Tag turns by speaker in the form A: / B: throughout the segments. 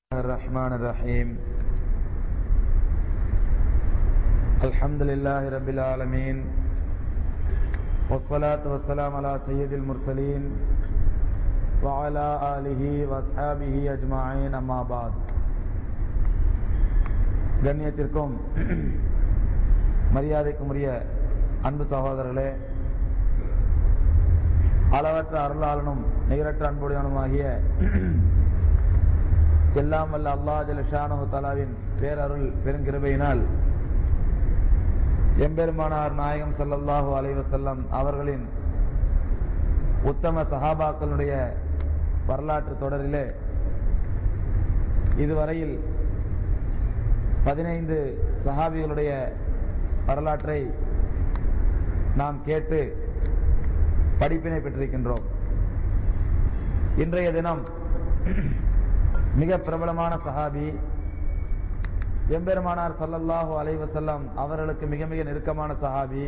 A: الرحمن الرحيم الحمد لله رب العالمين والصلاة والسلام على سيد المرسلين وعلى آله وأصحابه أجمعين أما بعد கண்ணியத்திற்கும் மரியாதைக்கும் உரிய அன்பு சகோதரர்களே அளவற்ற அருளாளனும் நிகரற்ற அன்புடையவனுமாகிய எல்லாம் வல்ல அல்லாஹ் ஜலஷானு தலாவின் பேரருள் பெருங்கிருபையினால் எம்பெருமானார் நாயகம் ஸல்லல்லாஹு அலைஹி வஸல்லம் அவர்களின் உத்தம சஹாபாக்களுடைய வரலாற்று தொடரிலே இதுவரையில் பதினைந்து சஹாபிகளுடைய வரலாற்றை நாம் கேட்டு படிப்பினை பெற்றிருக்கின்றோம் இன்றைய தினம் மிக பிரபலமான சஹாபி எம்பெருமானார் சல்லல்லாஹு அலைஹி வஸல்லம் அவர்களுக்கு மிக மிக நெருக்கமான சஹாபி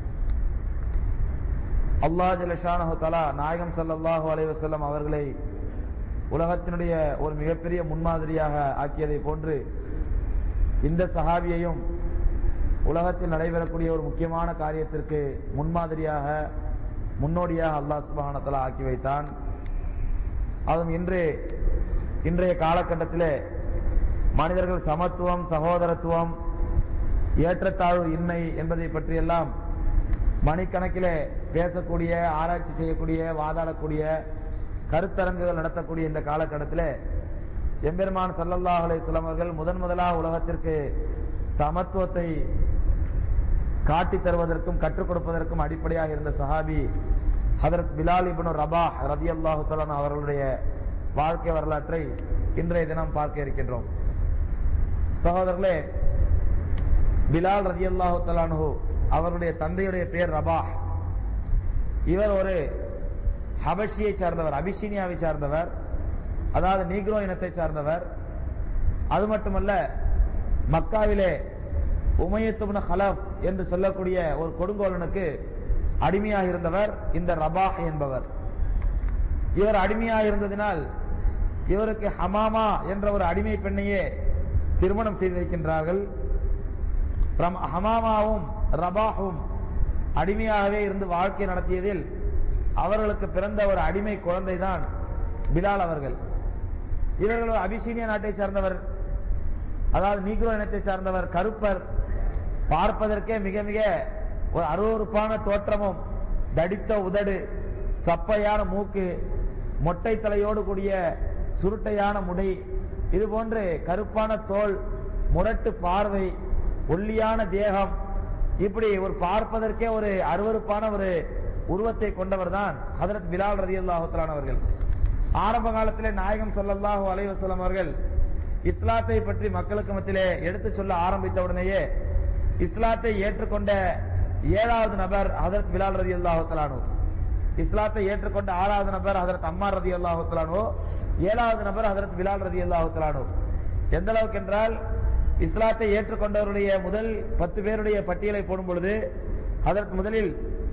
A: அல்லாஹ் ஜலஷானஹு தலா நாயகம் சல்லல்லாஹு அலைஹி வஸல்லம் அவர்களை உலகத்தினுடைய ஒரு மிகப்பெரிய முன்மாதிரியாக ஆக்கியதை போன்று இந்த சஹாபியையும் உலகத்தில் நடைபெறக்கூடிய ஒரு முக்கியமான காரியத்திற்கு முன்மாதிரியாக முன்னோடியாக அல்லாஹ் சுபஹான தலா ஆக்கி வைத்தான் அதுவும் இன்று இன்றைய காலகட்டத்திலே மனிதர்கள் சமத்துவம் சகோதரத்துவம் ஏற்றத்தாழ்வு இன்மை என்பதை பற்றியெல்லாம் மணிக்கணக்கிலே பேசக்கூடிய ஆராய்ச்சி செய்யக்கூடிய வாதாடக்கூடிய கருத்தரங்குகள் நடத்தக்கூடிய இந்த காலகட்டத்திலே எம்பெருமான் சல்லல்லாஹ் அலைஹிஸ்ஸலாம் அவர்கள் முதன் முதலாக உலகத்திற்கு சமத்துவத்தை காட்டித் தருவதற்கும் கற்றுக் கொடுப்பதற்கும் அடிப்படையாக இருந்த சஹாபி ஹதரத் பிலால் இப்னு ரபாஹ் ரதி அல்லாஹு அவர்களுடைய வாழ்க்கை வரலாற்றை இன்றைய தினம் பார்க்க இருக்கின்றோம் சகோதரர்களே பிலால் ரதி அல்லாஹு தலானு அவருடைய தந்தையுடைய பேர் ரபாஹ் இவர் ஒரு ஹபஷியை சார்ந்தவர் அபிஷீனியாவை சார்ந்தவர் அதாவது நீக்ரோ இனத்தை சார்ந்தவர் அது மட்டுமல்ல மக்காவிலே உமையத்துப்னு ஹலஃப் என்று சொல்லக்கூடிய ஒரு கொடுங்கோலனுக்கு அடிமையாக இருந்தவர் இந்த ரபாஹ் என்பவர் இவர் அடிமையாக இருந்ததினால் இவருக்கு ஹமாமா என்ற ஒரு அடிமை பெண்ணையே திருமணம் செய்து வைக்கின்றார்கள் ஹமாமாவும் ரபாஹும் அடிமையாகவே இருந்து வாழ்க்கை நடத்தியதில் அவர்களுக்கு பிறந்த ஒரு அடிமை குழந்தை தான் பிலால் அவர்கள் இவர்கள் அபிசீனிய நாட்டை சார்ந்தவர் அதாவது நீக்ரோ இனத்தை சார்ந்தவர் கருப்பர் பார்ப்பதற்கே மிக மிக ஒரு அருவறுப்பான தோற்றமும் தடித்த உதடு சப்பையான மூக்கு மொட்டை தலையோடு கூடிய சுருட்டையான முடி இது போன்று கருப்பான தோல் முரட்டு பார்வை ஒல்லியான தேகம் இப்படி ஒரு பார்ப்பதற்கே ஒரு அருவறுப்பான ஒரு உருவத்தை கொண்டவர் தான் ஹதரத் பிலால் ரதி அல்லாஹுத்தலான் அவர்கள் ஆரம்ப காலத்திலே நாயகம் சொல்லல்லாஹு அலைவசலம் அவர்கள் இஸ்லாத்தை பற்றி மக்களுக்கு மத்தியிலே எடுத்து சொல்ல ஆரம்பித்த உடனேயே இஸ்லாத்தை ஏற்றுக்கொண்ட ஏழாவது நபர் ஹதரத் பிலால் ரதி அல்லாஹுத்தலானு இஸ்லாத்தை ஏற்றுக்கொண்ட ஆறாவது நபர் ஹதரத் அம்மார் ரதி அல்லாஹுத்தலானோ ஏழாவது நபர் ஹதரத் பிலால் ரதி அல்லாஹுத்தலானோ எந்த அளவுக்கு என்றால் இஸ்லாத்தை ஏற்றுக்கொண்டவருடைய முதல் பத்து பேருடைய பட்டியலை போடும் பொழுது ஹதரத் முதலில்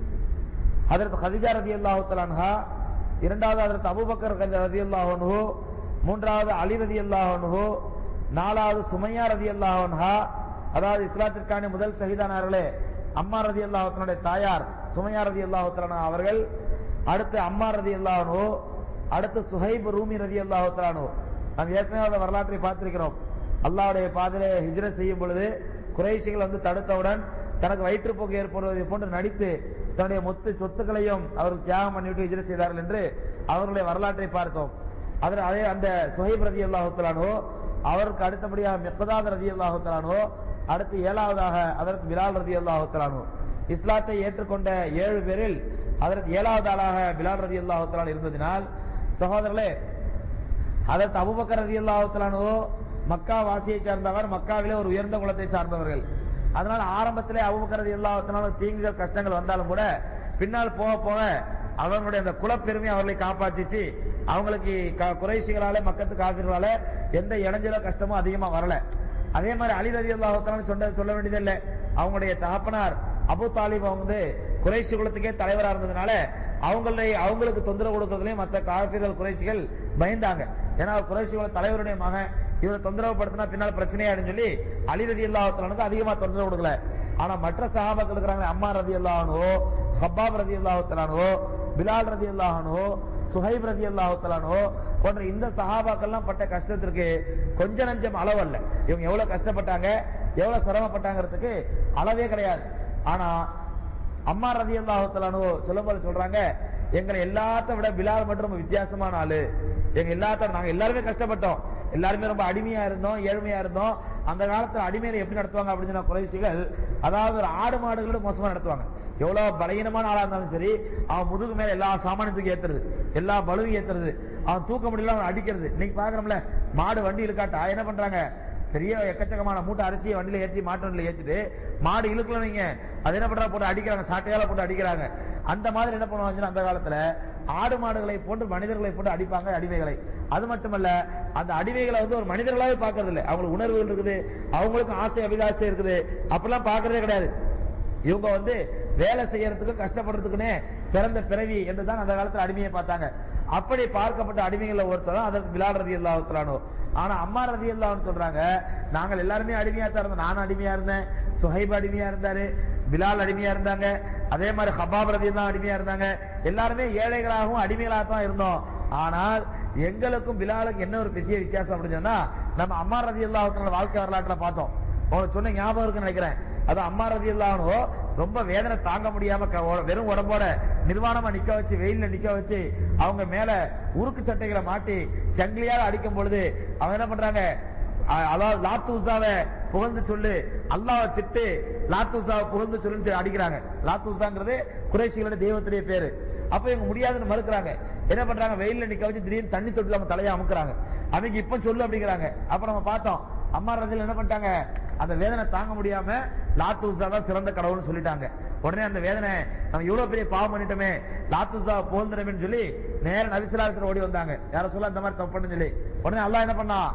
A: ஹதரத் ஹதிஜா ரதி அல்லாஹுத்தலான்ஹா இரண்டாவது ஹதரத் அபுபக்கர் ரதி அல்லாஹனு மூன்றாவது அலி ரதி அல்லாஹனு நாலாவது சுமையா ரதி அல்லாஹன்ஹா அதாவது இஸ்லாத்திற்கான முதல் சகிதானார்களே அம்மா ரதி அல்லாஹத்தனுடைய தாயார் சுமையா ரதி அல்லாஹத்தலான அவர்கள் அடுத்து அம்மா ரதி அல்லாஹனோ அடுத்து சுஹைப் ரூமி ரதி அல்லாஹத்தலானோ நாம் ஏற்கனவே வரலாற்றை பார்த்திருக்கிறோம் அல்லாவுடைய பாதையிலே ஹிஜ்ரத் செய்யும் பொழுது குறைஷிகள் வந்து தடுத்தவுடன் தனக்கு வயிற்றுப்போக்கு ஏற்படுவதை போன்று நடித்து தன்னுடைய மொத்த சொத்துக்களையும் அவர்கள் தியாகம் பண்ணிவிட்டு ஹிஜ்ரத் செய்தார்கள் என்று அவர்களுடைய வரலாற்றை பார்த்தோம் அதில் அதே அந்த சுஹைப் ரதி அல்லாஹுத்தலானோ அவருக்கு அடுத்தபடியாக மெக்கதாத் ரதி அல்லாஹுத்தலானோ அடுத்து ஏழாவதாக அதற்கு பிலால் ரதி அல்லாஹுத்தலானு இஸ்லாத்தை ஏற்றுக்கொண்ட ஏழு பேரில் அதற்கு ஏழாவது ஆளாக பிலால் ரதி அல்லாஹுத்தலான் இருந்ததினால் சகோதரர்களே அதற்கு அபுபக்கர் ரதி அல்லாஹுத்தலானு மக்கா வாசியை சார்ந்தவர் மக்காவிலே ஒரு உயர்ந்த குலத்தை சார்ந்தவர்கள் அதனால ஆரம்பத்திலே அபுபக்கர் ரதி அல்லாஹுத்தலான தீங்குகள் கஷ்டங்கள் வந்தாலும் கூட பின்னால் போக போக அவர்களுடைய அந்த குலப்பெருமை அவர்களை காப்பாற்றிச்சு அவங்களுக்கு குறைசிகளால மக்கத்து காவிர்களால எந்த இடைஞ்சலோ கஷ்டமோ அதிகமா வரல அதே மாதிரி அலி ரதி அல்லாஹத்தாலும் சொன்ன சொல்ல வேண்டியதில்லை அவங்களுடைய தகப்பனார் அபு தாலிப் அவங்க வந்து குறைசி குலத்துக்கே தலைவரா இருந்ததுனால அவங்களுடைய அவங்களுக்கு தொந்தரவு கொடுக்கறதுலயும் மற்ற காபிர்கள் குறைசிகள் பயந்தாங்க ஏன்னா குறைசி குல தலைவருடைய மகன் இவரை தொந்தரவு படுத்தினா பின்னால் பிரச்சனையாடுன்னு சொல்லி அலி ரதி அல்லாஹத்தலானுக்கு அதிகமா தொந்தரவு கொடுக்கல ஆனா மற்ற சஹாபாக்கள் இருக்கிறாங்க அம்மா ரதி அல்லாஹனோ ஹப்பாப் ரதி அல்லாஹத்தலானோ பிலால் ரதி அல்லாஹனோ சுஹைப் ரதி அல்லாஹத்தலானோ போன்ற இந்த சஹாபாக்கள்லாம் பட்ட கஷ்டத்திற்கு கொஞ்ச நஞ்சம் அளவு அல்ல இவங்க எவ்வளவு கஷ்டப்பட்டாங்க எவ்வளவு சிரமப்பட்டாங்கிறதுக்கு அளவே கிடையாது ஆனா அம்மா ரதி அல்லாஹத்தலானோ சொல்லும்போது சொல்றாங்க எங்களை எல்லாத்த விட பிலால் மட்டும் ரொம்ப வித்தியாசமான ஆளு எங்க எல்லாத்த நாங்க எல்லாருமே கஷ்டப்பட்டோம் எல்லாருமே ரொம்ப அடிமையா இருந்தோம் ஏழ்மையா இருந்தோம் அந்த காலத்துல அடிமையில எப்படி நடத்துவாங்க அப்படின்னு சொன்னா குறைசிகள் அதாவது ஒரு ஆடு மாடுகளோட மோசமா நடத்துவாங்க எவ்வளவு பலகீனமான ஆளா இருந்தாலும் சரி அவன் முதுகு மேல எல்லா சாமானியம் தூக்கி ஏத்துறது எல்லா பலுவும் ஏத்துறது அவன் தூக்க முடியல அவன் அடிக்கிறது இன்னைக்கு பாக்குறோம்ல மாடு வண்டி இழுக்காட்டா என்ன பண்றாங்க பெரிய எக்கச்சக்கமான மூட்டை அரிசியை வண்டியில ஏத்தி மாட்டு வண்டியில ஏத்திட்டு மாடு இழுக்கல நீங்க அது என்ன பண்றா போட்டு அடிக்கிறாங்க சாட்டையால போட்டு அடிக்கிறாங்க அந்த மாதிரி என்ன பண்ணுவாங்க அந்த காலத்துல ஆடு மாடுகளை போன்று மனிதர்களை போட்டு அடிப்பாங்க அடிமைகளை அது மட்டுமல்ல அந்த அடிமைகளை வந்து ஒரு மனிதர்களாவே பாக்குறது இல்ல அவங்களுக்கு உணர்வுகள் இருக்குது அவங்களுக்கும் ஆசை அபிலாஷை இருக்குது அப்பெல்லாம் பாக்குறதே கிடையாது இவங்க வந்து வேலை செய்யறதுக்கு கஷ்டப்படுறதுக்குன்னே பிறந்த பிறவி என்றுதான் அந்த காலத்துல அடிமையை பார்த்தாங்க அப்படி பார்க்கப்பட்ட அடிமைகள் ஒருத்தர் தான் அதற்கு பிலால் ரதி அல்லாஹானோ ஆனா அம்மா ரதி அல்லாஹ்னு சொல்றாங்க நாங்கள் எல்லாருமே அடிமையா தான் இருந்தோம் நானும் அடிமையா இருந்தேன் சுஹைப் அடிமையா இருந்தாரு பிலால் அடிமையா இருந்தாங்க அதே மாதிரி ஹபாப் ரதி தான் அடிமையா இருந்தாங்க எல்லாருமே ஏழைகளாகவும் அடிமைகளாக தான் இருந்தோம் ஆனால் எங்களுக்கும் பிலாலுக்கும் என்ன ஒரு பெரிய வித்தியாசம் அப்படின்னு சொன்னா நம்ம அம்மா ரதி அல்லாஹ் வாழ்க்கை வரலாற்றுல பார்த்தோம் உங்களுக்கு சொன்ன ஞாபகம் இருக்குன்னு நினைக்கிறேன் அது அம்மா ரதி இல்லாமோ ரொம்ப வேதனை தாங்க முடியாம க- ஒ- வெறும் உடம்போட நிர்வாணமா நிக்க வச்சு வெயில்ல நிக்க வச்சு அவங்க மேல உருக்கு சட்டைகளை மாட்டி சங்கிலியால அடிக்கும் பொழுது அவங்க என்ன பண்றாங்க அ- அதாவது லாத்தூசாவை புகழ்ந்து சொல்லு அல்லாஹ்வை திட்டு லாத்தூசாவை புகழ்ந்து சொல்லுன்னு அடிக்கிறாங்க லாத்தூசாங்கிறது குறைசிகளோட தெய்வத்துடைய பேரு அப்ப இவங்க முடியாதுன்னு மறுக்கிறாங்க என்ன பண்றாங்க வெயில்ல நிக்க வச்சு திடீர்னு தண்ணி தொட்டில அவங்க தலையை அமுக்குறாங்க அவங்க இப்ப சொல்லு அப்படிங்கிறாங்க அப்ப நம்ம பார்த்தோம் அம்மா ரஜில் என்ன பண்ணிட்டாங்க அந்த வேதனை தாங்க முடியாம லாத்தூசா தான் சிறந்த கடவுள்னு சொல்லிட்டாங்க உடனே அந்த வேதனை நம்ம இவ்வளவு பெரிய பாவம் பண்ணிட்டோமே லாத்தூசா போல்ந்துடமேன்னு சொல்லி நேர நபிசுலாசர் ஓடி வந்தாங்க யார சொல்ல அந்த மாதிரி தப்புன்னு சொல்லி உடனே அல்லாஹ் என்ன பண்ணா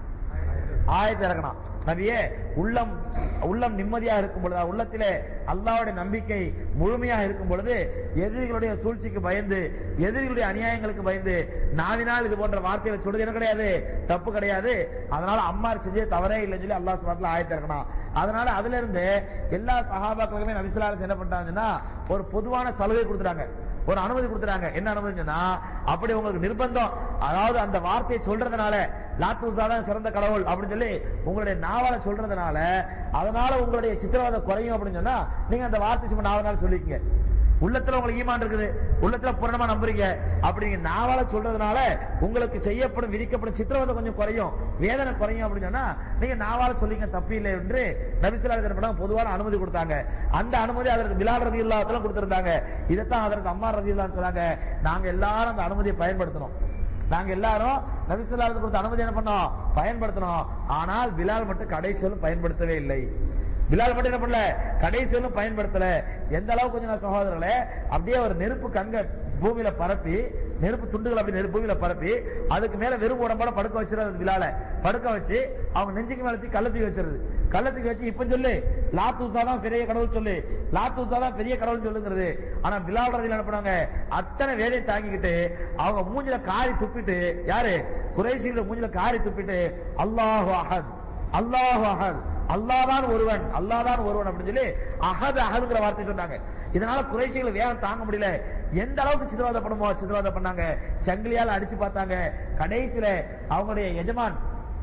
A: ஆயத்தை இறக்கணும் நபியே உள்ளம் உள்ளம் நிம்மதியாக இருக்கும் பொழுது உள்ளத்திலே அல்லாஹ்வுடைய நம்பிக்கை முழுமையாக இருக்கும் பொழுது எதிரிகளுடைய சூழ்ச்சிக்கு பயந்து எதிரிகளுடைய அநியாயங்களுக்கு பயந்து நாவினால் இது போன்ற வார்த்தைகளை சொல்றது என்ன கிடையாது தப்பு கிடையாது அதனால அம்மார் செஞ்சே தவறே இல்லைன்னு சொல்லி அல்லாஹ் சுபாத்துல ஆயத்தை இறக்கணும் அதனால அதுல இருந்து எல்லா சஹாபாக்களுக்குமே நபிசுல்லாஸ் என்ன பண்றாங்கன்னா ஒரு பொதுவான சலுகை கொடுத்துறாங்க ஒரு அனுமதி கொடுத்துறாங்க என்ன அனுமதி சொன்னா அப்படி உங்களுக்கு நிர்பந்தம் அதாவது அந்த வார்த்தையை சொல்றதுனால லாத்தூசா தான் சிறந்த கடவுள் அப்படின்னு சொல்லி உங்களுடைய நாவலை சொல்றதுனால அதனால உங்களுடைய சித்திரவதை குறையும் அப்படின்னு சொன்னா நீங்க அந்த வார்த்தை சும்மா நாவலால் சொல்லிக்கங்க உள்ளத்துல உங்களுக்கு ஈமான் இருக்குது உள்ளத்துல பூரணமா நம்புறீங்க அப்படி நீங்க நாவால சொல்றதுனால உங்களுக்கு செய்யப்படும் விதிக்கப்படும் சித்திரவதை கொஞ்சம் குறையும் வேதனை குறையும் அப்படின்னு சொன்னா நீங்க நாவால சொல்லிங்க தப்பு இல்லை என்று நபிசுல்லா பொதுவான அனுமதி கொடுத்தாங்க அந்த அனுமதி அதற்கு பிலால் ரதி இல்லாதெல்லாம் கொடுத்திருந்தாங்க இதைத்தான் அதற்கு அம்மா ரதி இல்லான்னு சொன்னாங்க நாங்க எல்லாரும் அந்த அனுமதியை பயன்படுத்தணும் நாங்க எல்லாரும் நபிசுல்லாத கொடுத்த அனுமதி என்ன பண்ணோம் பயன்படுத்தணும் ஆனால் பிலால் மட்டும் கடைசியிலும் பயன்படுத்தவே இல்லை பிலால் மட்டும் என்ன பண்ணல கடைசியிலும் பயன்படுத்தல எந்த அளவுக்கு கொஞ்சம் நான் சகோதரர்களே அப்படியே ஒரு நெருப்பு கங்க பூமியில பரப்பி நெருப்பு துண்டுகள் அப்படி நெருப்பு பூமியில பரப்பி அதுக்கு மேல வெறும் உடம்போட படுக்க வச்சிருது பிலால படுக்க வச்சு அவங்க நெஞ்சுக்கு மேல தூக்கி கள்ள தூக்கி வச்சிருது கள்ள தூக்கி வச்சு இப்ப சொல்லு லாத்தூசா தான் பெரிய கடவுள் சொல்லு லாத்தூசா தான் பெரிய கடவுள் சொல்லுங்கிறது ஆனா பிலால் ரதியில் என்ன பண்ணாங்க அத்தனை வேலையை தாங்கிக்கிட்டு அவங்க மூஞ்சில காரி துப்பிட்டு யாரு குறைசிகள மூஞ்சில காரி துப்பிட்டு அல்லாஹு அஹத் அல்லாஹு அஹத் அல்லாதான் ஒருவன் அல்லாதான் ஒருவன் அப்படின்னு சொல்லி அஹத் அஹதுங்கிற வார்த்தை சொன்னாங்க இதனால குறைசிகளை வேகம் தாங்க முடியல எந்த அளவுக்கு சித்திரவாதப்படுமோ சித்திரவாதம் பண்ணாங்க சங்கிலியால அடிச்சு பார்த்தாங்க கடைசியில அவங்களுடைய எஜமான்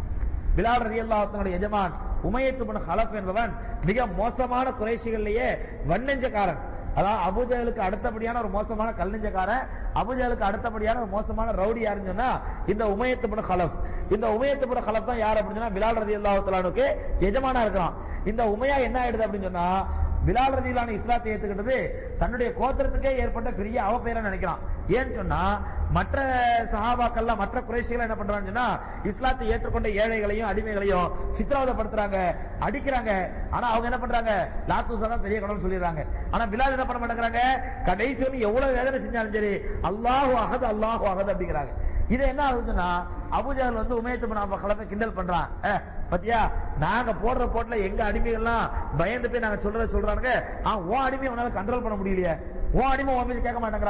A: பிலால் ரதி அல்லாஹனுடைய எஜமான் உமையத்து பின் ஹலஃப் என்பவன் மிக மோசமான குறைசிகளிலேயே வன்னெஞ்சக்காரன் அதாவது அபுஜலுக்கு அடுத்தபடியான ஒரு மோசமான கல்நெஞ்சக்காரன் அபுஜலுக்கு அடுத்தபடியான ஒரு மோசமான ரவுடி யாருன்னு சொன்னா இந்த உமையத்து பின் ஹலஃப் இந்த உமையத்து பின் ஹலஃப் தான் யார் அப்படின்னு சொன்னா பிலால் ரதி அல்லாஹுக்கு எஜமானா இருக்கிறான் இந்த உமையா என்ன ஆயிடுது அப்படின்னு சொன்னா பிலால் ரதியிலான இஸ்லாத்தை ஏத்துக்கிட்டது தன்னுடைய கோத்திரத்துக்கே ஏற்பட்ட பெரிய அவப்பெயரா நினைக்கிறான் ஏன்னு சொன்னா மற்ற சஹாபாக்கள்லாம் மற்ற குறைசிகள் என்ன பண்றாங்கன்னு சொன்னா இஸ்லாத்தை ஏற்றுக்கொண்ட ஏழைகளையும் அடிமைகளையும் சித்திரவதைப்படுத்துறாங்க அடிக்கிறாங்க ஆனா அவங்க என்ன பண்றாங்க லாத்தூசா தான் பெரிய கடவுள் சொல்லிடுறாங்க ஆனா பிலால் என்ன பண்ண மாட்டேங்கிறாங்க கடைசி வரைக்கும் எவ்வளவு வேதனை செஞ்சாலும் சரி அல்லாஹு அகது அல்லாஹு அகது அப்படிங்கிறாங்க இது என்ன ஆகுதுன்னா அபுஜால் வந்து உமயத்து நம்ம கலப்பை கிண்டல் பண்றான் அஹ், பாத்தியா நாங்க போடுற போட்டுல எங்க அடிமைகள்லாம் பயந்து போய் நாங்க சொல்றத சொல்றானுங்க ஆ உன் அடிமை உன்னால கண்ட்ரோல் பண்ண முடியலையே உன் அடிமை உன் மீது கேட்க மாட்டேங்கிறானே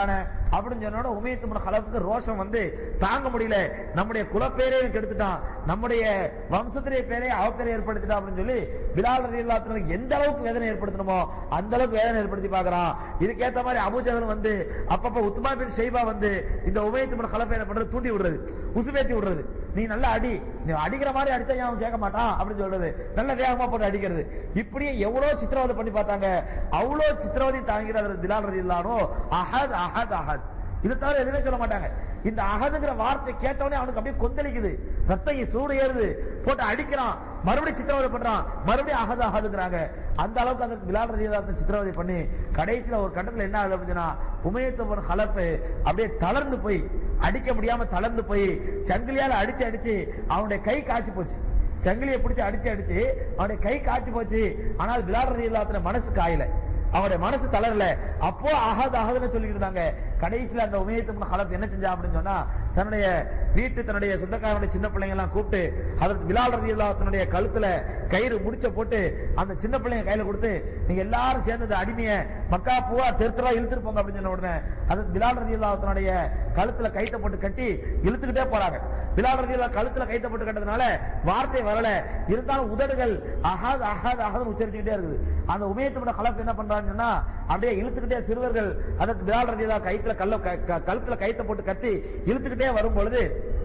A: அப்படின்னு சொன்னோட உமையத்து ஹலஃபுக்கு ரோஷம் வந்து தாங்க முடியல நம்முடைய குலப்பேரே கெடுத்துட்டான் நம்முடைய வம்சத்திலே பேரே அவப்பேரை ஏற்படுத்திட்டான் அப்படின்னு சொல்லி பிலால் ரதி எந்த அளவுக்கு வேதனை ஏற்படுத்தணுமோ அந்த அளவுக்கு வேதனை ஏற்படுத்தி பார்க்கறான் இதுக்கேத்த மாதிரி அபூஜகல் வந்து அப்பப்ப உத்மா பின் ஷைபா வந்து இந்த உமையத்து முன் ஹலஃபை என்ன பண்றது தூண்டி விடுறது உசுபேத்தி விடுறது நீ நல்லா அடி நீ அடிக்கிற மாதிரி அடிச்சா ஏன் அவன் கேட்க மாட்டான் அப்படின்னு சொல்றது நல்ல வேகமா போட்டு அடிக்கிறது இப்படியே எவ்வளவு சித்திரவதை பண்ணி பார்த்தாங்க அவ்வளவு சித்திரவதை தாங்கிறது பிலால் ரதி இல்லானோ அஹத் அஹத் அஹத் இது தவிர எதுவுமே சொல்ல மாட்டாங்க இந்த அகதுங்கிற வார்த்தை கேட்டவனே அவனுக்கு அப்படியே கொந்தளிக்குது ரத்தம் சூடு ஏறுது போட்டு அடிக்கிறான் மறுபடியும் சித்திரவதை பண்றான் மறுபடியும் அகது அகதுங்கிறாங்க அந்த அளவுக்கு அந்த பிலால் ரதியல்லாத்த சித்திரவதை பண்ணி கடைசியில ஒரு கட்டத்துல என்ன ஆகுது அப்படின்னா உமையத்தவன் ஹலஃபு அப்படியே தளர்ந்து போய் அடிக்க முடியாம தளர்ந்து போய் சங்கிலியால அடிச்சு அடிச்சு அவனுடைய கை காய்ச்சி போச்சு சங்கிலியை பிடிச்சு அடிச்சு அடிச்சு அவனுடைய கை காய்ச்சி போச்சு ஆனால் பிலால் ரதியல்லாத்துல மனசு காயல அவருடைய மனசு தளரல அப்போ அகது அகதுன்னு சொல்லிட்டு இருந்தாங்க கடைசியில அந்த உமையத்து ஹலப் என்ன செஞ்சா அப்படின்னு சொன்னா தன்னுடைய வீட்டு தன்னுடைய சொந்தக்காரனுடைய சின்ன பிள்ளைங்க எல்லாம் கூப்பிட்டு அதற்கு பிலால் ரதி தன்னுடைய கழுத்துல கயிறு முடிச்ச போட்டு அந்த சின்ன பிள்ளைங்க கையில கொடுத்து நீங்க எல்லாரும் சேர்ந்து இந்த அடிமைய மக்கா பூவா தெருத்தரா இழுத்துட்டு போங்க அப்படின்னு சொன்ன உடனே அதற்கு பிலால் ரதி தன்னுடைய கழுத்துல கைத்த போட்டு கட்டி இழுத்துக்கிட்டே போறாங்க பிலால் ரதி கழுத்துல கைத்த போட்டு கட்டதுனால வார்த்தை வரல இருந்தாலும் உதடுகள் அஹாத் அஹாத் அஹாத் உச்சரிச்சுக்கிட்டே இருக்குது அந்த உமையத்தோட கலப்பு என்ன பண்றான்னு சொன்னா அப்படியே இழுத்துக்கிட்டே சிறுவர்கள் அதற்கு பிலால் ரதியதா கைத்துல கல்ல க- க- கழுத்துல கைத்த போட்டு கட்டி இழுத்துக்கிட்டே வரும் பொழுது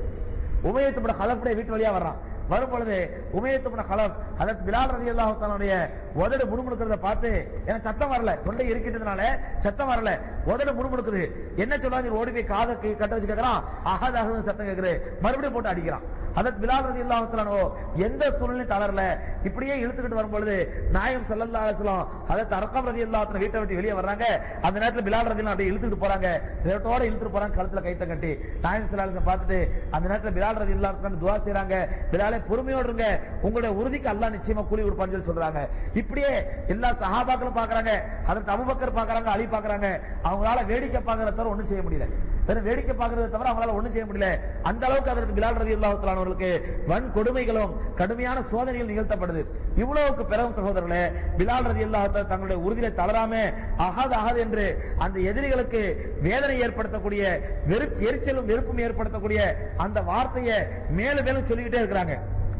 A: உமையத்தோட கலப்புடைய வீட்டு வழியா வர்றான் வரும் பொழுது உமையத்துமன கலப் அதற்கு பிலால் ரதி அல்லாஹாலுடைய உதடு முணுமுணுக்கிறத பார்த்து எனக்கு சத்தம் வரல தொண்டை இருக்கிட்டதுனால சத்தம் வரல உதடு முணுமுணுக்குது என்ன சொல்றாங்க ஓடி போய் காதை கி- கட்ட வச்சு கேட்கறான் அகது அகது சத்தம் கேட்குது மறுபடியும் போட்டு அடிக்கிறான் அதற்கு பிலால் ரதி அல்லாஹாலோ எந்த சூழ்நிலையும் தளரல இப்படியே இழுத்துக்கிட்டு வரும் பொழுது நாயம் சல்லல்லா அலிஸ்லாம் அதற்கு அரக்கம் ரதி அல்லாஹத்தின வீட்டை விட்டு வெளியே வர்றாங்க அந்த நேரத்துல பிலால் ரதி அப்படியே இழுத்துட்டு போறாங்க ரேட்டோட இழுத்துட்டு போறாங்க கழுத்துல கைத்த கட்டி நாயம் சல்லாஹ் பார்த்துட்டு அந்த நேரத்துல பிலால் ரதி அல்லாஹ் துவா செய்றாங்க பிலாலே பொறுமையோடு இருங்க உங்களுடைய உறுதிக்கு அல்லாஹ் நிச்சயமா கூலி கொடுப்பான்னு சொல்லி சொல்றாங்க இப்படியே எல்லா சஹாபாக்களும் பாக்குறாங்க அதற்கு அபுபக்கர் பாக்குறாங்க அலி பாக்குறாங்க அவங்களால வேடிக்கை பாக்குறத தவிர ஒண்ணும் செய்ய முடியல வெறும் வேடிக்கை பாக்குறத தவிர அவங்களால ஒண்ணும் செய்ய முடியல அந்த அளவுக்கு அதற்கு பிலால் ரதி அல்லாஹர்களுக்கு வன் கொடுமைகளும் கடுமையான சோதனைகள் நிகழ்த்தப்படுது இவ்வளவுக்கு பிறகும் சகோதரர்களே பிலால் ரதி அல்லாஹ் தங்களுடைய உறுதியில தளராம அகாது அகாது என்று அந்த எதிரிகளுக்கு வேதனை ஏற்படுத்தக்கூடிய வெறுப்பு எரிச்சலும் வெறுப்பும் ஏற்படுத்தக்கூடிய அந்த வார்த்தையை மேலும் மேலும் சொல்லிக்கிட்டே இருக்கிறாங்க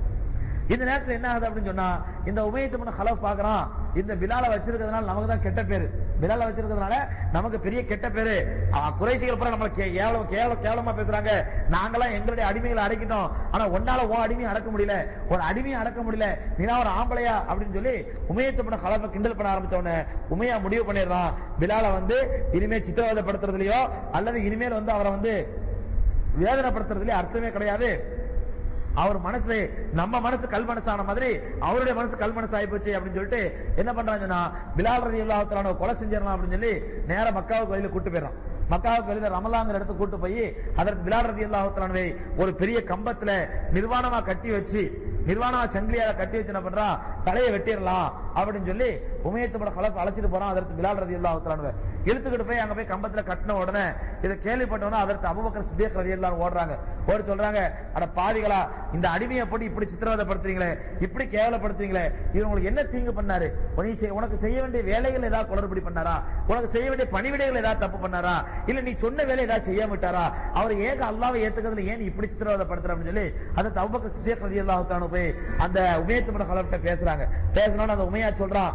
A: இந்த நேரத்துல என்ன ஆகுது அப்படின்னு சொன்னா இந்த உபயத்துமன் ஹலப் பாக்குறான் இந்த பிலால வச்சிருக்கிறதுனால நமக்கு தான் கெட்ட பேரு பிலால வச்சிருக்கிறதுனால நமக்கு பெரிய கெட்ட பேரு அவன் குறைசிகள் பூரா நம்மள கே- கேவலம் கேவலம் கேவலமா பேசுறாங்க நாங்கெல்லாம் எங்களுடைய அடிமைகளை அடக்கிட்டோம் ஆனா ஒன்னால உன் அடிமையை அடக்க முடியல ஒரு அடிமையை அடக்க முடியல நீனா ஒரு ஆம்பளையா அப்படின்னு சொல்லி உமையத்துமன் ஹலப்பை கிண்டல் பண்ண ஆரம்பிச்ச உடனே உமையா முடிவு பண்ணிடுறான் பிலால வந்து இனிமேல் சித்திரவதைப்படுத்துறதுலயோ அல்லது இனிமேல் வந்து அவரை வந்து வேதனைப்படுத்துறதுலயே அர்த்தமே கிடையாது அவர் மனசு நம்ம மனசு கல் மனசான மாதிரி அவருடைய மனசு கல் மனசு ஆகி போச்சு அப்படின்னு சொல்லிட்டு என்ன பண்றாங்கன்னா பிலால் ரதி அல்லாஹத்தான கொலை செஞ்சிடலாம் அப்படின்னு சொல்லி நேரா மக்காவுக்கு வெளியில கூட்டு போயிடறான் மக்காவுக்கு வெளியில ரமலாங்கிற இடத்துக்கு கூட்டு போய் அதற்கு பிலால் ரதி அல்லாஹத்தானவை ஒரு பெரிய கம்பத்துல நிர்வாணமா கட்டி வச்சு நிர்வாணமா சங்கிலியால கட்டி வச்சு என்ன பண்றான் தலையை வெட்டிடலாம் அப்படின்னு சொல்லி உமையத்தோட கலப்பு அழைச்சிட்டு போறான் அதற்கு பிலால் ரதி அல்லாஹத்தானவை இழுத்துக்கிட்டு போய் அங்க போய் கம்பத்துல கட்டின உடனே இதை கேள்விப்பட்டவன அதற்கு அபுபக்கர் சித்திக் ரதி எல்லாம் ஓடுறாங்க ஓடி சொல்றாங்க அட பாவிகளா இந்த அடிமையை போட்டு இப்படி சித்திரவதைப்படுத்துறீங்களே இப்படி கேவலப்படுத்துறீங்களே இது உங்களுக்கு என்ன தீங்கு பண்ணாரு நீ செய்- உனக்கு செய்ய வேண்டிய வேலைகள் ஏதாவது குளறுபடி பண்ணாரா உனக்கு செய்ய வேண்டிய பணிவிடைகள் ஏதாவது தப்பு பண்ணாரா இல்ல நீ சொன்ன வேலை ஏதாவது செய்ய விட்டாரா அவர் ஏக அல்லாவை ஏத்துக்கிறதுல ஏன் நீ இப்படி சித்திரவதைப்படுத்துற அப்படின்னு சொல்லி அதை தவுபக்க சித்தியக் ரதி அல்லாஹானு போய் அந்த உமையத்து கலப்பிட்ட பேசுறாங்க பேசினோன்னு அந்த உமையா சொல்றான்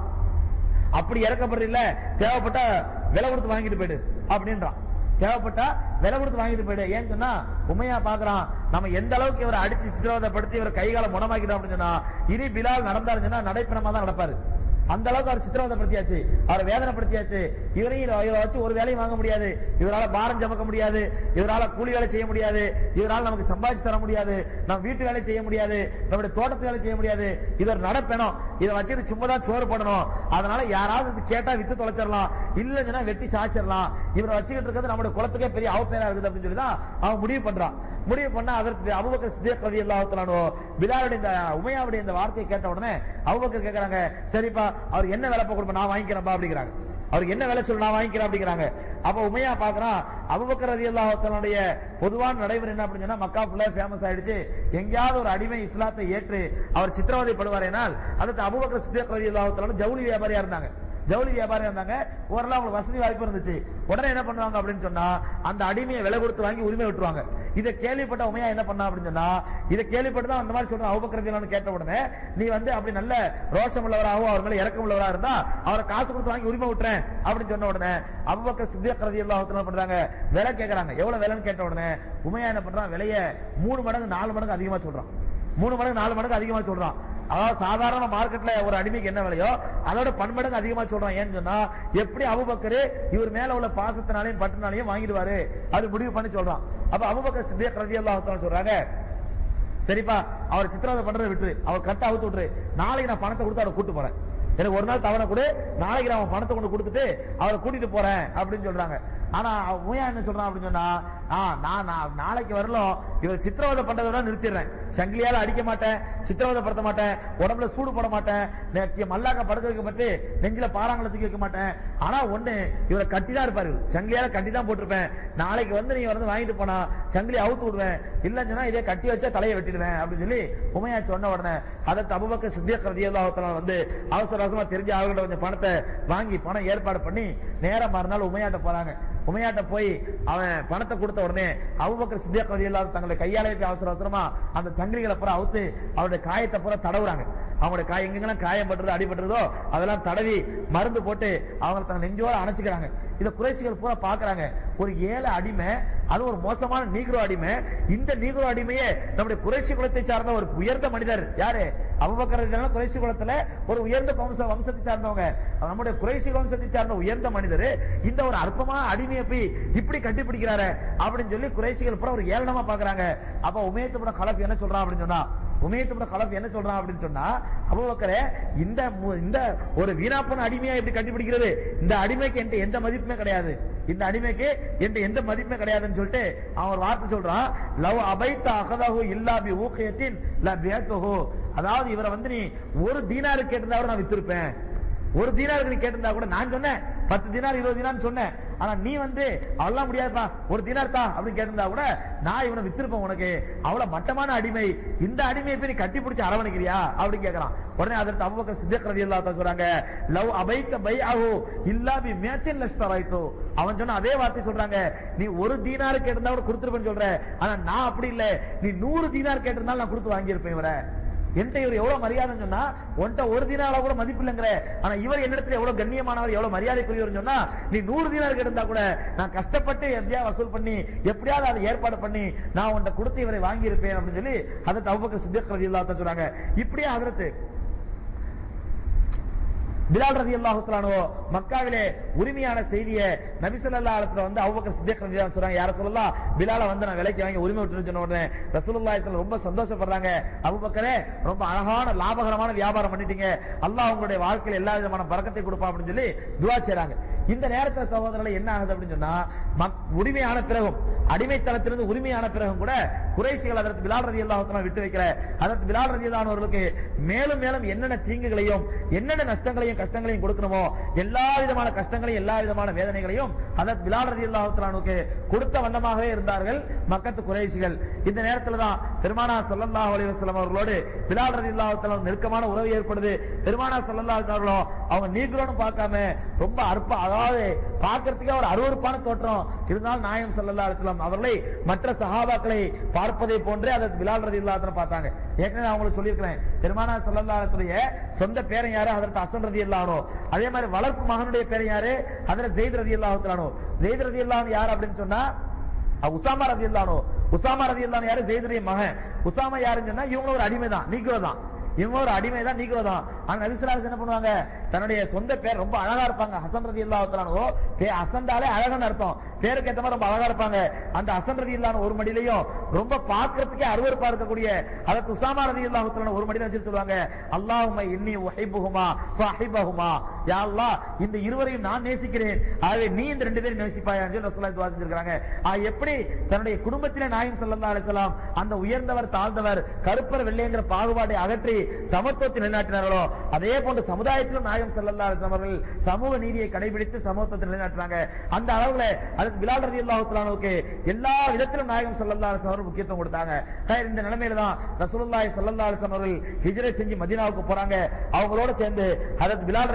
A: அப்படி இறக்கப்படுறீல்ல தேவைப்பட்டா விலை கொடுத்து வாங்கிட்டு போயிடு அப்படின்றான் தேவைப்பட்டா விலை கொடுத்து வாங்கிட்டு போயிடு ஏன்னு சொன்னா உமையா பாக்குறான் நம்ம எந்த அளவுக்கு இவரை அடிச்சு சித்திரவதைப்படுத்தி இவரை கைகால முடமாக்கிட்டோம் அப்படின்னு சொன்னா இனி பிலால் நடந்தாருன்னு சொன்னா நடைப்பிணமா தான் நடப்பாரு அந்த அளவுக்கு அவர் சித்திரவதைப்படுத்தியாச்சு அவரை வேதனைப்படுத்தியாச்சு இவரையும் இவரை வச்சு ஒரு வேலையும் வாங்க முடியாது இவரால பாரம் சமக்க முடியாது இவரால கூலி வேலை செய்ய முடியாது இவரால நமக்கு சம்பாதிச்சு தர முடியாது நம்ம வீட்டு வேலை செய்ய முடியாது நம்முடைய தோட்டத்து வேலை செய்ய முடியாது இது ஒரு நடப்பேணும் இதை வச்சுட்டு சும்மா தான் சோறு போடணும் அதனால யாராவது இது கேட்டா வித்து தொலைச்சிடலாம் இல்லைன்னா வெட்டி சாச்சிடலாம் இவரை வச்சுக்கிட்டு இருக்கிறது நம்முடைய குலத்துக்கே பெரிய அவப்பேரா இருக்குது அப்படின்னு சொல்லி தான் அவன் முடிவு பண்றான் முடிவு பண்ணா அதற்கு அபுபக்கர் சித்திக் ரதி அல்லாஹத்தானோ பிலாலுடைய இந்த உமையாவுடைய இந்த வார்த்தையை கேட்ட உடனே அபுபக்கர் கேக்குறாங்க சரிப்பா அவர் என்ன வேலை கொடுப்ப நான் வாங்கிக்கிறேன்ப்பா அப்படிங்கிறாங்க அவருக்கு என்ன வேலை சொல்லு நான் வாங்கிக்கிறேன் அப்படிங்கிறாங்க அப்ப உமையா பாக்குறான் அபுபக்கர் ரதி அல்லாஹத்தானுடைய பொதுவான நடைமுறை என்ன அப்படின்னு சொன்னா மக்கா ஃபுல்லா ஃபேமஸ் ஆயிடுச்சு எங்கேயாவது ஒரு அடிமை இஸ்லாத்தை ஏற்று அவர் சித்திரவதைப்படுவார் எனால் அதற்கு அபுபக்கர் சித்திக் ரதி அல்லாஹத்தான ஜவுளி வியாபாரியா இருந்தாங்க ஜவுளி வியாபாரம் இருந்தாங்க ஓரளவு அவங்களுக்கு வசதி வாய்ப்பு இருந்துச்சு உடனே என்ன பண்ணுவாங்க அப்படின்னு சொன்னா அந்த அடிமையை விலை கொடுத்து வாங்கி உரிமை விட்டுருவாங்க இதை கேள்விப்பட்ட உமையா என்ன பண்ணா அப்படின்னு சொன்னா இதை கேள்விப்பட்டு தான் அந்த மாதிரி சொல்ற அவுபக்கரதிலான்னு கேட்ட உடனே நீ வந்து அப்படி நல்ல ரோஷம் உள்ளவராகவும் அவர் மேல இறக்கம் உள்ளவரா இருந்தா அவரை காசு கொடுத்து வாங்கி உரிமை விட்டுறேன் அப்படின்னு சொன்ன உடனே அபுபக்கர் சித்திக் ரலியல்லாஹு தஆலா பண்றாங்க விலை கேக்குறாங்க எவ்வளவு விலைன்னு கேட்ட உடனே உமையா என்ன பண்றான் விலைய மூணு மடங்கு நாலு மடங்கு அதிகமா சொல்றான் மூணு மடங்கு நாலு மடங்கு அதிகமா சொல்றான் அதாவது சாதாரண மார்க்கெட்ல ஒரு அடிமைக்கு என்ன விலையோ அதோட பன்மடங்கு அதிகமா சொல்றான் ஏன்னு சொன்னா எப்படி அபுபக்கர் இவர் மேல உள்ள பாசத்தினாலையும் பட்டுனாலையும் வாங்கிடுவாரு அது முடிவு பண்ணி சொல்றான் அப்ப அபுபக்கர் சித்திக் ரலியல்லாஹு தஆலா சொல்றாங்க சரிப்பா அவர் சித்திரவதை பண்றதை விட்டுரு அவர் கட்ட அவுத்து விட்டுரு நாளைக்கு நான் பணத்தை கொடுத்து அவரை கூட்டு போறேன் எனக்கு ஒரு நாள் தவணை கொடு நாளைக்கு நான் அவன் பணத்தை கொண்டு கொடுத்துட்டு அவரை கூட்டிட்டு போறேன் அப்படின்னு சொல்றாங்க ஆனா அவன் உமையா என்ன சொல்றான் அப்படின்னு சொன்னா ஆ, நான் நான் நாளைக்கு வரலும் இவர் சித்திரவதை பண்றதை விட நிறுத்திடுறேன் சங்கிலியால அடிக்க மாட்டேன் சித்திரவதை படுத்த மாட்டேன் உடம்புல சூடு போட மாட்டேன் நெ- மல்லாக்க படுக்க வைக்க பட்டு நெஞ்சில பாறாங்களை தூக்கி வைக்க மாட்டேன் ஆனா ஒண்ணு இவரை கட்டி தான் இருப்பாரு இவரு. சங்கிலியால கட்டி தான் போட்டிருப்பேன் நாளைக்கு வந்து நீங்க வந்து வாங்கிட்டு போனா சங்கிலி அவுத்து விடுவேன் இல்லன்னு சொன்னா இதே கட்டி வச்சா தலையை வெட்டிடுவேன் அப்படின்னு சொல்லி உமையா சொன்ன உடனே அதற்கு அபுபக்கர் சித்திக் ரதியல்லாஹு வந்து அவசர அவசரமா தெரிஞ்சு அவர்கிட்ட கொஞ்சம் பணத்தை வாங்கி பணம் ஏற்பாடு பண்ணி நேரம் மறுநாள் உமையாட்ட போறாங்க உமையாட்ட போய் அவன் பணத்தை கொடுத்த உடனே அபுபக்கர் சித்திக் ரதியல்லாஹு தங்களை கையாலே போய் அவசர அவசரமா அந்த சங்கிலிகளை பூரா அவுத்து அவருடைய காயத்தை பூரா தடவுறாங்க அவங்களுடைய காயம் எங்கெங்கெல்லாம் காயம் பட்டுறதோ அடிபட்டுறதோ அதெல்லாம் தடவி மருந்து போட்டு அவங்க தங்க நெஞ்சோட அணைச்சுக்கிறாங்க இத குறைசிகள் பூரா பாக்குறாங்க ஒரு ஏழை அடிமை அது ஒரு மோசமான நீக்ரோ அடிமை இந்த நீக்ரோ அடிமையே நம்முடைய குறைசி குலத்தை சார்ந்த ஒரு உயர்ந்த மனிதர் யாரு அபுபக்கர் குறைசி குலத்துல ஒரு உயர்ந்த வம்ச வம்சத்தை சார்ந்தவங்க நம்முடைய குறைசி வம்சத்தை சார்ந்த உயர்ந்த மனிதர் இந்த ஒரு அற்பமான அடிமையை போய் இப்படி கட்டிப்பிடிக்கிறாரு அப்படின்னு சொல்லி குறைசிகள் பூரா ஒரு ஏளனமா பாக்குறாங்க அப்ப உமேத்து படம் கலப்பு என்ன சொல்றான் அப்படின்னு சொன்னா உமேத்து கலப் என்ன சொல்றான் அப்படின்னு சொன்னா அபுபக்கரே இந்த மு- இந்த ஒரு வீணாப்பன அடிமையா இப்படி கண்டுபிடிக்கிறது இந்த அடிமைக்கு என்கிட்ட எந்த மதிப்புமே கிடையாது இந்த அடிமைக்கு என்கிட்ட எந்த மதிப்புமே கிடையாதுன்னு சொல்லிட்டு அவன் ஒரு வார்த்தை சொல்றான் லவ் அபைத்த அகதஹு இல்லா பி ஊகியத்தின் ல பியத்துஹு அதாவது இவரை வந்து நீ ஒரு தீனாரு கேட்டிருந்தா கூட நான் வித்திருப்பேன் ஒரு தீனாருக்கு நீ கேட்டிருந்தா கூட நான் சொன்னேன் பத்து தீனார் இருபது தீனார் சொன்னேன் ஆனா நீ வந்து அவ்வளவு முடியாதுப்பா ஒரு தீனார் தான் அப்படின்னு கேட்டிருந்தா கூட நான் இவனை வித்திருப்பேன் உனக்கு அவ்வளவு மட்டமான அடிமை இந்த அடிமையை போய் நீ கட்டி பிடிச்சு அரவணைக்கிறியா அப்படின்னு கேக்குறான் உடனே அதற்கு அபுபக்கர் சித்திக் ரலியல்லாஹு தஆலா சொல்றாங்க லவ் அபைத்த பைஅஹு இல்லா பி மியத்தின் லஷ்தரைத்து அவன் சொன்ன அதே வார்த்தை சொல்றாங்க நீ ஒரு தீனார் கேட்டிருந்தா கூட கொடுத்துருப்பேன்னு சொல்ற ஆனா நான் அப்படி இல்ல நீ நூறு தீனார் கேட்டிருந்தாலும் நான் கொடுத்து வாங்கியிருப்பேன் இவரை என்கிட்ட இவர் எவ்வளவு மரியாதைன்னு சொன்னா உன்கிட்ட ஒரு தினால கூட மதிப்பு இல்லைங்கிற ஆனா இவர் என்னிடத்துல எவ்வளவு கண்ணியமானவர் எவ்வளவு மரியாதைக்குரியவர் சொன்னா நீ நூறு தினார் கேட்டிருந்தா கூட நான் கஷ்டப்பட்டு எப்படியா வசூல் பண்ணி எப்படியாவது அதை ஏற்பாடு பண்ணி நான் உன்கிட்ட கொடுத்து இவரை வாங்கி இருப்பேன் அப்படின்னு சொல்லி அதை தவுபக்க சித்திக் ரதி சொல்றாங்க இப்படியே அதற்கு பிலால் ரதி அல்லாஹுத்தலானோ மக்காவிலே உரிமையான செய்தியை நபிசல்லா அலத்துல வந்து அவ்வக்க சித்திக் ரதி சொல்றாங்க யார சொல்லலாம் பிலால வந்து நான் விலைக்கு வாங்கி உரிமை விட்டுன்னு சொன்ன உடனே ரசூலுல்லாஹி ஸல்லல்லாஹு ரொம்ப சந்தோஷப்படுறாங்க அபூபக்கரே ரொம்ப அழகான லாபகரமான வியாபாரம் பண்ணிட்டீங்க அல்லாஹ் உங்களுடைய வாழ்க்கையில எல்லா விதமான பறக்கத்தை கொடுப்பா அப்படின்னு சொல்லி துவா செய்றாங்க இந்த நேரத்துல சகோதரர்களை என்ன ஆகுது அப்படின்னு சொன்னா மக்- உரிமையான பிறகும் அடிமைத்தனத்திலிருந்து உரிமையான பிறகும் கூட குறைசிகள் அதற்கு பிலால் ரதி அல்லாஹ் விட்டு வைக்கிற அதற்கு பிலால் ரதி அவர்களுக்கு மேலும் மேலும் என்னென்ன தீங்குகளையும் என்னென்ன நஷ்டங்களையும் கஷ்டங்களையும் கொடுக்கணுமோ எல்லா விதமான கஷ்டங்களையும் எல்லா விதமான வேதனைகளையும் அதற்கு பிலால் ரதி அல்லாஹுக்கு கொடுத்த வண்ணமாகவே இருந்தார்கள் மக்கத்து குறைசிகள் இந்த நேரத்துல தான் பெருமானா ஸல்லல்லாஹு அலைஹி வஸல்லம் அவர்களோடு பிலால் ரதி அல்லாஹு நெருக்கமான உறவு ஏற்படுது பெருமானா ஸல்லல்லாஹு அலைஹி வஸல்லம் அவங்க நீக்ரோன்னு பார்க்காம ரொம்ப அற்ப அதாவது பார்க்கறதுக்கே ஒரு அருவருப்பான தோற்றம் இருந்தாலும் நாயம் ஸல்லல்லாஹு அலைஹி வஸல்லம் அவர்களை மற்ற சஹாபாக்களை பார்ப்பதை போன்றே அதை பிலால் ரதி அல்லாஹு பார்த்தாங்க ஏற்கனவே நான் உங்களுக்கு சொல்லியிருக்கிறேன் பெருமானா ஸல்லல்லாஹு அலைஹி வஸல்லம் சொந்த பேரன் யாரு ஹஜரத் ஹசன் ரதி அல்லாஹு அதே மாதிரி வளர்ப்பு மகனுடைய பேரன் யாரு ஹஜரத் ஜெயித் ரதி அல்லாஹு ஜெயித் ரதி அல்லாஹு யார் அப்படின்னு சொன்னா அஹ் உசாமா ரதி அல்லானோ உசாமா ரதி அல்லானோ யாரு ஜெயிதுடைய மகன் உசாமா யாருன்னு சொன்னா இவங்க ஒரு அடிமை தான் நீக்கிறோ தான் இவங்க ஒரு அடிமை தான் நீக்கிறோ தான் ஆனா நபிசுலாஸ் என்ன பண்ணுவாங்க தன்னுடைய சொந்த பேர் ரொம்ப அழகா இருப்பாங்க ஹசன் ரதி இல்லாத்தானோ பே அசந்தாலே அழகான அர்த்தம் பேருக்கு ஏத்த மாதிரி ரொம்ப அழகா இருப்பாங்க அந்த ஹசன் ரதி இல்லான ஒரு மடியிலையும் ரொம்ப பார்க்கறதுக்கே அருவருப்பா இருக்கக்கூடிய அதற்கு உசாமா ரதி இல்லாஹுத்தான ஒரு மடியில வச்சு சொல்லுவாங்க அல்லாஹும இன்னி உஹைபுகுமா ஃபஹிபஹுமா யா அல்லாஹ் இந்த இருவரையும் நான் நேசிக்கிறேன் ஆகவே நீ இந்த ரெண்டு பேரும் நேசிப்பாயான்னு சொல்லி ரசூலுல்லாஹி துஆ செஞ்சிருக்காங்க ஆ, எப்படி தன்னுடைய குடும்பத்திலே நாயம் ஸல்லல்லாஹு அலைஹி வஸல்லம் அந்த உயர்ந்தவர் தாழ்ந்தவர் கருப்பர் வெள்ளைங்கிற பாகுபாடை அகற்றி சமத்துவத்தை நிலைநாட்டினார்களோ அதே போன்று சமுதாயத்திலும் நாயம் ஸல்லல்லாஹு அலைஹி வஸல்லம் அவர்கள் சமூக நீதியை கடைபிடித்து சமத்துவத்தை நிலைநாட்டினாங்க அந்த அளவுல அதுக்கு பிலால் ரலியல்லாஹு தஆலாவுக்கு எல்லா விதத்திலும் நாயகம் ஸல்லல்லாஹு அலைஹி வஸல்லம் அவர்கள் முக்கியத்துவம் கொடுத்தாங்க ஹைர், இந்த நிலைமையில தான் ரசூலுல்லாஹி ஸல்லல்லாஹு அலைஹி வஸல்லம் அவர்கள் ஹிஜ்ரத் செஞ்சு மதீனாவுக்கு போறாங்க அவங்களோட சேர்ந்து ஹஜரத் பிலால் ரலியல்லாஹு தஆலா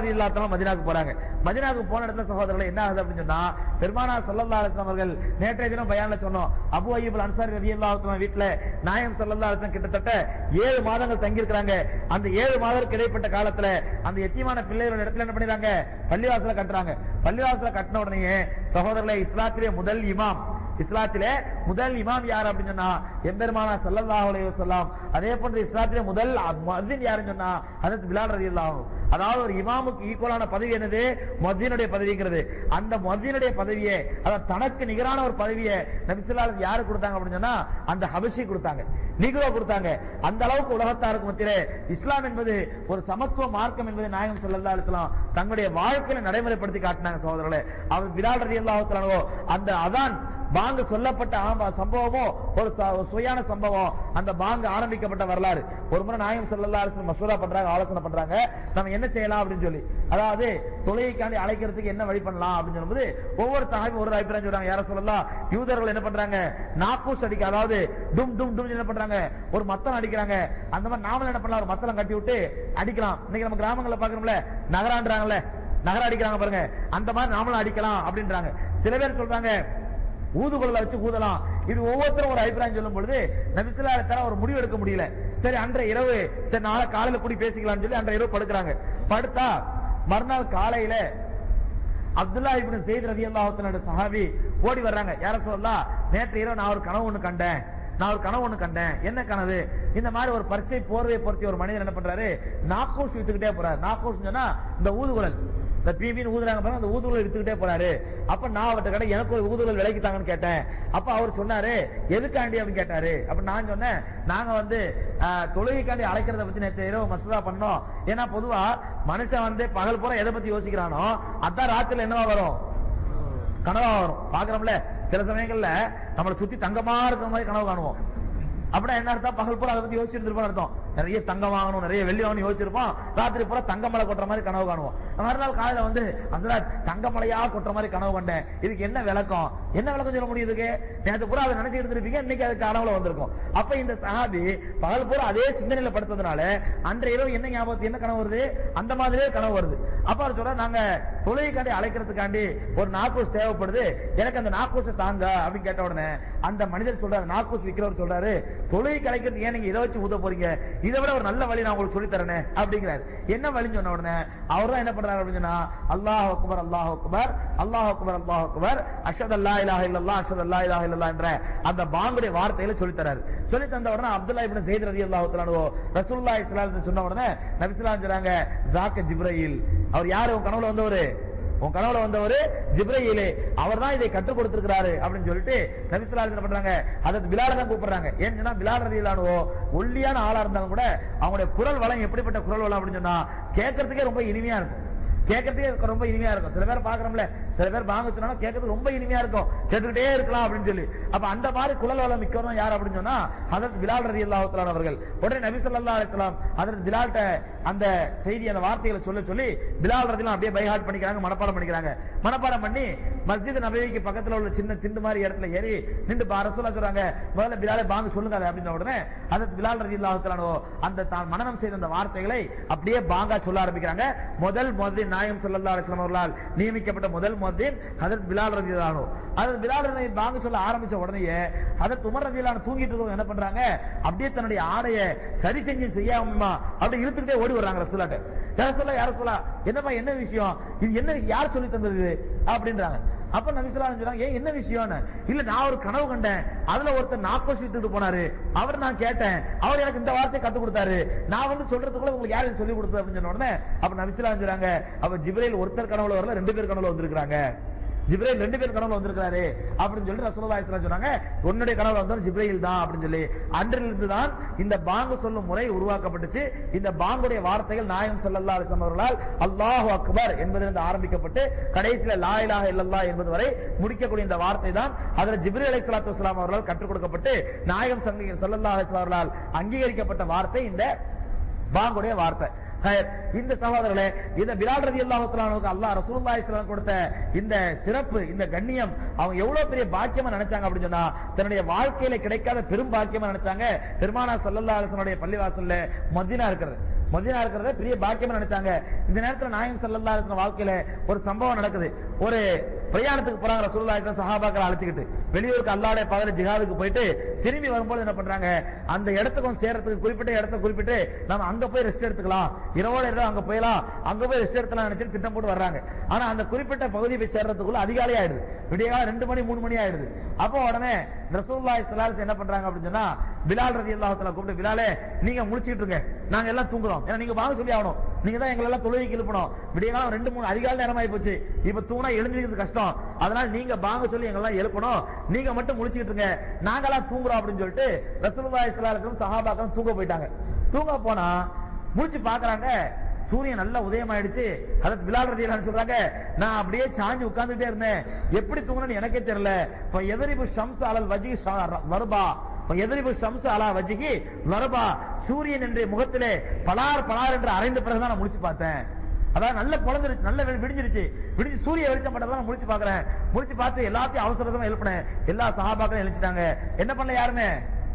A: காரியமா மதினாவுக்கு போறாங்க மதினாவுக்கு போன இடத்துல சகோதரர்கள் என்ன ஆகுது அப்படின்னு சொன்னா பெருமானா சல்லல்லா அலிஸ்லாம் அவர்கள் நேற்றைய தினம் பயான்ல சொன்னோம் அபு அய்யூப் அன்சாரி ரலியல்லாஹு வீட்டுல நாயம் சல்லல்லா அலிஸ்லாம் கிட்டத்தட்ட ஏழு மாதங்கள் தங்கி இருக்கிறாங்க அந்த ஏழு மாதங்களுக்கு இடைப்பட்ட காலத்துல அந்த எத்தியமான பிள்ளைகளோட இடத்துல என்ன பண்ணிடுறாங்க பள்ளிவாசல கட்டுறாங்க பள்ளிவாசல கட்டின உடனே சகோதரர்களை இஸ்லாத்திலே முதல் இமாம் இஸ்லாத்திலே முதல் இமாம் யார் அப்படின்னு சொன்னா எம்பெருமானா ஸல்லல்லாஹு அலைஹி வஸல்லம் அதே போன்று இஸ்லாத்திலே முதல் முஅத்தின் யாருன்னு சொன்னா ஹஜரத் பிலால் ரலியல்லாஹு அன்ஹு. அதாவது ஒரு இமாமுக்கு ஈக்குவலான பதவி என்னது முஅத்தினுடைய பதவிங்கிறது அந்த முஅத்தினுடைய பதவியை அதாவது தனக்கு நிகரான ஒரு பதவியை நபி ஸல்லல்லாஹு அலைஹி யாரு கொடுத்தாங்க அப்படின்னு சொன்னா அந்த ஹபஷி கொடுத்தாங்க நிகரோ கொடுத்தாங்க அந்த அளவுக்கு உலகத்தாருக்கு மத்தியிலே இஸ்லாம் என்பது ஒரு சமத்துவ மார்க்கம் என்பதை நாயகம் ஸல்லல்லாஹு அலைஹி வஸல்லம் தங்களுடைய வாழ்க்கையில நடைமுறைப்படுத்தி காட்டினாங்க சகோதரர்களே அவர் பிலால் ரலியல்லாஹு தஆலா அந்த அதான் பாங்கு சொல்லப்பட்ட ஆம்ப- சம்பவமும் ஒரு ச- ஒரு சுயான சம்பவம் அந்த பாங்கு ஆரம்பிக்கப்பட்ட வரலாறு ஒரு முறை நாயம் செல்லல்லா மசூரா பண்றாங்க ஆலோசனை பண்றாங்க நம்ம என்ன செய்யலாம் அப்படின்னு சொல்லி அதாவது தொழுகைக்காண்டி அழைக்கிறதுக்கு என்ன வழி பண்ணலாம் அப்படின்னு சொல்லும்போது ஒவ்வொரு சகாபி ஒரு அபிப்பிராயம் சொல்றாங்க யார சொல்லலாம் யூதர்கள் என்ன பண்றாங்க நாக்கூஸ் அடிக்க அதாவது டும் டும் டும் என்ன பண்றாங்க ஒரு மத்தம் அடிக்கிறாங்க அந்த மாதிரி நாமளும் என்ன பண்ணலாம் ஒரு மத்தளம் கட்டி விட்டு அடிக்கலாம் இன்னைக்கு நம்ம கிராமங்கள்ல பாக்குறோம்ல நகரான்றாங்கல்ல நகரம் அடிக்கிறாங்க பாருங்க அந்த மாதிரி நாமளும் அடிக்கலாம் அப்படின்றாங்க சில பேர் சொல்றாங்க ஊதுகுழல வச்சு ஊதலாம் இது ஒவ்வொருத்தரும் ஒரு அபிப்பிராயம் சொல்லும் பொழுது நபிசுல்லாத்தால ஒரு முடிவு எடுக்க முடியல சரி அன்றைய இரவு சரி நாளை காலையில கூடி பேசிக்கலாம்னு சொல்லி அன்றைய இரவு படுக்கிறாங்க படுத்தா மறுநாள் காலையில அப்துல்லா இப்னு செய்த் ரலியல்லாஹு தஆலா சஹாபி ஓடி வர்றாங்க யார சொல்லலாம் நேற்று இரவு நான் ஒரு கனவு ஒண்ணு கண்டேன் நான் ஒரு கனவு ஒண்ணு கண்டேன் என்ன கனவு இந்த மாதிரி ஒரு பரீட்சை போர்வை பொருத்தி ஒரு மனிதர் என்ன பண்றாரு நாக்கூஸ் வித்துக்கிட்டே போறாரு நாக்கூஸ் சொன்னா இந்த ஊதுகுழல் இந்த பீபின்னு ஊதுறாங்க பாருங்க அந்த ஊதுகுழல் வித்துக்கிட்டே போறாரு அப்ப நான் அவர்கிட்ட கடை எனக்கு ஒரு ஊதுகுழல் விலைக்கு தாங்கன்னு கேட்டேன் அப்ப அவர் சொன்னாரு எதுக்காண்டி அப்படின்னு கேட்டாரு அப்ப நான் சொன்னேன் நாங்க வந்து ஆஹ், தொழுகைக்காண்டி அழைக்கிறத பத்தி நேற்று இரவு மசூதா பண்ணோம் ஏன்னா பொதுவா மனுஷன் வந்து பகல் பூரா எதை பத்தி யோசிக்கிறானோ அதான் ராத்திரில என்னவா வரும் கனவா வரும் பாக்குறோம்ல சில சமயங்கள்ல நம்மளை சுத்தி தங்கமா இருக்கிற மாதிரி கனவு காணுவோம் அப்படின்னா என்ன அர்த்தம் பகல் பூரா அதை பத்தி யோசிச்சிருந்திருப்போம் அர்த்தம் நிறைய தங்கம் வாங்கணும் நிறைய வெள்ளி வாங்கணும் யோசிச்சிருப்போம் ராத்திரி பூரா தங்க மலை கொட்டுற மாதிரி கனவு காணுவோம் மறுநாள் காலையில வந்து அசராத் தங்க மலையா கொட்டுற மாதிரி கனவு கண்டேன் இதுக்கு என்ன விளக்கம் என்ன விளக்கம் சொல்ல முடியும் இதுக்கு நேற்று பூரா அதை நினைச்சு எடுத்திருப்பீங்க இன்னைக்கு அது கனவுல வந்திருக்கும் அப்ப இந்த சஹாபி பகல் பூரா அதே சிந்தனையில படுத்ததுனால அன்றைய இரவு என்ன ஞாபகத்து என்ன கனவு வருது அந்த மாதிரியே கனவு வருது அப்ப அவர் சொல்ற நாங்க தொழுகைக்காண்டி அழைக்கிறதுக்காண்டி ஒரு நாக்கூஸ் தேவைப்படுது எனக்கு அந்த நாக்கூஸை தாங்க அப்படின்னு கேட்ட உடனே அந்த மனிதர் சொல்றாரு நாக்கூஸ் விக்கிறவர் சொல்றாரு தொழுகைக்கு அழைக்கிறதுக்கு ஏன் நீங்க இதை வச்சு ஊத போறீங்க இதை விட ஒரு நல்ல வழி நான் உங்களுக்கு சொல்லி தரேனே அப்படிங்கிறாரு என்ன வழின்னு சொன்ன உடனே அவர் தான் என்ன பண்றாரு அப்படின்னு சொன்னா அல்லாஹ் அக்பர் அல்லாஹ் அக்பர் அல்லாஹ் அக்பர் அல்லாஹ் அக்பர் அஷத் அல்லா இலாஹ இல்லல்லாஹ் அஷத் அல்லா இலாஹ இல்லல்லாஹ் என்ற அந்த பாங்குடைய வார்த்தைகளை சொல்லி தராரு சொல்லி தந்த உடனே அப்துல்லா இப்னு ஸைத் ரலியல்லாஹு தஆலா ரசூலுல்லாஹி ஸல்லல்லாஹு அலைஹி சொன்ன உடனே நபி ஸல்லல்லாஹு அலைஹி சொல்றாங்க ஜாக்க ஜிப்ரீல் அவர் யாரு உன் கனவுல வந்தவரு உன் கனவுல வந்தவரு ஜிப்ரீலே அவர் தான் இதை கற்றுக் கொடுத்திருக்கிறாரு அப்படின்னு சொல்லிட்டு நபி ஸல்லல்லாஹு அலைஹி பண்றாங்க அதற்கு பிலால தான் கூப்பிடுறாங்க ஏன்னு சொன்னா பிலால் ரலியல்லாஹு ஒல்லியான ஆளா இருந்தாலும் கூட அவங்களுடைய குரல் வளம் எப்படிப்பட்ட குரல் வளம் அப்படின்னு சொன்னா கேட்கறதுக்கே ரொம்ப இனிமையா இருக்கும் கேட்கறதுக்கே ரொம்ப இனிமையா இருக்கும் சில பேர் பாக்குறோம்ல சில பேர் பாங்க சொன்னா கேட்கறதுக்கு ரொம்ப இனிமையா இருக்கும் கேட்டுக்கிட்டே இருக்கலாம் அப்படின்னு சொல்லி அப்ப அந்த மாதிரி குழல் வளம் மிக்கவரும் யார் அப்படின்னு சொன்னா ஹதரத் பிலால் ரதி அல்லாஹ் அவர்கள் உடனே நபி ஸல்லல்லாஹு அலைஹி வஸல்லம் ஹதரத் பிலால்ட்ட அந்த செய்தி அந்த வார்த்தைகளை சொல்ல சொல்லி பிலால் ரதிலாம் அப்படியே பைஹாட் பண்ணிக்கிறாங்க மனப்பாடம் பண்ணிக்கிறாங்க மனப்பாடம் பண்ணி மஸ்ஜித் நபவிக்கு பக்கத்துல உள்ள சின்ன திண்டு மாதிரி இடத்துல ஏறி நின்று பா ரசூலா சொல்றாங்க முதல்ல பிலாலை பாங்க சொல்லுங்க அதை அப்படின்ன உடனே ஹதரத் பிலால் ரதி அல்லாஹ் அந்த தான் மனனம் செய்த அந்த வார்த்தைகளை அப்படியே பாங்கா சொல்ல ஆரம்பிக்கிறாங்க முதல் முதல் நாயம் ஸல்லல்லாஹு அலைஹி வஸல்லம் அவர்களால் நியமிக்கப்பட்ட முதல் முஅத்தின் ஹஜரத் பிலால் ரலியல்லாஹு அன்ஹு ஹஜரத் பிலால் ரலி பாங்க சொல்ல ஆரம்பிச்ச உடனேயே ஹஜரத் உமர் ரலியல்லாஹு அன்ஹு தூங்கிட்டு இருக்கவங்க என்ன பண்றாங்க அப்படியே தன்னுடைய ஆடைய சரி செஞ்சு செய்யாமமா அப்படியே இழுத்துக்கிட்டே ஓடி வர்றாங்க ரசூலாட்ட யார சொல்ல யார சொல்ல என்னப்பா என்ன விஷயம் இது என்ன விஷயம் யார் சொல்லி தந்தது இது அப்படின்றாங்க அப்ப நபிசுலாம் சொல்றாங்க ஏன் என்ன விஷயம்னு இல்ல நான் ஒரு கனவு கண்டேன் அதுல ஒருத்தர் நாக்கோசி வித்துட்டு போனாரு அவர் நான் கேட்டேன் அவர் எனக்கு இந்த வார்த்தையை கத்து கொடுத்தாரு நான் வந்து சொல்றதுக்குள்ள உங்களுக்கு யாரு சொல்லி கொடுத்தது அப்படின்னு சொன்ன உடனே அப்ப நபிசுலாம் சொல்றாங்க அப்ப ஜிப்ரேல் ஒருத்தர் கனவுல வரல ரெண்டு பேர் கனவுல வந்திருக்காங்க ஜிப்ரேல் ரெண்டு பேர் கனவுல வந்திருக்காரு அப்படின்னு சொல்லி ரசூலுல்லாஹி ஸல்லல்லாஹு அலைஹி சொன்னாங்க உன்னுடைய கனவுல வந்தவர் ஜிப்ரீல் தான் அப்படின்னு சொல்லி அன்றிலிருந்து தான் இந்த பாங்கு சொல்லும் முறை உருவாக்கப்பட்டுச்சு இந்த பாங்குடைய வார்த்தைகள் நாயகம் ஸல்லல்லாஹு அலைஹி வஸல்லம் அவர்களால் அல்லாஹு அக்பர் என்பதிலிருந்து ஆரம்பிக்கப்பட்டு கடைசியில லா இலாஹ இல்லல்லாஹ் என்பது வரை முடிக்கக்கூடிய இந்த வார்த்தை தான் அதுல ஜிப்ரீல் அலைஹிஸ்ஸலாத்து வஸலாம் அவர்களால் கற்றுக் கொடுக்கப்பட்டு நாயகம் சங்க- ஸல்லல்லாஹு அலைஹி வஸல்லம் அவர்களால் அங்கீகரிக்கப்பட்ட வார்த்தை இந்த பாங்குடைய வார்த்தை ஹைர். இந்த சகோதரர்களே இந்த பிலால் ரதி அல்லாஹுக்கு அல்லாஹ் ரசூலுல்லாஹி ஸல்லல்லாஹு அலைஹி கொடுத்த இந்த சிறப்பு இந்த கண்ணியம் அவங்க எவ்வளவு பெரிய பாக்கியமா நினைச்சாங்க அப்படின்னு சொன்னா தன்னுடைய வாழ்க்கையில கிடைக்காத பெரும் பாக்கியமா நினைச்சாங்க பெருமானா ஸல்லல்லாஹு அலைஹி வஸல்லம் பள்ளிவாசல்ல மதீனா இருக்கிறது மதீனா இருக்கிறத பெரிய பாக்கியமா நினைச்சாங்க இந்த நேரத்துல நாயம் ஸல்லல்லாஹு அலைஹி வஸல்லம் வாழ்க்கையில ஒரு சம்பவம் நடக்குது ஒரு பிரயாணத்துக்கு போறாங்க ரசூலுல்லாஹி ஸல்லல்லாஹு சஹாபாக்களை அழைச்சிக்கிட்டு வெளியூருக்கு அல்லாஹ்வுடைய பகல ஜிஹாதுக்கு போயிட்டு திரும்பி வரும்போது என்ன பண்றாங்க அந்த இடத்துக்கு வந்து சேர்றதுக்கு குறிப்பிட்ட இடத்த குறிப்பிட்டு நம்ம அங்க போய் ரெஸ்ட் எடுத்துக்கலாம் இரவோட இரவு அங்க போயலாம் அங்க போய் ரெஸ்ட் எடுத்துலாம் நினைச்சு திட்டம் போட்டு வர்றாங்க ஆனா அந்த குறிப்பிட்ட பகுதி போய் சேர்றதுக்குள்ள அதிகாலை ஆயிடுது விடியகாலம் ரெண்டு மணி மூணு மணி ஆயிடுது அப்போ உடனே ரசூலுல்லாஹி ஸல்லல்லாஹு அலைஹி வஸல்லம் என்ன பண்றாங்க அப்படின்னு சொன்னா பிலால் ரலியல்லாஹு தஆலா கூப்பிட்டு பிலாலே நீங்க முழிச்சிட்டு இருங்க நாங்க எல்லாம் தூங்குறோம் ஏன்னா நீங்க வாங்க சொல்லி ஆகணும் நீங்க தான் எங்களை எல்லாம் தொழுகைக்கு எழுப்பணும் விடியகாலம் ரெண்டு மூணு அதிகாலை நேரம் ஆகி போச்சு இப்ப தூணா எழுந்திருக்கிறது கஷ்டம் அதனால நீங்க வாங்க சொல்லி எங்களை எல்லாம் எழுப்பணும் நீங்க மட்டும் முழிச்சிட்டு இருங்க நாங்கெல்லாம் தூங்குறோம் அப்படின்னு சொல்லிட்டு ரசூலுல்லாஹி ஸல்லல்லாஹு அலைஹி வஸல்லம் சஹாபாக்கள் தூங்க போயிட்டாங்க தூங்க போனா முழிச்சு பாக்குறாங்க சூரியன் நல்லா உதயமாயிடுச்சு அதற்கு பிலால் ரதியல்லான்னு சொல்றாங்க நான் அப்படியே சாஞ்சு உட்கார்ந்துட்டே இருந்தேன் எப்படி தூங்கணும்னு எனக்கே தெரியல இப்ப எதிரிபு ஷம்ஸ் அலல் வஜி வருபா இப்ப எதிரிபு ஷம்ஸ் அலா வஜிகி வருபா சூரியன் என்ற முகத்திலே பலார் பலார் என்று அரைந்த பிறகுதான் நான் முடிச்சு பார்த்தேன் அதான் நல்ல பொழந்துருச்சு நல்ல வெ- விடிஞ்சிருச்சு விடிஞ்சு சூரிய வெளிச்சம் பட்டதான் நான் முடிச்சு பாக்குறேன் முடிச்சு பார்த்து எல்லாத்தையும் அவசர அவசரமா எழுப்பினேன் எல்லா சகாபாக்களும் எழுச்சிட்டாங்க என்ன பண்ணல யாருமே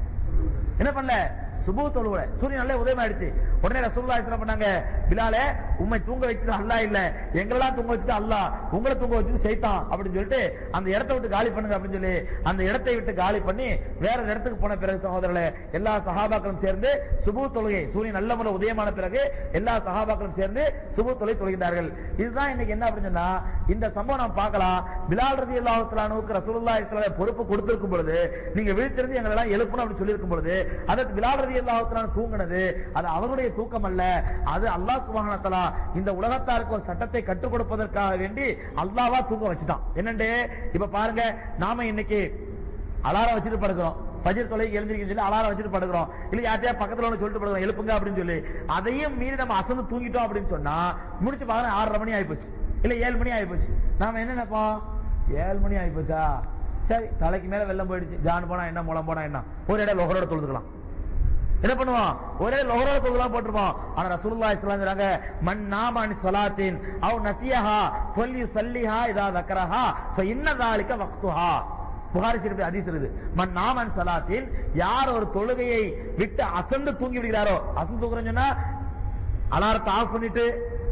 A: என்ன பண்ணல சுபு தொழுவல சூரியன் நல்ல உதயம் ஆயிடுச்சு உடனே ரசூலுல்லாஹி என்ன பண்ணாங்க பிலாலே உம்மை தூங்க வச்சது அல்லாஹ் இல்ல எங்களெல்லாம் தூங்க வச்சது அல்லாஹ் உங்களை தூங்க வச்சது சைத்தான் அப்படின்னு சொல்லிட்டு அந்த இடத்தை விட்டு காலி பண்ணுங்க அப்படின்னு சொல்லி அந்த இடத்தை விட்டு காலி பண்ணி வேற ஒரு இடத்துக்கு போன பிறகு சகோதரர்களே எல்லா சஹாபாக்களும் சேர்ந்து சுபு தொழுகை சூரியன் நல்ல முறை உதயமான பிறகு எல்லா சஹாபாக்களும் சேர்ந்து சுபு தொலை தொழுகின்றார்கள் இதுதான் இன்னைக்கு என்ன அப்படின்னு சொன்னா இந்த சம்பவம் நாம் பார்க்கலாம் பிலால் ரதி அல்லாஹுக்கு ரசூலுல்லாஹி ஸல்லல்லாஹு அலைஹி பொறுப்பு கொடுத்திருக்கும் பொழுது நீங்க விழித்திருந்து எங்களை எல்லாம் எழுப்பணும் அப்படின்னு சொல்லியிருக்கும் பொழுது அதற்கு பிலால் ரதி அல்லாஹுத்தலான் தூங்கினது அது அவருடைய தூக்கம் அல்ல அது அல்லாஹ் சுப்ஹானஹு வ தஆலா இந்த உலகத்தாருக்கு ஒரு சட்டத்தை கற்றுக் கொடுப்பதற்காக வேண்டி அல்லாஹ்வா தூங்க வச்சுட்டான் என்னண்டு இப்ப பாருங்க நாம இன்னைக்கு அலாரம் வச்சுட்டு படுக்கிறோம் பஜர் தொலைக்கு எழுந்திருக்கன்னு சொல்லி அலாரம் வச்சுட்டு படுக்கிறோம் இல்ல யார்ட்டையா பக்கத்துல ஒன்று சொல்லிட்டு படுக்கிறோம் எழுப்புங்க அப்படின்னு சொல்லி அதையும் மீறி நம்ம அசந்து தூங்கிட்டோம் அப்படின்னு சொன்னா முடிச்சு பாருங்க ஆறரை மணி ஆயிப்போச்சு இல்ல ஏழு மணி ஆயிப்போச்சு நாம என்ன நினைப்போம் ஏழு மணி ஆயிப்போச்சா சரி தலைக்கு மேல வெள்ளம் போயிடுச்சு ஜான் போனா என்ன முளம் போனா என்ன ஒரு இடம் லோகரோட தொழுதுக்கலாம் என்ன பண்ணுவான் ஒரே லோகரோட தொழுலாம் போட்டுருப்பான் ஆனா ரசூலுல்லாஹி ஸல்லல்லாஹு அலைஹி வஸல்லம் சொல்றாங்க மன் நாமானி ஸலாத்தின் அவ் நசியஹா ஃபல்யுஸல்லிஹா இதா தக்கரஹா ஃப இன்ன ذلك வக்துஹா புகாரி ஷரீஃப் ஹதீஸ் இருக்குது மன் நாமன் ஸலாத்தின் யார் ஒரு தொழுகையை விட்டு அசந்து தூங்கி விடுகிறாரோ அசந்து தூங்குறேன்னு சொன்னா அலாரத்தை ஆஃப் பண்ணிட்டு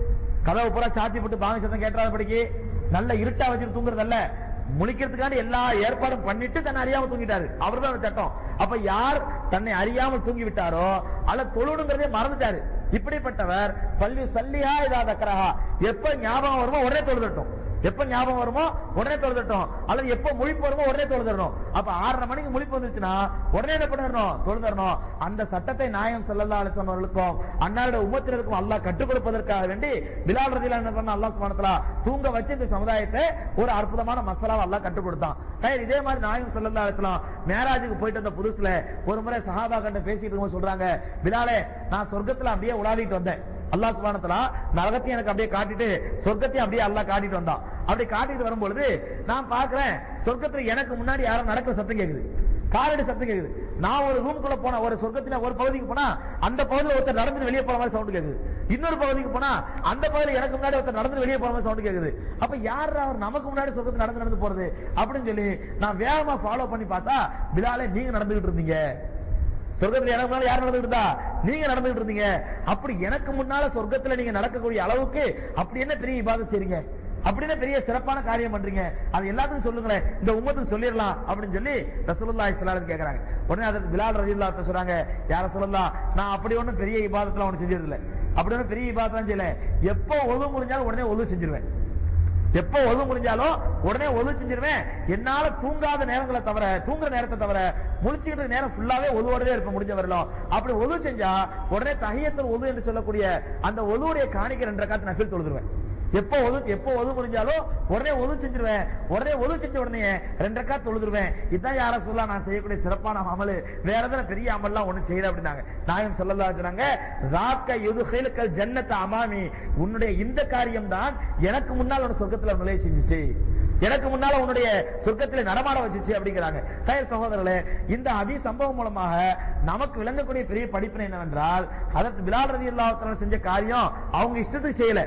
A: கதவை பூரா சாத்தி போட்டு பாங்க சத்தம் கேட்டாத படிக்கு நல்ல இருட்டா வச்சுட்டு தூங்குறது அல்ல முழிக்கிறதுக்காண்டி எல்லா ஏற்பாடும் பண்ணிட்டு தன்னை அறியாம தூங்கிட்டாரு அவர்தான் அந்த சட்டம் அப்ப யார் தன்னை அறியாமல் தூங்கி விட்டாரோ அல்ல தொழுணுங்கிறதே மறந்துட்டாரு இப்படிப்பட்டவர் பள்ளி சல்லியா இதா தக்கரஹா எப்ப ஞாபகம் வருமோ உடனே தொழுதட்டும் எப்ப ஞாபகம் வருமோ உடனே தொழுதட்டும் அல்லது எப்ப முழிப்பு வருமோ உடனே தொழுதரணும் அப்ப ஆறரை மணிக்கு முழிப்பு வந்துச்சுன்னா உடனே என்ன பண்ணிடணும் தொழுதரணும் அந்த சட்டத்தை நாயம் ஸல்லல்லாஹு அலைஹி வஸல்லம் அவர்களுக்கும் அன்னாருடைய உம்மத்தினருக்கும் அல்லாஹ் கற்றுக் கொடுப்பதற்காக வேண்டி பிலால் ரதியல்லாஹு என்ன பண்ண அல்லாஹ் சுப்ஹானஹு வ தஆலா தூங்க வச்சு இந்த சமுதாயத்தை ஒரு அற்புதமான மசாலாவை அல்லாஹ் கற்றுக் கொடுத்தான் சரி, இதே மாதிரி நாயம் ஸல்லல்லாஹு அலைஹி வஸல்லம் மேராஜுக்கு போயிட்டு வந்த புதுசுல ஒரு முறை சஹாபா கண்ட பேசிட்டு இருக்கும்போது சொல்றாங்க பிலாலே நான் சொர்க்கத்துல அப்படியே உலாவிட்டு வந்தேன் அல்லாஹ் சுப்ஹானஹு வ தஆலா நரகத்தையும் எனக்கு அப்படியே காட்டிட்டு சொர்க்கத்தையும் அப்படியே அல்லாஹ் காட்டிட்டு வந்தான் அப்படி காட்டிட்டு வரும்பொழுது நான் பார்க்கிறேன் சொர்க்கத்துல எனக்கு முன்னாடி யாரும் நடக்கிற சத்தம் கேக்குது காலடி சத்தம் கேக்குது நான் ஒரு ரூம்குள்ள போன ஒரு சொர்க்கத்துல ஒரு பகுதிக்கு போனா அந்த பகுதியில் ஒருத்தர் நடந்து வெளியே போற மாதிரி சவுண்ட் கேக்குது இன்னொரு பகுதிக்கு போனா அந்த பகுதியில் எனக்கு முன்னாடி ஒருத்தர் நடந்து வெளியே போற மாதிரி சவுண்ட் கேக்குது அப்ப யார் அவர் நமக்கு முன்னாடி சொர்க்கத்துல நடந்து நடந்து போறது அப்படின்னு சொல்லி நான் வேகமா ஃபாலோ பண்ணி பார்த்தா பிலாலே நீங்க நடந்துகிட்டு இருந்தீங்க சொர்க்கத்துல எனக்கு முன்னால யார் நடந்துட்டு இருந்தா நீங்க நடந்துட்டு இருந்தீங்க அப்படி எனக்கு முன்னால சொர்க்கத்துல நீங்க நடக்கக்கூடிய அளவுக்கு அப்படி என்ன பெரிய இபாதத் செய்றீங்க அப்படி என்ன பெரிய சிறப்பான காரியம் பண்றீங்க அது எல்லாத்துக்கும் சொல்லுங்களேன் இந்த உம்மத்துக்கு சொல்லிடலாம் அப்படின்னு சொல்லி ரசூலுல்லாஹி ஸல்லல்லாஹு அலைஹி கேக்குறாங்க உடனே அதற்கு பிலால் ரலியல்லாஹு அன்ஹு சொல்றாங்க யார சொல்லலாம் நான் அப்படி ஒண்ணும் பெரிய இபாதத்துல ஒண்ணு செஞ்சது இல்ல அப்படி ஒண்ணும் பெரிய இபாதத்லாம் செய்யல எப்போ ஒது முடிஞ்சாலும் உடனே ஒது செஞ்சிருவேன் எப்போ ஒது முடிஞ்சாலும் உடனே ஒது செஞ்சிருவேன் என்னால தூங்காத நேரங்களை தவிர தூங்குற நேரத்தை தவிர முழிச்சுக்கிட்டு இருக்க நேரம் ஃபுல்லாவே ஒதுவோடவே இருப்பேன் முடிஞ்ச வரலாம் அப்படி ஒது செஞ்சா உடனே தஹியத்தில் ஒது என்று சொல்லக்கூடிய அந்த ஒதுவுடைய காணிக்கை ரெண்டு காத்து நஃபில் தொழுதுருவேன் எப்போ ஒது எப்போ ஒது முடிஞ்சாலும் உடனே ஒது செஞ்சிருவேன் உடனே ஒது செஞ்ச உடனே ரெண்டு ரக்கா தொழுதுருவேன் இதான் யார சொல்லலாம் நான் செய்யக்கூடிய சிறப்பான அமலு வேற எதுவும் பெரிய அமல்லாம் ஒண்ணும் செய்யல அப்படின்னாங்க நாயம் சொல்லலாம் சொன்னாங்க ராக்க யுதுகைலுக்கல் ஜன்னத்த அமாமி உன்னுடைய இந்த காரியம் தான் எனக்கு முன்னால் உன் சொர்க்கத்துல நுழைய செஞ்சுச்சு எனக்கு முன்னால உன்னுடைய சொர்க்கத்துல நடமாட வச்சுச்சு அப்படிங்கிறாங்க தயர் சகோதரர்களே இந்த அதி சம்பவம் மூலமாக நமக்கு விளங்கக்கூடிய பெரிய படிப்பினை என்னவென்றால் அதற்கு பிலால் ரதி செஞ்ச காரியம் அவங்க இஷ்டத்துக்கு செய்யல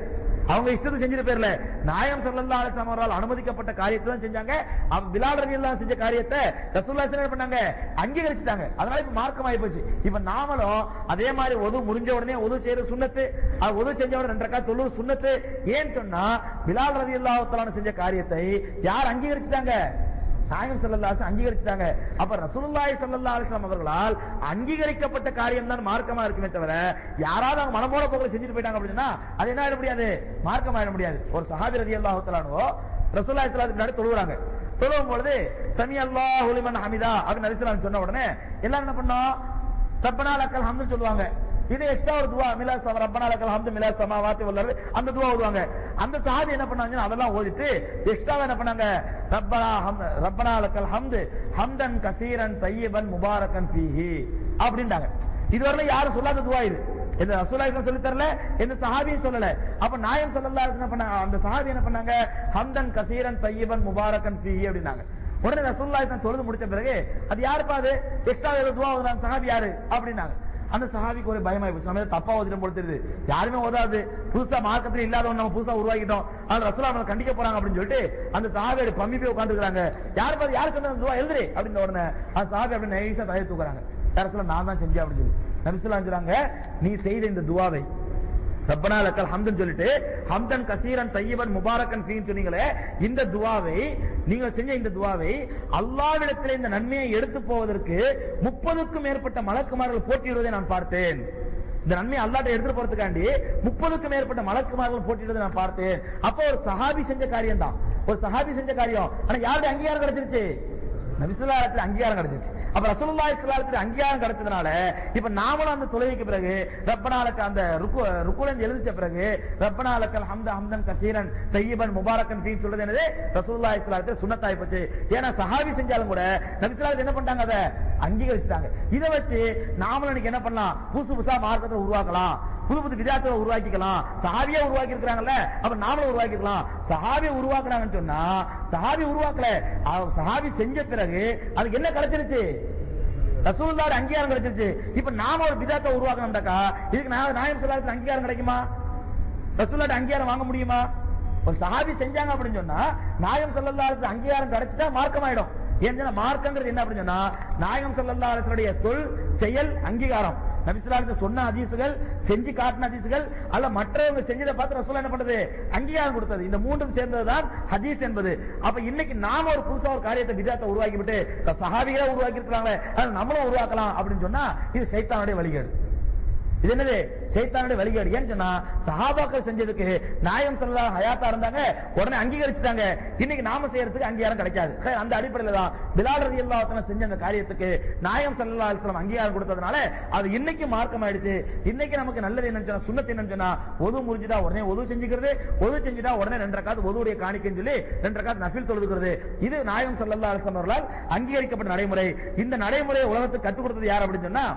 A: அவங்க இஷ்டத்தை செஞ்சுட்டு பேர்ல நாயம் ஸல்லல்லாஹு அலைஹி வஸல்லம் அவரால் அனுமதிக்கப்பட்ட காரியத்தை தான் செஞ்சாங்க அவ பிலால் ரலியல்லாஹு செஞ்ச காரியத்தை ரசூலுல்லாஹி ஸல்லல்லாஹு அலைஹி பண்ணாங்க அங்கீகரிச்சிட்டாங்க அதனால இப்ப மார்க்கம் ஆகி போச்சு இப்ப நாமளும் அதே மாதிரி ஒது முடிஞ்ச உடனே ஒது செய்யறது சுன்னத்து அது ஒது செஞ்ச உடனே ரெண்டு ரக்காத் தொழுவது சுன்னத்து ஏன்னு சொன்னா பிலால் ரலியல்லாஹு தஆலா செஞ்ச காரியத்தை யார் அங்கீகரிச்சிட்டாங்க நாயகம் ஸல்லல்லாஹு அலைஹி அங்கீகரிச்சிட்டாங்க அப்ப ரசூலுல்லாஹி ஸல்லல்லாஹு அலைஹி வஸல்லம் அவர்களால் அங்கீகரிக்கப்பட்ட காரியம் தான் மார்க்கமா இருக்குமே தவிர யாராவது அவங்க மனமோட போகல செஞ்சுட்டு போயிட்டாங்க அப்படின்னா அது என்ன ஆயிட முடியாது மார்க்கம் ஆயிட முடியாது ஒரு சஹாபி ரலியல்லாஹு தஆலானோ ரசூலுல்லாஹி ஸல்லல்லாஹு முன்னாடி தொழுவுறாங்க தொழுவும் பொழுது சமி அல்லாஹு லிமன் ஹமிதா அப்படின்னு நபிசலாம் சொன்ன உடனே எல்லாரும் என்ன பண்ணோம் ரப்பனா லக்கல் ஹம்து சொல்லுவாங்க இது எக்ஸ்ட்ரா ஒரு துவா மிலா சம ரப்பனா லக்கல் ஹம்து மிலா சமாவாத்தி வல்லது அந்த துவா ஓதுவாங்க அந்த சஹாபி என்ன பண்ணாங்க அதெல்லாம் ஓதிட்டு எக்ஸ்ட்ராவா என்ன பண்ணாங்க ரப்பனா ஹம்து ரப்பனா லக்கல் ஹம்து ஹம்தன் கசீரன் தையபன் முபாரக்கன் ஃபீஹி அப்படின்றாங்க இதுவரை யாரும் சொல்லாத துவா இது இந்த ரசூலாய் சொல்லி தரல எந்த சஹாபியும் சொல்லல அப்ப நாயம் ஸல்லல்லாஹு அலைஹி வஸல்லம் பண்ணாங்க அந்த சஹாபி என்ன பண்ணாங்க ஹம்தன் கசீரன் தையபன் முபாரக்கன் ஃபீஹி அப்படின்னாங்க உடனே ரசூலுல்லாஹி ஸல்லல்லாஹு தொழுது முடிச்ச பிறகு அது யாருப்பா அது எக்ஸ்ட்ரா ஏதோ துவா ஓதுறாங்க சஹாபி யாரு அப்படின்னாங்க அந்த சஹாபிக்கு ஒரு பயமாயி போச்சு நம்ம ஏதோ தப்பா ஓதிடும் போல தெரியுது யாருமே ஓதாது புதுசா மார்க்கத்துல இல்லாதவன் நம்ம புதுசா உருவாக்கிட்டோம் அதனால ரசூலா நம்மளை கண்டிக்க போறாங்க அப்படின்னு சொல்லிட்டு அந்த சஹாபியோட பம்மி போய் உட்காந்துருக்காங்க யாரு பார்த்து யாரு சொன்ன அந்த துவா எழுதுரு அப்படின்னு உடனே அந்த சஹாபி அப்படி நைஸா தலையை தூக்குறாங்க ரசூலா நான் தான் செஞ்சேன் அப்படின்னு சொல்லி நபிசுல்லா சொல்றாங்க நீ செய்த இந்த துவாவை ரப்பனா லக்கல் ஹம்துன்னு சொல்லிட்டு ஹம்தன் கசீரன் தையபன் முபாரக்கன் ஃபீன்னு சொன்னீங்களே இந்த துவாவை நீங்கள் செஞ்ச இந்த துவாவை அல்லாவிடத்தில் இந்த நன்மையை எடுத்து போவதற்கு முப்பதுக்கும் மேற்பட்ட மலக்குமார்கள் போட்டியிடுவதை நான் பார்த்தேன் இந்த நன்மையை அல்லாட்ட எடுத்துட்டு போறதுக்காண்டி முப்பதுக்கும் மேற்பட்ட மலக்குமார்கள் போட்டியிடுவதை நான் பார்த்தேன் அப்போ ஒரு சஹாபி செஞ்ச காரியம் தான் ஒரு சஹாபி செஞ்ச காரியம் ஆனா யாருடைய அங்கீகாரம் கிடைச்சிருச்சு நபிசுல்லாத்துல அங்கீகாரம் கிடைச்சிச்சு அப்ப ரசூலுல்லாஹி ஸல்லல்லாஹு அங்கீகாரம் கிடைச்சதுனால இப்ப நாமளும் அந்த தொழுகைக்கு பிறகு ரப்பனாலக்கு அந்த ருக்கு ருக்குல எழுதிச்ச பிறகு ரப்பனாலக்கல் ஹம்த ஹம்தன் கசீரன் தையபன் முபாரக்கன் ஃபீன் சொல்றது என்னது ரசூலுல்லாஹி ஸல்லல்லாஹு சுன்னத்தாய் போச்சு ஏன்னா சஹாபி செஞ்சாலும் கூட நபிசுல்லாஹு என்ன பண்ணிட்டாங்க அதை அங்கீகரிச்சிட்டாங்க இதை வச்சு நாமளும் இன்னைக்கு என்ன பண்ணலாம் புதுசு புதுசா மார்க்கத்தை உருவாக்கலாம் புது புது விதாத்தை உருவாக்கிக்கலாம் சஹாபியா உருவாக்கி இருக்காங்கல்ல அப்ப நாமளும் உருவாக்கி இருக்கலாம் சஹாபியை உருவாக்குறாங்கன்னு சொன்னா சஹாபி உருவாக்கல அவங்க சஹாபி செஞ்ச பிறகு அதுக்கு என்ன கிடைச்சிருச்சு ரசூலுல்லாஹ் அங்கீகாரம் கிடைச்சிருச்சு இப்ப நாம ஒரு விதாத்தை உருவாக்கணும்டாக்கா இதுக்கு நான் நாயம் சொல்லாத அங்கீகாரம் கிடைக்குமா ரசூலுல்லாஹ் அங்கீகாரம் வாங்க முடியுமா ஒரு சஹாபி செஞ்சாங்க அப்படின்னு சொன்னா நாயம் ஸல்லல்லாஹு அங்கீகாரம் கிடைச்சிட்டா மார்க்கமாயிடும் ஏன்னா மார்க்கங்கிறது என்ன அப்படின்னு சொன்னா நாயகம் ஸல்லல்லாஹு அலைஹி வஸல்லம் சொல் செயல் அங்கீகாரம் நபிசுல்லாஹு சொன்ன ஹதீசுகள் செஞ்சு காட்டின ஹதீசுகள் அல்ல மற்றவங்க செஞ்சதை பார்த்து ரசூலா என்ன பண்றது அங்கீகாரம் கொடுத்தது இந்த மூன்றும் சேர்ந்ததுதான் ஹதீஸ் என்பது அப்ப இன்னைக்கு நாம ஒரு புதுசா ஒரு காரியத்தை விதத்தை உருவாக்கி விட்டு சஹாபிகளா உருவாக்கி இருக்கிறாங்களே அதை நம்மளும் உருவாக்கலாம் அப்படின்னு சொன்னா இது சைத்தானுடைய வழிகேடு இது என்னது சைத்தானுடைய வழிகேடு ஏன்னு சொன்னா சஹாபாக்கள் செஞ்சதுக்கு நாயம் சல்லா ஹயாத்தா இருந்தாங்க உடனே அங்கீகரிச்சுட்டாங்க இன்னைக்கு நாம செய்யறதுக்கு அங்கீகாரம் கிடைக்காது ஹே, அந்த அடிப்படையில தான் பிலால் ரதி செஞ்ச அந்த காரியத்துக்கு நாயம் சல்லா அலிஸ்லாம் அங்கீகாரம் கொடுத்ததுனால அது இன்னைக்கு மார்க்கம் ஆயிடுச்சு இன்னைக்கு நமக்கு நல்லது என்னன்னு சொன்னா சுண்ணத்து என்னன்னு சொன்னா ஒது முறிஞ்சிட்டா உடனே ஒது செஞ்சுக்கிறது ஒது செஞ்சுட்டா உடனே ரெண்டு ரக்காத்து ஒதுவுடைய காணிக்கைன்னு சொல்லி ரெண்டு ரக்காத்து நஃபில் தொழுதுகிறது இது நாயம் சல்லா அலிஸ்லாம் அவர்களால் அங்கீகரிக்கப்பட்ட நடைமுறை இந்த நடைமுறையை உலகத்துக்கு கற்றுக் கொடுத்தது யார் அப்படின்னு சொன்னா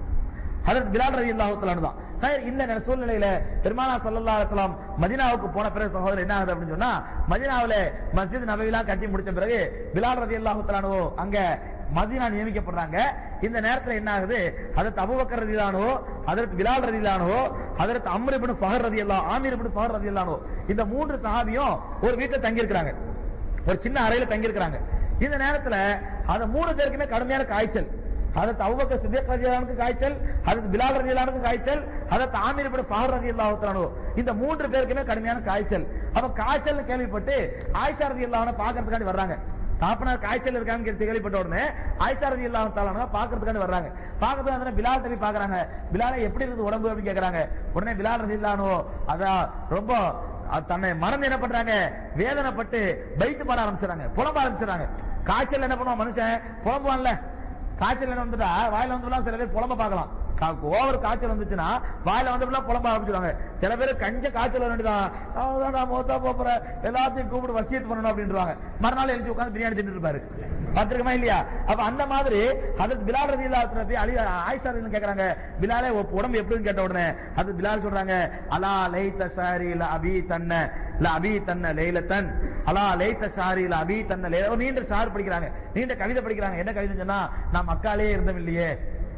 A: ஹதரத் பிலால் ரதி அல்லாஹு தான் ஹைர், இந்த நே- சூழ்நிலையில பெருமானா ஸல்லல்லாஹு அலைஹி வஸல்லம் மதீனாவுக்கு போன பிறகு சகோதரர் என்ன ஆகுது அப்படின்னு சொன்னா மதீனாவுல மஸ்ஜித் நபவிலாம் கட்டி முடிச்ச பிறகு பிலால் ரதி அல்லாஹு அங்க மதீனா நியமிக்கப்படுறாங்க இந்த நேரத்துல என்ன ஆகுது ஹதரத் அபூபக்கர் ரதிலானோ ஹதரத் பிலால் ரதிலானோ ஹதரத் அம்ர் இப்னு ஃபஹர் ரதியல்லாஹு ஆமீர் இப்னு ஃபஹர் ரதியல்லாஹு இந்த மூன்று சஹாபியும் ஒரு வீட்டுல தங்கி இருக்கிறாங்க ஒரு சின்ன அறையில தங்கி இருக்கிறாங்க இந்த நேரத்துல அந்த மூணு பேருக்குமே கடுமையான காய்ச்சல் ஹதரத் அபூபக்கர் சித்திக் ரலியல்லாஹுக்கு காய்ச்சல் ஹதரத் பிலால் ரலியல்லாஹுக்கு காய்ச்சல் ஹதரத் ஆமீர் இப்னு ஃபஹர் ரலியல்லாஹு தஆலா இந்த மூன்று பேருக்குமே கடுமையான காய்ச்சல் அப்ப காய்ச்சல் கேள்விப்பட்டு ஆயிஷா ரலியல்லாஹு பாக்குறதுக்காண்டி வர்றாங்க தாப்பனார் காய்ச்சல் இருக்கான்னு கேள்வி- கேள்விப்பட்ட உடனே ஆயிஷா ரலியல்லாஹு தஆலா பாக்குறதுக்காண்டி வர்றாங்க பாக்குறதுக்கு வந்து பிலால் தம்பி பாக்குறாங்க பிலால எப்படி இருக்குது உடம்பு அப்படின்னு கேக்குறாங்க உடனே பிலால் ரலியல்லாஹு அதான் ரொம்ப அது தன்னை மறந்து என்ன பண்றாங்க வேதனைப்பட்டு பைத்து பாட ஆரம்பிச்சாங்க புலம்ப ஆரம்பிச்சாங்க காய்ச்சல் என்ன பண்ணுவான் மனுஷன் புலம்புவான்ல காய்ச்சல் என்ன வந்துட்டா வாயில வந்து சில பேர் புலம்ப பார்க்கலாம் ஓவர் காய்ச்சல் வந்துச்சுன்னா வாயில வந்து புலம்ப ஆரம்பிச்சிருவாங்க சில பேர் கஞ்ச காய்ச்சல் வந்துதான் அவ்வளவுதான் நான் மொத்தா போறேன் எல்லாத்தையும் கூப்பிட்டு வசியத்து பண்ணணும் அப்படின்றாங்க மறுநாள் எழுச்சி உட்காந்து பிரியாணி தின்னு இருப்பாரு பாத்துருக்கமா இல்லையா அப்ப அந்த மாதிரி ஹதரத் பிலால் ரதி போய் அலி ஆயிஷா ரதி கேக்குறாங்க பிலாலே உன் உடம்பு எப்படின்னு கேட்ட உடனே அது பிலால் சொல்றாங்க அலா லைத்த ஷாரி ல அபி தன்ன ல அபி தன்ன லைலத்தன் அலா லைத்த ஷாரி ல அபி தன்ன லைல ஒரு நீண்ட ஷார் படிக்கிறாங்க நீண்ட கவிதை படிக்கிறாங்க என்ன கவிதை சொன்னா நான் மக்காலே இருந்தோம் இல்லையே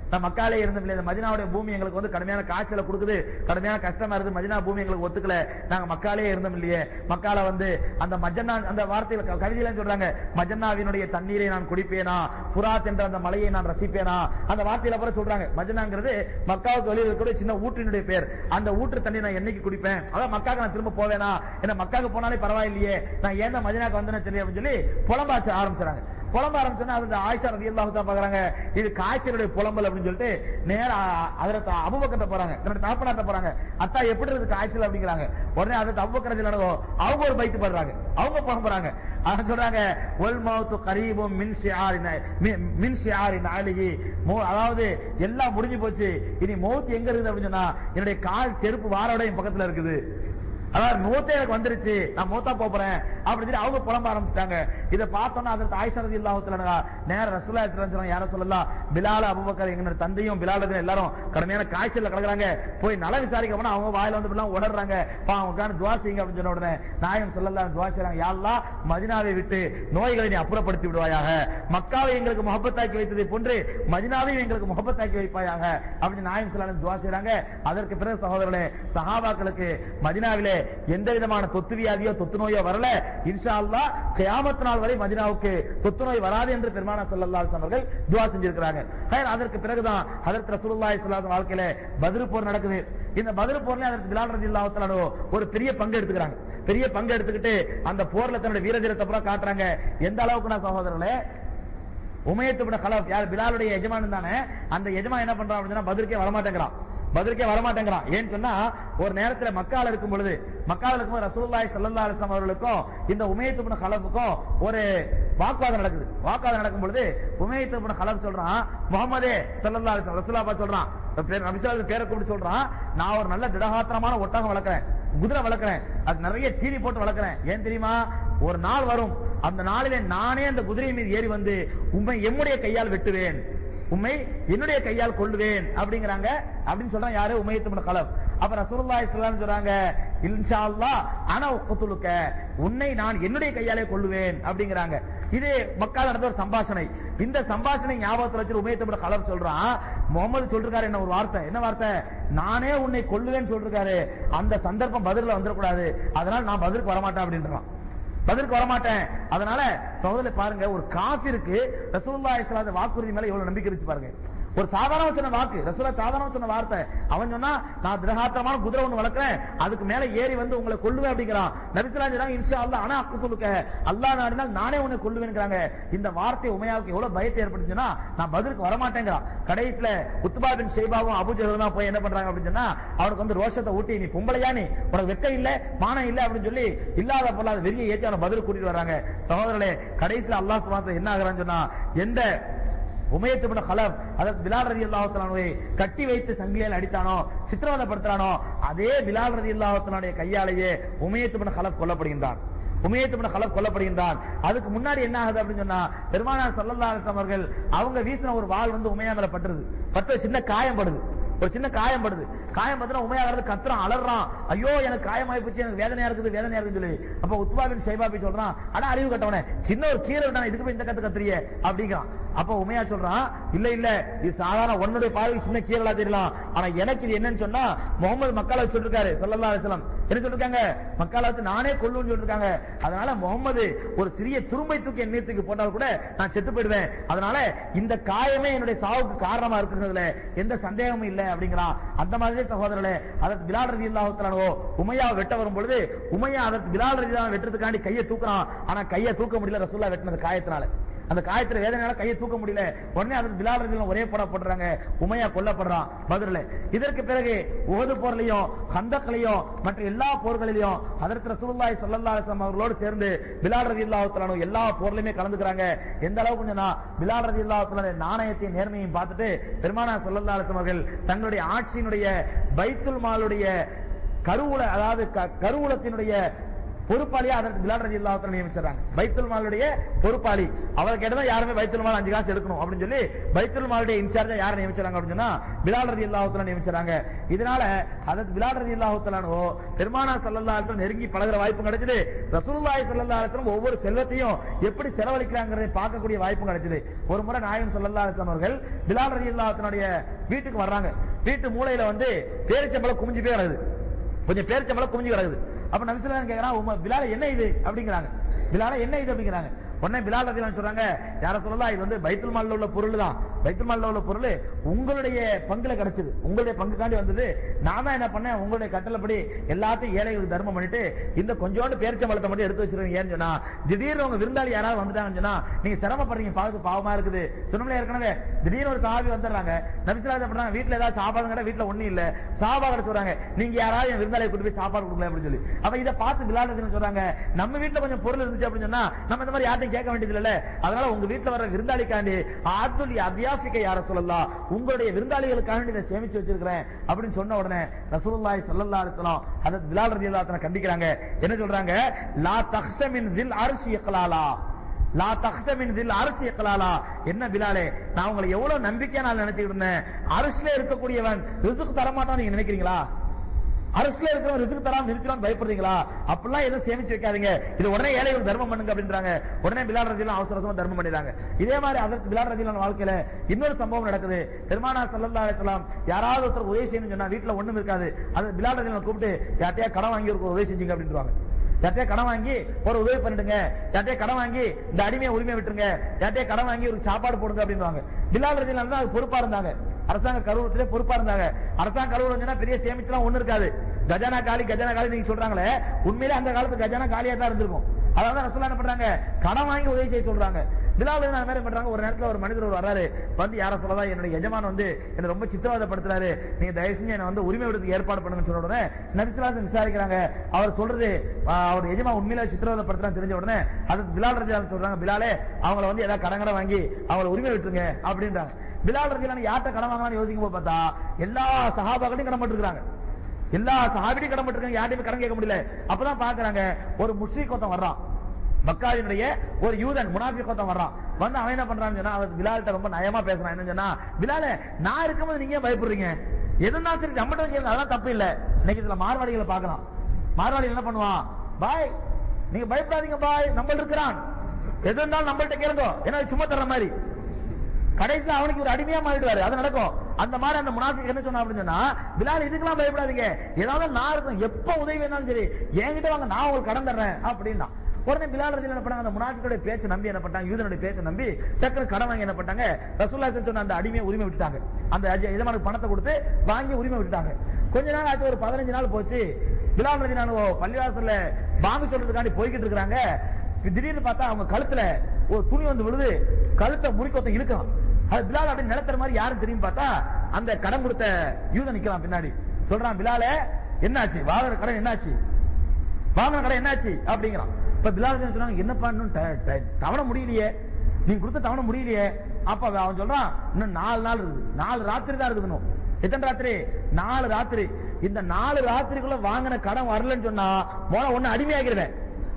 A: நான் மக்காலே இருந்த இந்த மதினாவுடைய பூமி எங்களுக்கு வந்து கடுமையான காய்ச்சல கொடுக்குது கடுமையான கஷ்டமா இருக்கு மதினா பூமி எங்களுக்கு ஒத்துக்கல நாங்க மக்காலே இருந்தோம் இல்லையே மக்கால வந்து அந்த மஜன்னா அந்த வார்த்தையில க- கவிதையில சொல்றாங்க மஜன்னாவினுடைய தண்ணீரை நான் குடிப்பேனா ஃபுராத் என்ற அந்த மலையை நான் ரசிப்பேனா அந்த வார்த்தையில அப்புறம் சொல்றாங்க மஜன்னாங்கிறது மக்காவுக்கு வெளியில் இருக்கக்கூடிய சின்ன ஊற்றினுடைய பேர் அந்த ஊற்று தண்ணி நான் என்னைக்கு குடிப்பேன் அதான் மக்காக்கு நான் திரும்ப போவேனா என்ன மக்காக்கு போனாலே பரவாயில்லையே நான் ஏன் தான் மதினாக்கு வந்தேன்னு தெரியும் அப்படின்னு சொல்லி புலம்பாச்ச ஆரம்பிச்சாங்க புலம்ப ஆரம்பிச்சோன்னா அது இந்த ஆயிஷா ரதி தான் பாக்குறாங்க இது காய்ச்சலுடைய புலம்பல் அப்படின்னு சொல்லிட்டு நேரா அதில் அபுபக்கத்தை போறாங்க தன்னுடைய தகப்பனாட்ட போறாங்க அத்தா எப்படி இருக்கு காய்ச்சல் அப்படிங்கிறாங்க உடனே அது அபுபக்கரதி நடக்கும் அவங்க ஒரு பைத்து படுறாங்க அவங்க புலம்புறாங்க அதான் சொல்றாங்க ஒல் மௌத்து கரீபும் மின் ஷியாரின் மி- மின் ஷியாரின் அழகி அதாவது எல்லாம் முடிஞ்சு போச்சு இனி மௌத் எங்க இருக்குது அப்படின்னு சொன்னா என்னுடைய கால் செருப்பு வாரோட என் பக்கத்துல இருக்குது அதாவது மூத்தே எனக்கு வந்துருச்சு நான் மூத்தா போறேன் அப்படின்னு சொல்லி அவங்க புலம்ப ஆரம்பிச்சிட்டாங்க இதை பார்த்தோன்னா அதற்கு ஆயிஷரதி இல்லாஹத்துல நேர ரசூலா சொன்னாங்க யார சொல்லலாம் பிலால் அபுபக்கர் எங்க தந்தையும் பிலால் ரதி எல்லாரும் கடுமையான காய்ச்சல்ல கிடக்குறாங்க போய் நல விசாரிக்க போனா அவங்க வாயில வந்து இப்படிலாம் உடறாங்க அவங்க உட்கார்ந்து துவா செய்யுங்க அப்படின்னு சொன்ன உடனே நாயம் சொல்லலாம் துவா செய்றாங்க யாழ்லா மதினாவை விட்டு நோய்களை நீ அப்புறப்படுத்தி விடுவாயாக மக்காவை எங்களுக்கு முகப்பத்தாக்கி வைத்ததை போன்று மதினாவையும் எங்களுக்கு முகப்பத்தாக்கி வைப்பாயாக அப்படின்னு நாயம் சொல்லலாம் துவா செய்றாங்க அதற்கு பிறகு சகோதரர்களே சஹாபாக்களுக்கு மதினாவிலே எந்த விதமான தொத்து வியாதியோ தொத்து நோயோ வரல இன்ஷா அல்லாஹ் கியாமத் நாள் வரை மதினாவுக்கு தொத்து நோய் வராது என்று பெருமானா ஸல்லல்லாஹு அலைஹி அவர்கள் துஆ செஞ்சிருக்கிறாங்க ஹைர் அதற்கு பிறகுதான் ஹஜரத் ரசூலுல்லாஹி ஸல்லல்லாஹு அலைஹி வாழ்க்கையில பத்ர் போர் நடக்குது இந்த பத்ர் போர்ல ஹஜரத் பிலால் ரலியல்லாஹு தஆலா அன்ஹு ஒரு பெரிய பங்கு எடுத்துக்கிறாங்க பெரிய பங்கு எடுத்துக்கிட்டு அந்த போர்ல தன்னுடைய வீரதீரத்தை பூரா காட்டுறாங்க எந்த அளவுக்கு நான் சகோதரர்களே உமையத்து பின் ஹலப் யார் பிலாலுடைய எஜமானன் தானே அந்த எஜமான் என்ன பண்றான் அப்படின்னா பதிலுக்கே வரமாட்டேங்கிறான் பதிலுக்கே வரமாட்டேங்கிறான் ஏன்னு சொன்னா ஒரு நேரத்துல மக்கால இருக்கும் பொழுது மக்கால இருக்கும்போது ரசூலுல்லாஹி ஸல்லல்லாஹு அலைஹி வஸல்லம் அவர்களுக்கும் இந்த உமையத்து பின் ஹலஃபுக்கும் ஒரு வாக்குவாதம் நடக்குது வாக்குவாதம் நடக்கும் பொழுது உமையத்து பின் ஹலஃப் சொல்றான் முகமதே ஸல்லல்லாஹு அலைஹி வஸல்லம் ரசூலுல்லாஹ் பார்த்து சொல்றான் பேர் நபிசால் பேரை கூப்பிட்டு சொல்றான் நான் ஒரு நல்ல திடகாத்திரமான ஒட்டகம் வளர்க்கிறேன் குதிரை வளர்க்கிறேன் அது நிறைய தீனி போட்டு வளர்க்கிறேன் ஏன் தெரியுமா ஒரு நாள் வரும் அந்த நாளிலே நானே அந்த குதிரை மீது ஏறி வந்து உண்மை எம்முடைய கையால் வெட்டுவேன் உண்மை என்னுடைய கையால் கொள்ளுவேன் அப்படிங்கிறாங்க அப்படின்னு சொல்றான் யாரு உமையத்து பின் கலப் அப்ப ரசூலுல்லாஹி ஸல்லல்லாஹு அலைஹி சொல்றாங்க இன்ஷா அல்லாஹ் அனா உக்துலுக்க உன்னை நான் என்னுடைய கையாலே கொள்ளுவேன் அப்படிங்கிறாங்க இது மக்கள் நடந்த ஒரு சம்பாஷணை இந்த சம்பாஷணை ஞாபகத்துல வச்சு உமையத்து பின் கலப் சொல்றான் முகமது சொல்றாரு என்ன ஒரு வார்த்தை என்ன வார்த்தை நானே உன்னை கொல்லுவேன்னு சொல்றாரு அந்த சந்தர்ப்பம் பதில வந்துடக்கூடாது அதனால நான் பதிலுக்கு வரமாட்டேன் அப்படின்றான் பதிலுக்கு வரமாட்டேன் அதனால சகோதரரை பாருங்க ஒரு காஃபிருக்கு ரசூலுல்லாஹி ஸல்லல்லாஹு அலைஹி வாக்குறுதி மேல எவ்வளவு நம்பிக்கை இருந்துச்சு பாருங்க ஒரு சாதாரண சொன்ன வாக்கு ரசூலா சாதாரண சொன்ன வார்த்தை அவன் சொன்னா நான் திரகாத்திரமான குதிரை ஒண்ணு வளர்க்கிறேன் அதுக்கு மேல ஏறி வந்து உங்களை கொல்லுவேன் அப்படிங்கிறான் நபிசுல்லா சொன்னாங்க இன்ஷா அல்லாஹ் ஆனா அக்குத்துலுக்க அல்லாஹ் நாடினால் நானே உன்னை கொல்லுவேன்ங்கிறாங்க இந்த வார்த்தை உமையாவுக்கு எவ்வளவு பயத்தை ஏற்பட்டுச்சுன்னா நான் பதிலுக்கு வரமாட்டேங்கிறான் கடைசியில உத்பா பின் ஷைபாவும் அபுஜஹலும் தான் போய் என்ன பண்றாங்க அப்படின்னு சொன்னா அவனுக்கு வந்து ரோஷத்தை ஊட்டி நீ பொம்பளையா நீ உனக்கு வெக்கம் இல்ல மானம் இல்ல அப்படின்னு சொல்லி இல்லாத பொல்லாத வெறிய ஏத்தி அவனை பதில் கூட்டிட்டு வராங்க சகோதரர்களே கடைசியில அல்லாஹ் சுப்ஹானஹு என்ன ஆகுறான்னு சொன்னா எந்த உமையத்து பின் ஹலப் அதாவது பிலால் ரதி அல்லாஹத்தலானுவை கட்டி வைத்து சங்கியால் அடித்தானோ சித்திரவதைப்படுத்துறானோ அதே பிலால் ரதி அல்லாஹத்தலானுடைய கையாலேயே உமையத்து பின் ஹலப் கொல்லப்படுகின்றான் உமையத்து பின் ஹலப் கொல்லப்படுகின்றான் அதுக்கு முன்னாடி என்ன ஆகுது அப்படின்னு சொன்னா பெருமானார் ஸல்லல்லாஹு அலைஹி வஸல்லம் அவர்கள் அவங்க வீசின ஒரு வாள் வந்து உமையா மேல பட்டுருது பட்டு ஒரு சின்ன காயம் படுது ஒரு சின்ன காயம் படுது காயம் பத்தினா உமையா கிடந்து கத்துறான் அலறான் ஐயோ எனக்கு காயமாயி போச்சு எனக்கு வேதனையா இருக்குது வேதனையா இருக்குன்னு சொல்லி அப்ப உத்பா பின் ஷைபா போய் சொல்றான் அட அறிவு கட்டவனே சின்ன ஒரு கீரல் தானே இதுக்கு போய் இந்த கத்து கத்துறியே அப்படிங்கிறான் அப்ப உமையா சொல்றான் இல்ல இல்ல இது சாதாரண உன்னுடைய பார்வைக்கு சின்ன கீரலா தெரியலாம் ஆனா எனக்கு இது என்னன்னு சொன்னா முகமது மக்களை வச்சு சொல்லிருக்காரு ஸல்லல்லாஹு அலைஹி வஸல்லம் என்ன சொல்லிருக்காங்க மக்களை வச்சு நானே கொல்லுன்னு சொல்லிருக்காங்க அதனால முகமது ஒரு சிறிய துரும்பை தூக்கி என் நீத்துக்கு போட்டால் கூட நான் செத்து போயிடுவேன் அதனால இந்த காயமே என்னுடைய சாவுக்கு காரணமா இருக்குங்கிறதுல எந்த சந்தேகமும் இல்லை அப்படிங்கிறான் அந்த மாதிரி சகோதரர்களே அதற்கு பிலால் ரதி அல்லாஹத்தாலோ உமையா வெட்ட வரும் பொழுது உமையா அதற்கு பிலால் ரதி தான் வெட்டுறதுக்காண்டி கையை தூக்குறான் ஆனா கையை தூக்க முடியல ரசூல்லா வெட்டினது காயத்தினால அந்த காயத்துல வேதனையால கையை தூக்க முடியல உடனே அதற்கு பிலால் ரதி ஒரே போட போடுறாங்க உமையா கொல்லப்படுறான் பதில இதற்கு பிறகு உகது போர்லையும் ஹந்தக்லையும் மற்ற எல்லா போர்களிலும் அதற்கு ரசூலுல்லாஹி ஸல்லல்லாஹு அலைஹி வஸல்லம் அவர்களோடு சேர்ந்து பிலால் ரலியல்லாஹு தஆலா எல்லா போர்லயுமே கலந்துக்கிறாங்க எந்த அளவுக்கு சொன்னா பிலால் ரலியல்லாஹு தஆலா நாணயத்தையும் நேர்மையும் பார்த்துட்டு பெருமானா ஸல்லல்லாஹு அலைஹி வஸல்லம் அவர்கள் தங்களுடைய ஆட்சியினுடைய பைத்துல் மாலுடைய கருவூல அதாவது க- கருவூலத்தினுடைய பொறுப்பாளியா அதற்கு பிலால் ரதி அல்லாஹத்துல நியமிச்சாங்க பைத்துல் மாலுடைய பொறுப்பாளி அவரை கேட்டதான் யாருமே பைத்துல் மால் அஞ்சு காசு எடுக்கணும் அப்படின்னு சொல்லி பைத்துல் மாலுடைய இன்சார்ஜா யாரை நியமிச்சாங்க அப்படின்னு சொன்னா பிலால் ரதி அல்லாஹத்துல நியமிச்சாங்க இதனால அதற்கு பிலால் ரதி அல்லாஹத்தலானோ பெருமானா சல்லல்லா அலிஸ்லாம் நெருங்கி பழகுற வாய்ப்பு கிடைச்சது ரசூலுல்லாஹி ஸல்லல்லாஹு அலைஹி வஸல்லம் ஒவ்வொரு செல்வத்தையும் எப்படி செலவழிக்கிறாங்கிறதை பார்க்கக்கூடிய வாய்ப்பு கிடைச்சது ஒரு முறை நாயகம் ஸல்லல்லாஹு அலைஹி வஸல்லம் அவர்கள் பிலால் ரலியல்லாஹுனுடைய வீட்டுக்கு வர்றாங்க வீட்டு மூலையில வந்து பேரிச்சம்பளம் குமிஞ்சு போய் கிடக்குது கொஞ்சம் பேரிச்சம்பளம் குமிஞ்சு கிடக்குது அப்ப நபிசல்லாம் கேக்குறான் உம்ம பிலால என்ன இது அப்படிங்கிறாங்க பிலால என்ன இது அப்படிங்கிறாங்க உடனே பிலால் ரதிலான் சொல்றாங்க யார சொல்லலாம் இது வந்து பைத்துல் மால்ல உள்ள பொருள் தான் பைத்துல் மால்ல உள்ள பொருள் உங்களுடைய பங்குல கிடைச்சது உங்களுடைய பங்குக்காண்டி வந்தது நான் தான் என்ன பண்ணேன் உங்களுடைய கட்டளைப்படி எல்லாத்தையும் ஏழைகளுக்கு தர்மம் பண்ணிட்டு இந்த கொஞ்சோண்டு பேரிச்சம்பழத்தை மட்டும் எடுத்து வச்சிருக்கீங்க ஏன்னு சொன்னா திடீர்னு உங்க விருந்தாளி யாராவது வந்துட்டாங்கன்னு சொன்னா நீங்க சிரமப்படுறீங்க பார்த்து பாவமா இருக்குது சொன்னோம்ல ஏற்கனவே திடீர்னு ஒரு சாபி வந்துடுறாங்க நபிசிலாஜ் பண்றாங்க வீட்டுல ஏதாவது சாப்பாடு கடை வீட்டுல ஒண்ணும் இல்ல சாப்பாடு கடை சொல்றாங்க நீங்க யாராவது என் விருந்தாளியை கூட்டு போய் சாப்பாடு கொடுக்கல அப்படின்னு சொல்லி அப்ப இதை பார்த்து பிலால் ரதிலான் சொல்றாங்க நம்ம வீட்டுல கொஞ்சம் பொருள் இருந்துச்சு அப்படின்னு சொன்னா நம்ம இந்த மாதிரி யார்ட்டையும் கேட்க வேண்டியது இல்ல அதனால உங்க வீட்டுல வர விருந்தாளிக்காண்டி ஆத்துலி அபியாசிக்க யார சொல்லலாம் உங்களுடைய விருந்தாளிகளுக்காண்டி இதை சேமிச்சு வச்சிருக்கிறேன் அப்படின்னு சொன்ன உடனே ரசூலுல்லாஹி ஸல்லல்லாஹு அலைஹி வஸல்லம் ஹஜரத் பிலால் ரலியல்லாஹு அன்ஹு கண்டிக்கிறாங்க என்ன சொல்றாங்க லா தஹ்ஷமின் தில் அர்ஷி இக்லாலா லா தஹ்ஷமின் தில் அரிசி இக்லாலா என்ன பிலாலே நான் உங்களை எவ்வளவு நம்பிக்கையா நான் நினைச்சுக்கிட்டு இருந்தேன் அரிசில இருக்கக்கூடியவன் ரிசுக்கு தரமாட்டான் நீங்க நினைக்கிறீங்களா அரசுல இருக்கிறவன் ரிசுக்கு தராம நிறுத்தினான் பயப்படுறீங்களா அப்படிலாம் எதுவும் சேமிச்சு வைக்காதீங்க இது உடனே ஏழைகள் தர்மம் பண்ணுங்க அப்படின்றாங்க உடனே பிலால் ரதிலாம் அவசர அவசரமா தர்மம் பண்ணிடுறாங்க இதே மாதிரி அதற்கு பிலால் ரதிலான வாழ்க்கையில இன்னொரு சம்பவம் நடக்குது பெருமானா சல்லல்லா அலிஸ்லாம் யாராவது ஒருத்தர் உதவி செய்யணும்னு சொன்னா வீட்டுல ஒண்ணும் இருக்காது அது பிலால் ரதிலான கூப்பிட்டு யார்ட்டையா கடன் வாங்கி ஒரு உதவி செஞ்சீங்க அப்படின்றாங்க யார்ட்டையா கடன் வாங்கி ஒரு உதவி பண்ணிடுங்க யார்ட்டையா கடன் வாங்கி இந்த அடிமையை உரிமை விட்டுருங்க யார்ட்டையா கடன் வாங்கி ஒரு சாப்பாடு போடுங்க அப்படின்வாங்க பிலால் ரதிலான தான் அது பொறுப்பா இருந்தாங்க அரசாங்க கருவூலத்திலே பொறுப்பா இருந்தாங்க அரசாங்க கருவூலம் பெரிய சேமிச்சுலாம் ஒண்ணு இருக்காது கஜானா காலி கஜானா காலி நீங்க சொல்றாங்களே உண்மையிலே அந்த காலத்து கஜானா காலியா தான் இருந்திருக்கும் அதாவது ரசூலா என்ன பண்றாங்க கடன் வாங்கி உதவி செய்ய சொல்றாங்க பிலால் அந்த மாதிரி பண்றாங்க ஒரு நேரத்துல ஒரு மனிதர் ஒரு வர்றாரு வந்து யார சொல்லதா என்னுடைய எஜமான் வந்து என்ன ரொம்ப சித்திரவதைப்படுத்துறாரு நீங்க தயவு செஞ்சு என்ன வந்து உரிமை விடுறதுக்கு ஏற்பாடு பண்ணுங்கன்னு சொன்ன உடனே நபிசுலாசன் விசாரிக்கிறாங்க அவர் சொல்றது ஆ, அவர் எஜமா உண்மையில சித்திரவதைப்படுத்துறான்னு தெரிஞ்ச உடனே அது பிலால் ரஜி சொல்றாங்க பிலாலே அவங்கள வந்து ஏதாவது கடன் கடன் வாங்கி அவங்கள உரிமை விட்டுருங்க அப்படின்றாங்க பிலால் ரஜிலான யார்கிட்ட கடன் வாங்கலாம்னு யோசிக்கும் போது பார்த்தா எல்லா சஹாபாக்களையும் கடன் பட்டிருக்காங்க எல்லா சஹாபியும் கடன் பட்டிருக்காங்க யார்ட்டையுமே கடன் கேட்க முடியல அப்பதான் பாக்குறாங்க ஒரு முஸ்லீக் ஒருத்தன் வர்றான் மக்காவினுடைய ஒரு யூதன் முனாஃபிக் ஒருத்தன் வர்றான் வந்து அவன் என்ன பண்றான்னு சொன்னா அவன் பிலால்கிட்ட ரொம்ப நயமா பேசுறான் என்ன சொன்னா பிலால நான் இருக்கும்போது நீங்க ஏன் பயப்படுறீங்க எதுனா சரி நம்மகிட்ட கேளுங்க அதெல்லாம் தப்பு இல்ல இன்னைக்கு சில மார்வாடிகளை பார்க்கலாம் மார்வாடி என்ன பண்ணுவான் பாய் நீங்க பயப்படாதீங்க பாய் நம்ம இருக்கிறான் எது இருந்தாலும் நம்மள்ட்ட கேளுங்க ஏன்னா இது சும்மா தர்ற மாதிரி கடைசியில அவனுக்கு ஒரு அடிமையா மாறிடுவாரு அது நடக்கும் அந்த மாதிரி அந்த முனாஃபிக் என்ன சொன்னா அப்படின்னு சொன்னா பிலால் இதுக்கெல்லாம் பயப்படாதீங்க ஏதாவது நான் இருக்கும் எப்ப உதவி வேணாலும் சரி என்கிட்ட வாங்க நான் உங்களுக்கு கடன் தர்றேன் அப்படின்னா உடனே பிலால் ரதி என்ன பண்ணாங்க அந்த முனாஃபிக்குடைய பேச்சை நம்பி என்ன பண்ணாங்க யூதனுடைய பேச்சை நம்பி டக்குனு கடன் வாங்கி என்ன பண்ணாங்க ரசூல்லா சொன்ன அந்த அடிமையை உரிமை விட்டுட்டாங்க அந்த அஜ- எஜமானுக்கு பணத்தை கொடுத்து வாங்கி உரிமை விட்டுட்டாங்க கொஞ்ச நாள் ஆச்சு ஒரு பதினஞ்சு நாள் போச்சு பிலால் ரதி நான் பள்ளிவாசல்ல பாங்கு சொல்றதுக்காண்டி போய்கிட்டு இருக்கிறாங்க திடீர்னு பார்த்தா அவங்க கழுத்துல ஒரு துணி வந்து விழுது கழுத்தை முறிக்கொத்த இழுக்கலாம் அது பிலால் அப்படி நிலத்துற மாதிரி யாரும் தெரியும் பார்த்தா அந்த கடன் கொடுத்த யூதன் நிக்கலாம் பின்னாடி சொல்றான் பிலாலே என்னாச்சு வாங்குற கடன் என்னாச்சு வாங்கின கடை என்னாச்சு அப்படிங்கிறான் இப்ப பிலால் சொன்னாங்க என்னப்பா இன்னும் ட- ட- தவணை முடியலையே நீங்க கொடுத்த தவணை முடியலையே அப்ப அவன் சொல்றான் இன்னும் நாலு நாள் இருக்குது நாலு ராத்திரி தான் இருக்குது இன்னும் எத்தனை ராத்திரி நாலு ராத்திரி இந்த நாலு ராத்திரிக்குள்ள வாங்கின கடன் வரலன்னு சொன்னா மோன ஒண்ணு அடிமையாகிருவேன்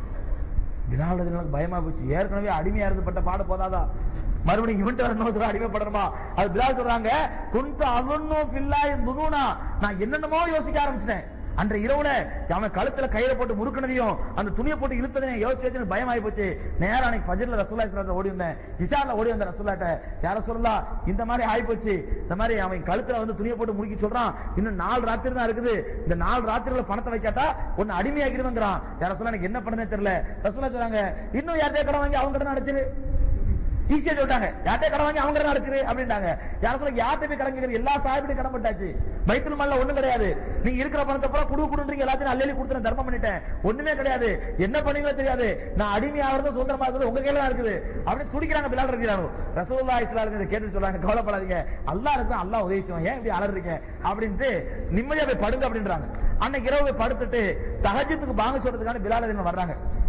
A: பிலால் ரலியல்லாஹு பயமா போச்சு ஏற்கனவே அடிமையா இருந்துப்பட்ட பாட போதாதா மறுபடியும் இவன்ட்டு வர இன்னொரு அடிமைப்படணுமா அது பிலால் சொல்றாங்க குந்த அவனோ ஃபில்லாய் துனூனா நான் என்னென்னமோ யோசிக்க ஆரம்பிச்சிட்டேன் அன்ற இரவுல அவன் கழுத்துல கயிறை போட்டு முறுக்குனதையும் அந்த துணியை போட்டு இழுத்ததையும் யோசிச்சு யோசிச்சு எனக்கு பயமாயி போச்சு நேரா அன்னைக்கு ஃபஜ்ர்ல ரசூலுல்லாஹி ஸல்லல்லாஹு அலைஹி ஓடி வந்தேன் இஷால ஓடி வந்த ரசூல்லாட்ட யார சொல்லலாம் இந்த மாதிரி ஆயி போச்சு இந்த மாதிரி அவன் கழுத்துல வந்து துணியை போட்டு முறுக்கி சொல்றான் இன்னும் நாலு ராத்திரி தான் இருக்குது இந்த நாலு ராத்திரில பணத்தை வைக்காட்டா ஒன்னு அடிமையாக்கிடுவேங்கிறான் யார சொல்ல எனக்கு என்ன பண்ணனே தெரியல ரசூலா சொல்றாங்க இன்னும் யார்கிட்டயே கடன் வாங்கி அவங்க கடன் அடைச்சிரு ஈஸியா சொல்லிட்டாங்க யார்கிட்ட கடன் வாங்கி அவங்க கடன் அடைச்சிரு அப்படின்ட்டாங்க யார சொல்ல யார்கிட்ட போய் கடன் கேக்குறது எல்லா சாஹிபிட்டையும் கடன் பட்டாச்சு பைத்துல் மால்ல ஒண்ணும் கிடையாது நீங்க இருக்கிற பணத்தை பூரா குடு குடுன்றீங்க எல்லாத்தையும் அள்ளி கொடுத்து தர்மம் பண்ணிட்டேன் ஒண்ணுமே கிடையாது என்ன பண்ணீங்களோ தெரியாது நான் அடிமை ஆகிறது சுதந்திரமா இருக்கிறது உங்க கையில தான் இருக்குது அப்படின்னு துடிக்கிறாங்க பிலால் ரதிலானு ரசூல்லா இஸ்லாம் இதை கேட்டு சொல்றாங்க கவலைப்படாதீங்க அல்லாஹ் இருக்கு அல்லாஹ் உதவி செய்வான் ஏன் இப்படி அலறீங்க அப்படின்ட்டு நிம்மதியா போய் படுங்க அப்படின்றாங்க அன்னைக்கு இரவு போய் படுத்துட்டு தஹஜத்துக்கு பாங்க சொல்றதுக்கான பிலால் ரதிலான் வர்றாங்க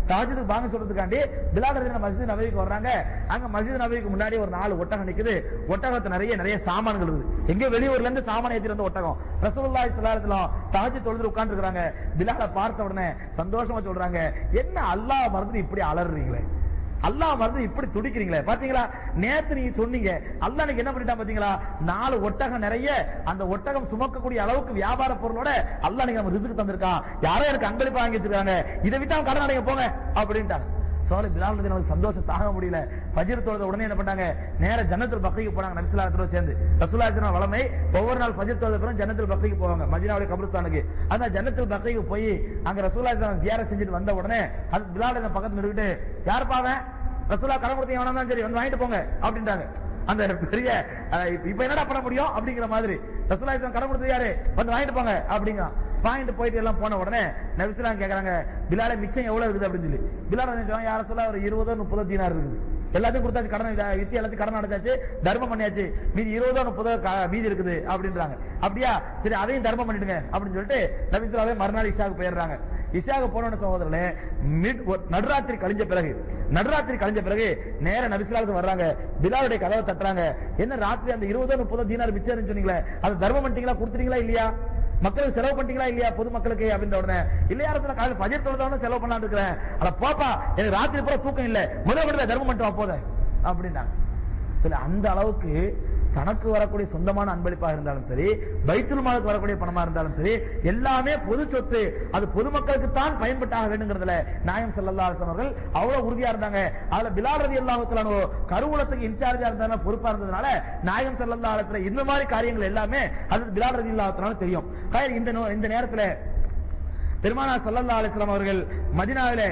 A: தஹஜ்ஜுதுக்கு பாங்க சொல்றதுக்காண்டி பிலால் ரதி மஸ்ஜித் நபவிக்கு வர்றாங்க அங்க மஸ்ஜித் நபவிக்கு முன்னாடி ஒரு நாலு ஒட்டகம் நிக்குது ஒட்டகத்து நிறைய நிறைய சாமான்கள் இருக்குது எங்க வெளியூர்ல இருந்து சாமான் ஏத்திட்டு வந்த ஒட்டகம் ரசூலுல்லாஹி ஸல்லல்லாஹு அலைஹி வஸல்லம் தஹஜ்ஜுத் தொழுது உட்கார்ந்து இருக்காங்க பிலால பார்த்த உடனே சந்தோஷமா சொல்றாங்க என்ன அல்லாஹ் மறந்து இப்படி அலறுறீங்களே அல்லாஹ் மறந்து இப்படி துடிக்கிறீங்களே பாத்தீங்களா நேத்து நீங்க சொன்னீங்க அல்லாஹ் நீங்க என்ன பண்ணிட்டான் பாத்தீங்களா நாலு ஒட்டகம் நிறைய அந்த ஒட்டகம் சுமக்கக்கூடிய அளவுக்கு வியாபார பொருளோட அல்லாஹ் நீங்க நம்ம ரிசுக்கு தந்திருக்கான் யாரோ எனக்கு அன்பளிப்பு வாங்கி வச்சிருக்காங்க இதை வித்தா அவன் கடன் அடைங்க போங்க அப்படின்ட்டாங்க சோலை பிலால் ரதி நமக்கு சந்தோஷம் தாங்க முடியல ஃபஜ்ர் தொழுத உடனே என்ன பண்ணாங்க நேர ஜன்னத்துல் பக்ரிக்கு போனாங்க நபிசுல்லாத்துல சேர்ந்து ரசூலுல்லாஹி வளமை ஒவ்வொரு நாள் ஃபஜ்ர் தொழுத பிறகு ஜன்னத்துல் பக்ரிக்கு போவாங்க மதீனாவுடைய கபிரஸ்தானுக்கு அந்த ஜன்னத்துல் பக்ரிக்கு போய் அங்க ரசூலுல்லாஹி ஜியாரத் செஞ்சுட்டு வந்த உடனே அது பிலால் என்ன பக்கத்துல நின்னுக்கிட்டு யார் பாவன் ரசூலா கடன் கொடுத்தீங்க எவனா இருந்தாலும் சரி வந்து வாங்கிட்டு போங்க அப்படின்ட்டாங்க அந்த பெரிய அஹ், இப்ப இப்ப என்னடா பண்ண முடியும் அப்படிங்கிற மாதிரி ரசூலா இஸ்லாம் கடன் கொடுத்தது யாரு வந்து வாங்கிட்டு போங்க அப்படிங்க வாங்கிட்டு போயிட்டு எல்லாம் போன உடனே நபிசுலாம் கேக்குறாங்க பிலால மிச்சம் எவ்வளவு இருக்குது அப்படின்னு சொல்லி பிலால் வந்து சொன்னாங்க, யார சொல்ல ஒரு இருபதோ முப்பதோ தீனார் இருக்குது எல்லாத்தையும் கொடுத்தாச்சு கடன் இத- வித்து எல்லாத்தையும் கடன் அடைச்சாச்சு தர்மம் பண்ணியாச்சு மீதி இருபதோ முப்பதோ க- மீதி இருக்குது அப்படின்றாங்க அப்படியா சரி அதையும் தர்மம் பண்ணிடுங்க அப்படின்னு சொல்லிட்டு நபிசுலாவே மறுநாள் இஷாவுக்கு போயிடுறாங்க இஷாவுக்கு போன சகோதரர்களே மிட் ஒரு நடுராத்திரி கழிஞ்ச பிறகு நடுராத்திரி கழிஞ்ச பிறகு நேர நபிசுலாவுக்கு வர்றாங்க பிலாலுடைய கதவை தட்டுறாங்க என்ன ராத்திரி அந்த இருபதோ முப்பதோ தீனார் மிச்சம் சொன்னீங்களே அது தர்மம் பண்ணிட்டீங்களா கொடுத்துட்டீங்களா இல்லையா மக்களுக்கு செலவு பண்ணிட்டீங்களா இல்லையா பொதுமக்களுக்கு அப்படின்ற உடனே இல்லையா அரசு காலையில் ஃபஜர் தொழுதவன செலவு பண்ணலாம்னு இருக்கிறேன் அட போப்பா எனக்கு ராத்திரி பூரா தூக்கம் இல்ல முதல்ல மட்டும் போய் தர்மம் பண்ணிட்டு வா போத அப்படின்னாங்க சரி அந்த அளவுக்கு தனக்கு வரக்கூடிய சொந்தமான அன்பளிப்பாக இருந்தாலும் சரி பைத்துல் மாலுக்கு வரக்கூடிய பணமா இருந்தாலும் சரி எல்லாமே பொது சொத்து அது பொதுமக்களுக்கு தான் பயன்பட்டாக வேண்டுங்கிறதுல நாயம் ஸல்லல்லாஹு அலைஹி வஸல்லம் அவர்கள் அவ்வளவு உறுதியா இருந்தாங்க அதுல பிலால் ரலியல்லாஹு தஆலா கருவூலத்துக்கு இன்சார்ஜா இருந்தாங்க பொறுப்பா இருந்ததுனால நாயம் ஸல்லல்லாஹு அலைஹி வஸல்லம் இந்த மாதிரி காரியங்கள் எல்லாமே அது பிலால் ரலியல்லாஹு தஆலா தெரியும் ஹைர் இந்த நோ- இந்த நேரத்துல பெருமானா ஸல்லல்லாஹு அலைஹி வஸல்லம் அவர்கள் மதீனாவிலே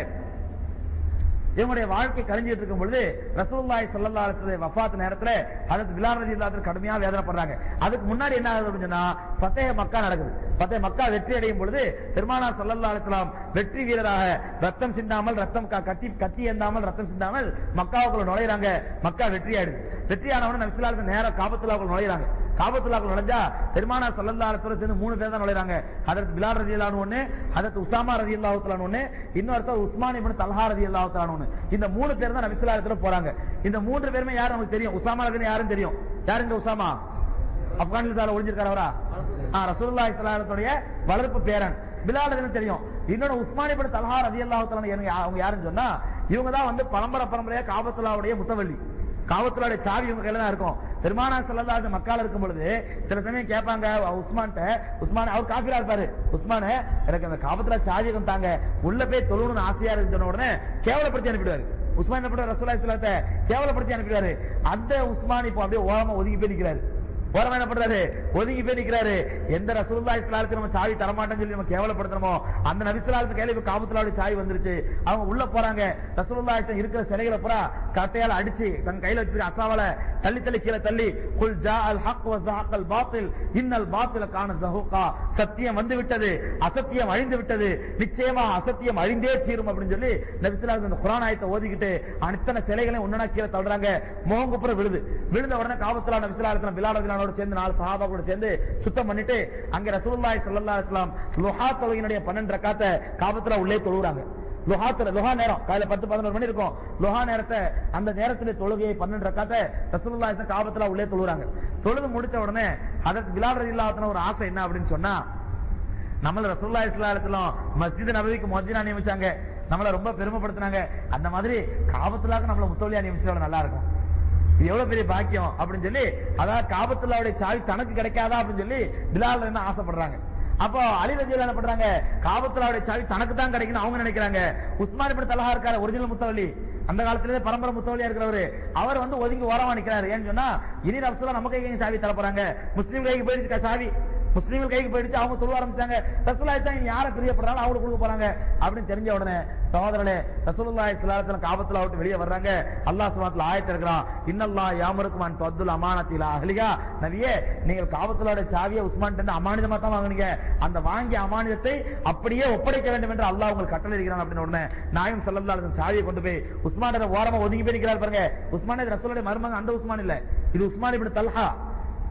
A: இவங்களுடைய வாழ்க்கை கழிஞ்சிட்டு இருக்கும் பொழுது ரசூலுல்லாஹி ஸல்லல்லாஹு அலைஹி வஸல்லம் வஃபாத் நேரத்துல ஹஜரத் பிலால் ரலியல்லாஹு அன்ஹு கடுமையா வேதனைப்படுறாங்க அதுக்கு முன்னாடி என்ன ஆகுது அப்படின்னு சொன்னா ஃபத்தேஹ் மக்கா நடக்குது ஃபத்தேஹ் மக்கா வெற்றி அடையும் பொழுது பெருமானா ஸல்லல்லாஹு அலைஹி வஸல்லம் வெற்றி வீரராக ரத்தம் சிந்தாமல் ரத்தம் க- கத்தி கத்தி ஏந்தாமல் ரத்தம் சிந்தாமல் மக்காவுக்குள்ள நுழையறாங்க மக்கா வெற்றி ஆயிடுது வெற்றி ஆனவன நபி ஸல்லல்லாஹு அலைஹி வஸல்லம் நேரா காபத்துல்லாவுக்குள்ள நுழையறாங்க காபத்துல்லாவுக்குள்ள நுழைஞ்சா பெருமானா ஸல்லல்லாஹு அலைஹி வஸல்லம் சேர்ந்து மூணு பேர் தான் நுழையறாங்க ஹஜரத் பிலால் ரலியல்லாஹு அன்ஹு ஒண்ணு ஹஜரத் உசாமா ரலியல்லாஹு தஆலா ஒண்ணு இன்னொருத்தர் உஸ்மான் இப்னு தல்ஹா ரலியல்லாஹு தஆலா ஒண்ணு இந்த மூணு பேர் தான் நபி ஸல்லல்லாஹு அலைஹி வஸல்லம் போறாங்க இந்த மூன்று பேருமே யார் நமக்கு தெரியும் உசாமா ரலியல்லாஹு யாரும் தெரியும் யார் இந்த உசாமா ஆப்கானிஸ்தான்ல ஒளிஞ்சிருக்காரு அவரா ஆ ரசூலுல்லாஹி ஸல்லல்லாஹு அலைஹி வஸல்லம் வளர்ப்பு பேரன் பிலால் ரலியல்லாஹு தெரியும் இன்னொரு உஸ்மான் இப்னு தல்ஹா ரலியல்லாஹு தஆலா எனக்கு அவங்க யாருன்னு சொன்னா இவங்க தான் வந்து பரம்பரை பரம்பரையா காபத்துல்லாவுடைய முத்தவள்ளி காவத்துலாடைய சாவி இவங்க கையில தான் இருக்கும் பெருமானா செல்லல்லாத மக்கால இருக்கும் பொழுது சில சமயம் கேட்பாங்க உஸ்மான்ட்ட உஸ்மான் அவர் காஃபிரா இருப்பாரு உஸ்மான் எனக்கு அந்த காவத்துல சாவி கொஞ்சம் தாங்க உள்ள போய் தொழுணும்னு ஆசையா இருக்கு சொன்ன உடனே கேவலப்படுத்தி அனுப்பிடுவாரு உஸ்மான் என்ன பண்றாரு ரசூலுல்லாஹி ஸல்லல்லாஹு அலைஹி வஸல்லத்தை கேவலப்படுத்தி அனுப்பிடுவாரு அந்த உஸ்மான் இப்போ அப்படியே ஓரமா ஒதுங்கி போய் நிக்கிறாரு ஓரமா என்ன பண்றாரு ஒதுங்கி போய் நிக்கிறாரு எந்த ரசூலுல்லாஹி ஸல்லல்லாஹு அலைஹி வஸல்லம் நம்ம சாவி தர மாட்டோம்னு சொல்லி நம்ம கேவலப்படுத்துறோமோ அந்த நபி ஸல்லல்லாஹு அலைஹி கையில இப்ப காபத்துலாவுடைய சாவி வந்துருச்சு அவங்க உள்ள போறாங்க ரசூலுல்லாஹி ஸல்லல்லாஹு அலைஹி இருக்கிற சிலைகளை பூரா கட்டையால அடிச்சு தன் கையில வச்சிருக்க அசாவால தள்ளி தள்ளி கீழே தள்ளி குல் ஜா அல் ஹக் வ ஸஹக்கல் பாத்தில் இன்னல் பாத்தில கான ஸஹூகா சத்தியம் வந்து விட்டது அசத்தியம் அழிந்து விட்டது நிச்சயமா அசத்தியம் அழிந்தே தீரும் அப்படின்னு சொல்லி நபி ஸல்லல்லாஹு அலைஹி அந்த குர்ஆன் ஆயத்தை ஓதிக்கிட்டு அத்தனை சிலைகளையும் ஒண்ணா கீழே தள்ளுறாங்க முகங்குப்புற விழுது விழுந்த உடனே காபத்துலா நபி ஸல்லல்லாஹு அலைஹி வஸல்லம் பிலால் ரலியல்லாஹு அன்ஹு சேர்ந்து நாலு சஹாபா கூட சேர்ந்து சுத்தம் பண்ணிட்டு அங்க ரசூலுல்லாஹி ஸல்லல்லாஹு அலைஹி வஸல்லம் லுஹா தொழுகையினுடைய 12 ரக்காத்தை காபத்துலா உள்ளே தொழுறாங்க லுஹா தொழு லுஹா நேரம் காலையில பத்து பதினோரு மணி இருக்கும் லுஹா நேரத்தை அந்த நேரத்துல தொழுகையை பன்னெண்டு ரக்காத்தை ரசூலுல்லாஹி ஸல்லல்லாஹு காபத்துல உள்ளே தொழுறாங்க தொழுது முடிச்ச உடனே ஹதரத் பிலால் ரலியல்லாஹு அன்ஹு ஒரு ஆசை என்ன அப்படின்னு சொன்னா நம்மள ரசூலுல்லாஹி ஸல்லல்லாஹு அலைஹி வஸல்லம் மஸ்ஜித் நபவிக்கு முஅஜ்ஜினா நியமிச்சாங்க நம்மள ரொம்ப பெருமைப்படுத்தினாங்க அந்த மாதிரி காபத்துலாக்கு நம்மள முத்தோலியா நியமிச்சா நல்லா இருக்கும் இது எவ்வளவு பெரிய பாக்கியம் அப்படின்னு சொல்லி அதாவது காபத்துல்லாவுடைய சாவி தனக்கு கிடைக்காதா அப்படின்னு சொல்லி பிலால் என்ன ஆசைப்படுறாங்க அப்போ அலி ரஜில் என்ன பண்றாங்க காபத்துல்லாவுடைய சாவி தனக்கு தான் கிடைக்குன்னு அவங்க நினைக்கிறாங்க உஸ்மான் இப்படி தலஹா இருக்காரு ஒரிஜினல் முத்தவள்ளி அந்த காலத்திலே பரம்பரை முத்தவழியா இருக்கிறவரு அவர் வந்து ஒதுங்கி ஓரமா நிக்கிறாரு ஏன்னு சொன்னா இனி ரசூலா நம்ம கைக்கு சாவி தர போறாங்க முஸ்லீம் கைக்கு போயிடுச்சு சாவி முஸ்லீம்கள் கைக்கு போயிடுச்சு அவங்க தொழுவ ஆரம்பிச்சிட்டாங்க ரசூலுல்லாஹி தான் இனி யாரை பிரியப்படுறாலும் அவங்களுக்கு கொடுக்க போறாங்க அப்படின்னு தெரிஞ்ச உடனே சகோதரனே ரசூலுல்லாஹி ஸல்லல்லாஹு அலைஹி வஸல்லம் காபத்துல விட்டு வெளியே வர்றாங்க அல்லாஹ் சுப்ஹானஹு ஆயத்து இருக்கிறான் இன்னல்லாஹ் யாமருக்கும் அன் தத்துல் அமானத்தில அஹ்லிகா நபியே நீங்கள் காபத்துலாவுடைய சாவியை உஸ்மான் இருந்து அமானிதமா தான் வாங்குனீங்க அந்த வாங்கிய அமானிதத்தை அப்படியே ஒப்படைக்க வேண்டும் என்று அல்லாஹ் உங்களுக்கு கட்டளை இருக்கிறான் அப்படின்னு உடனே நாயும் ஸல்லல்லாஹு அலைஹி வஸல்லம் சாவியை கொண்டு போய் உஸ்மான் ஓரமா ஒதுங்கி போய் நிக்கிறார் பாருங்க உஸ்மான் இது ரசூலுடைய மருமகன் அந்த உஸ்மான் இல்ல இது உஸ்மான் இப்னு தல்ஹா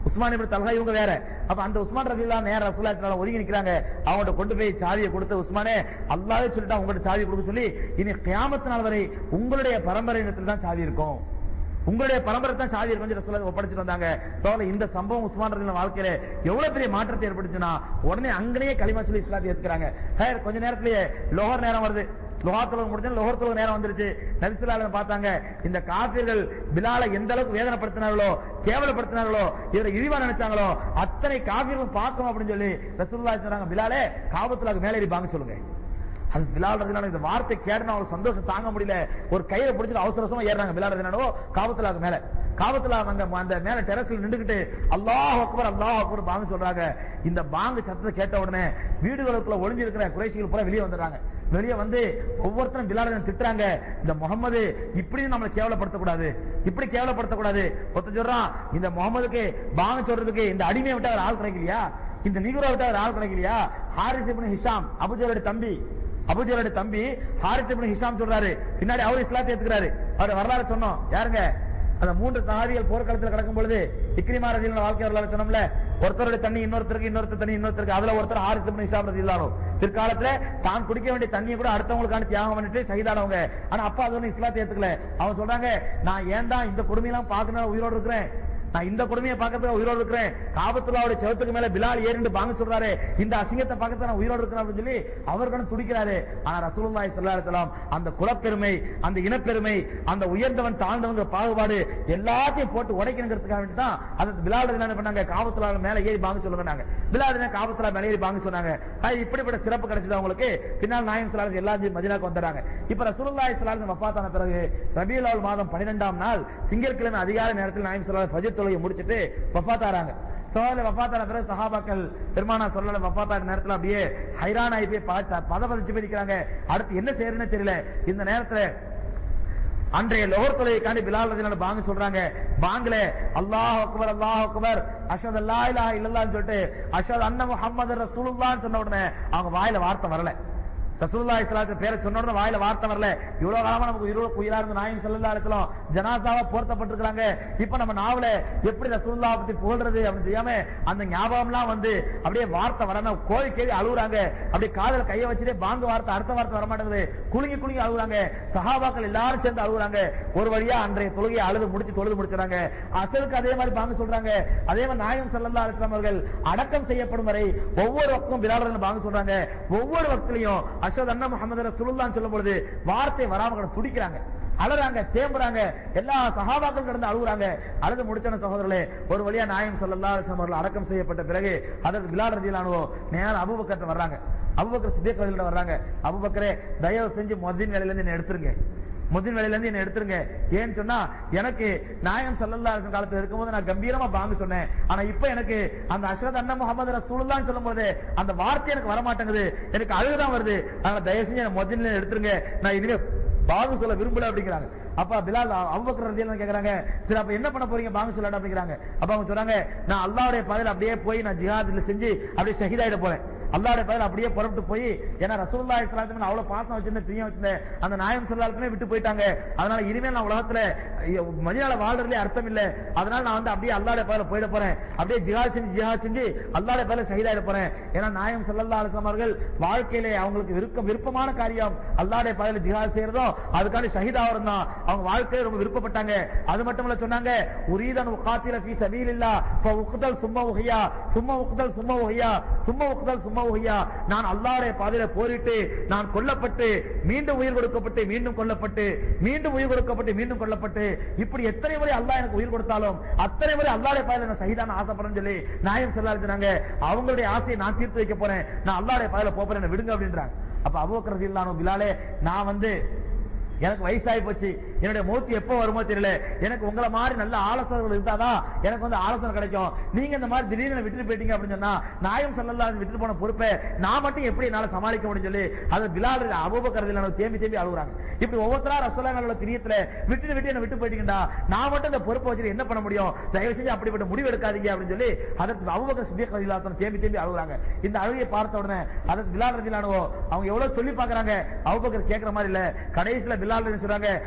A: உஸ்மான் இப்படி தல்ஹா இவங்க வேற அப்ப அந்த உஸ்மான் ரதில்லா நேர ரசூல்லா ஸல்லல்லாஹு அலைஹி ஒதுங்கி நிக்கிறாங்க அவங்கள்ட்ட கொண்டு போய் சாவியை கொடுத்து உஸ்மானே அல்லாஹ்வே சொல்லிட்டா உங்கள்ட்ட சாவியை கொடுக்க சொல்லி இனி கியாமத் நாள் வரை உங்களுடைய பரம்பரையினத்தில் தான் சாவி இருக்கும் உங்களுடைய பரம்பரை தான் சாவி இருக்கும் ரசூலுல்லாஹி ஒப்படைச்சிட்டு வந்தாங்க சோல இந்த சம்பவம் உஸ்மான் ரதில்லா வாழ்க்கையில எவ்வளவு பெரிய மாற்றத்தை ஏற்படுத்துச்சுன்னா உடனே அங்கனே களிமா சொல்லி இஸ்லாத்தை ஏத்துக்கிறாங்க ஹேர் கொஞ்ச நேரத்திலேயே லோஹர் நேரம் வருது லோகத்துல முடிஞ்ச லோகத்துல நேரம் வந்துருச்சு நபிசுல்லாலும் பார்த்தாங்க இந்த காபிர்கள் பிலால எந்த அளவுக்கு வேதனைப்படுத்தினார்களோ கேவலப்படுத்தினார்களோ இவரை இழிவா நினைச்சாங்களோ அத்தனை காபிர்களும் பார்க்கணும் அப்படின்னு சொல்லி ரசூலுல்லாஹி சொன்னாங்க பிலாலே காபத்துலாக்கு மேலே ஏறி வாங்க சொல்லுங்க அது பிலால் ரதிலான இந்த வார்த்தை கேட்டு அவங்களுக்கு சந்தோஷம் தாங்க முடியல ஒரு கையில பிடிச்சிட்டு அவசர அவசரமா ஏறாங்க பிலால் ரதிலானோ காபத்துலாக்கு மேல காபத்துல அங்க அந்த மேல டெரஸ்ல நின்றுகிட்டு அல்லாஹ் அக்பர் அல்லாஹ் அக்பர் பாங்க சொல்றாங்க இந்த பாங்கு சத்தத்தை கேட்ட உடனே வீடுகளுக்குள்ள ஒளிஞ்சு இருக்கிற குறைசிகள் பூரா வெளியே வந்துடுறாங்க வெளியே வந்து ஒவ்வொருத்தரும் பிலால் திட்டுறாங்க இந்த முகமது இப்படி நம்மளை கேவலப்படுத்தக்கூடாது இப்படி கேவலப்படுத்தக்கூடாது ஒருத்தன் சொல்றான் இந்த முகமதுக்கு பாங்க சொல்றதுக்கு இந்த அடிமையை விட்டா ஒரு ஆள் கிடைக்கலையா இந்த நிகுரா விட்டா ஒரு ஆள் கிடைக்கலையா ஹாரிஸ் இப்னு ஹிஷாம் அபுஜலோட தம்பி அபுஜலோட தம்பி ஹாரிஸ் இப்னு ஹிஷாம் சொல்றாரு பின்னாடி அவர் இஸ்லாத்தை ஏத்துக்கிறாரு அவர் வரலாறு சொன்னோம் யாருங்க அந்த மூன்று சஹாபிகள் போர்க்களத்தில் கிடக்கும் பொழுது இக்ரிமா ரதியோட வாழ்க்கை வரலாறு சொன்னோம்ல ஒருத்தருடைய தண்ணி இன்னொருத்தருக்கு இன்னொருத்தர் தண்ணி இன்னொருத்தருக்கு அதுல ஒருத்தர் ஹாரிஸ் இப்னு ஹிஷாம் ரதியல்லாஹு பிற்காலத்துல தான் குடிக்க வேண்டிய தண்ணியை கூட அடுத்தவங்களுக்கான தியாகம் பண்ணிட்டு ஷஹீதானவங்க ஆனா அப்பா அது ஒண்ணு இஸ்லாத்தை ஏத்துக்கல அவன் சொல்றாங்க நான் ஏன் தான் இந்த கொடுமையெல்லாம் பார்க்கணும் உயிரோடு இருக்கிறேன் நான் இந்த கொடுமையை பார்க்கறதுக்கு உயிரோடு இருக்கிறேன் காபத்துல்லாவுடைய செவத்துக்கு மேல பிலால் ஏறிண்டு பாங்க சொல்றாரு இந்த அசிங்கத்தை பார்க்கறது நான் உயிரோடு இருக்கிறேன் அப்படின்னு சொல்லி அவர்களும் துடிக்கிறாரு ஆனா ரசூலுல்லாஹி ஸல்லல்லாஹு அலைஹி வஸல்லம் அந்த குலப்பெருமை அந்த இனப்பெருமை அந்த உயர்ந்தவன் தாழ்ந்தவங்க பாகுபாடு எல்லாத்தையும் போட்டு உடைக்கணுங்கிறதுக்காக வேண்டி தான் அந்த பிலால் என்ன பண்ணாங்க காபத்துல்லா மேல ஏறி பாங்க சொல்லுங்க பிலால் காபத்துல்லா மேல ஏறி பாங்க சொன்னாங்க அது இப்படிப்பட்ட சிறப்பு கிடைச்சது அவங்களுக்கு பின்னால் நாயம் ஸல்லல்லாஹு அலைஹி எல்லாரும் மதீனாக்கு வந்துறாங்க இப்ப ரசூலுல்லாஹி ஸல்லல்லாஹு அலைஹி வஃபாத்தான பிறகு ரபியுல் அவல் மாதம் 12ஆம் நாள் திங்கட்கிழமை அதிகாலை நேரத்தில் நாயம் ஸல்லல்லாஹு அலைஹி ஃபஜ்ர் தொழுகை முடிச்சிட்டு வஃபாத்தாராங்க சோழ வஃபாத்தான பிறகு சஹாபாக்கள் பெருமானா சொல்லல வஃபாத்தான நேரத்துல அப்படியே ஹைரான் ஆகி போய் பார்த்த பதபதிச்சு போய் நிக்கிறாங்க அடுத்து என்ன செய்யறதுன்னு தெரியல இந்த நேரத்துல அன்றைய லோகர் தொலைக்காண்டி பிலால் ரதினால பாங்க சொல்றாங்க பாங்கல அல்லாஹ் அக்பர் அல்லாஹ் அக்பர் அஷத் அல்லா இலாஹ இல்லல்லாஹ்னு சொல்லிட்டு அஷத் அன்ன முஹம்மது ரசூலுல்லாஹ்னு சொன்ன உடனே அவங்க வாயில வார்த்தை வரல ரசூலுல்லாஹி ஸல்லல்லாஹு பேரை சொன்ன உடனே வாயில வார்த்தை வரல இவ்வளவு காலமா நமக்கு உயிரோட உயிரா இருந்த நாயம் ஸல்லல்லாஹு அலைஹி வஸல்லம் ஜனாசாவா போர்த்தப்பட்டிருக்காங்க இப்ப நம்ம நாவல எப்படி ரசூலுல்லாஹ் பத்தி புகழ்றது அப்படின்னு தெரியாம அந்த ஞாபகம்லாம் வந்து அப்படியே வார்த்தை வரணும் கோழி கேள்வி அழுகுறாங்க அப்படியே காதல கைய வச்சுட்டே பாங்க வார்த்தை அடுத்த வார்த்தை வர மாட்டேங்குது குலுங்கி குலுங்கி அழுகுறாங்க சஹாபாக்கள் எல்லாரும் சேர்ந்து அழுகுறாங்க ஒரு வழியா அன்றைய தொழுகையை அழுது முடிச்சு தொழுது முடிச்சாங்க அசலுக்கு அதே மாதிரி பாங்க சொல்றாங்க அதே மாதிரி நாயம் ஸல்லல்லாஹு அலைஹி வஸல்லம் அவர்கள் அடக்கம் செய்யப்படும் வரை ஒவ்வொரு வக்தும் பிலால் பாங்க சொல்றாங்க ஒவ்வொரு வக்திலையும் அஷத் அண்ணா முகமது ரசூலுல்லாஹ் சொல்லும் பொழுது வார்த்தை வராம கிடந்து துடிக்கிறாங்க அழறாங்க தேம்புறாங்க எல்லா சஹாபாக்கள் கடந்து அழுகுறாங்க அழுது முடிச்சன சகோதரர்களே ஒரு வழியா நாயம் ஸல்லல்லாஹு அலைஹி வஸல்லம் அவர்கள் அடக்கம் செய்யப்பட்ட பிறகு அதற்கு பிலால் ரதியல்லாஹு நேரா அபூபக்கர் வர்றாங்க அபூபக்கர் சித்திக் ரதியல்லாஹு வர்றாங்க அபூபக்கரே தயவு செஞ்சு மொதின் வேலையில இருந்து என்ன எடுத்துருங்க முதல் வேலையில இருந்து என்ன எடுத்துருங்க ஏன்னு சொன்னா எனக்கு நாயம் சல்லல்லா அலிஸ்லாம் காலத்துல இருக்கும்போது நான் கம்பீரமா பாங்க சொன்னேன் ஆனா இப்ப எனக்கு அந்த அஷ்ரத் அண்ணா முகமது ரசூலுல்லான்னு சொல்லும் போது அந்த வார்த்தை எனக்கு வர மாட்டேங்குது எனக்கு அழுகுதான் வருது அதனால தயவு செஞ்சு என்ன முதல்ல எடுத்துருங்க நான் இனிமே பாகு சொல்ல விரும்பல அப்படிங்கிறாங்க அப்ப பிலால் அவ்வக்கர் ரதியல்லாஹு கேக்குறாங்க சரி அப்ப என்ன பண்ண போறீங்க பாங்க சொல்லடா அப்படிங்கிறாங்க அப்ப அவங்க சொல்றாங்க நான் அல்லாஹ்வுடைய பாதையில அப்படியே போய் நான் ஜிஹாத்ல செஞ்சு அப்படியே ஷஹீதாயிட போறேன் அல்லாஹ்வுடைய பாதையில அப்படியே புறப்பட்டு போய் ஏன்னா ரசூலுல்லாஹி ஸல்லல்லாஹு அலைஹி வஸல்லம் அவ்வளவு பாசம் வச்சிருந்த பிரியம் வச்சிருந்தேன் அந்த நாயம் ஸல்லல்லாஹு அலைஹி விட்டு போயிட்டாங்க அதனால இனிமேல் நான் உலகத்துல ஐயோ, மதீனால வாழ்றதுல அர்த்தம் இல்ல அதனால நான் வந்து அப்படியே அல்லாஹ்வுடைய பாதையில போயிட போறேன் அப்படியே ஜிஹாத் செஞ்சு ஜிஹாத் செஞ்சு அல்லாஹ்வுடைய பாதையில ஷஹீதாயிட போறேன் ஏன்னா நாயம் ஸல்லல்லாஹு அலைஹி வஸல்லம் அவர்கள் வாழ்க்கையிலே அவங்களுக்கு விருப்பம் விருப்பமான காரியம் அல்லாஹ்வுடைய பாதையில ஜிஹாத் செய்யறதும் அதுக்காண்டி ஷஹீதாவதும் தான் அவங்க வாழ்க்கையில ரொம்ப விருப்பப்பட்டாங்க அது மட்டும் இல்ல சொன்னாங்க உரீதன் உகாத்தில ஃபீ சபீலில்லா ஃபஉக்தல் சும்மா உஹியா சும்மா உக்தல் சும்மா உஹியா சும்மா உக்தல் சும்மா உஹியா நான் அல்லாஹ்வுடைய பாதையில போரிட்டு நான் கொல்லப்பட்டு மீண்டும் உயிர் கொடுக்கப்பட்டு மீண்டும் கொல்லப்பட்டு மீண்டும் உயிர் கொடுக்கப்பட்டு மீண்டும் கொல்லப்பட்டு இப்படி எத்தனை முறை அல்லாஹ் எனக்கு உயிர் கொடுத்தாலும் அத்தனை முறை அல்லாஹ்வுடைய பாதையில நான் ஷஹீதான ஆசைப்படுறேன்னு சொல்லி நாயம் ஸல்லல்லாஹு சொன்னாங்க அவங்களுடைய ஆசையை நான் தீர்த்து வைக்க போறேன் நான் அல்லாஹ்வுடைய பாதையில போப் போறேன் என்னை விடுங்க அப்படின்றாங்க அப்ப அபூபக்கர் ரலியல்லாஹு பிலாலே நான் வந்து எனக்கு வயசாகி போச்சு என்னுடைய மூர்த்தி எப்போ வருமோ தெரியல எனக்கு உங்களை மாதிரி நல்ல ஆலோசனைகள் இருந்தாதான் எனக்கு வந்து ஆலோசனை கிடைக்கும் நீங்க இந்த மாதிரி திடீர்னு விட்டுட்டு போயிட்டீங்க அப்படின்னு சொன்னா நாயம் சல்லல்லாஹு விட்டுட்டு போன பொறுப்பை நான் மட்டும் எப்படி என்னால சமாளிக்க முடியும் சொல்லி அது பிலால் அபூபக்கரதில் தேம்பி தேம்பி அழுகுறாங்க இப்படி ஒவ்வொருத்தரா ரசோல்லா மேல உள்ள பிரியத்துல விட்டுட்டு விட்டு என்ன விட்டு போயிட்டீங்கடா நான் மட்டும் இந்த பொறுப்பை வச்சுட்டு என்ன பண்ண முடியும் தயவு செஞ்சு அப்படிப்பட்ட முடிவு எடுக்காதீங்க அப்படின்னு சொல்லி அதற்கு அபூபக்கர் சித்திக் ரதிலாத்தன் தேம்பி தேம்பி அழுகுறாங்க இந்த அழுகையை பார்த்த உடனே அதற்கு பிலால் ரதிலானோ அவங்க எவ்வளவு சொல்லி பாக்குறாங்க அபூபக்கர் கேட்கிற மாதிரி இல்ல கடைசியில பிலால் ரதி சொல்றாங்க அபூபக்கர்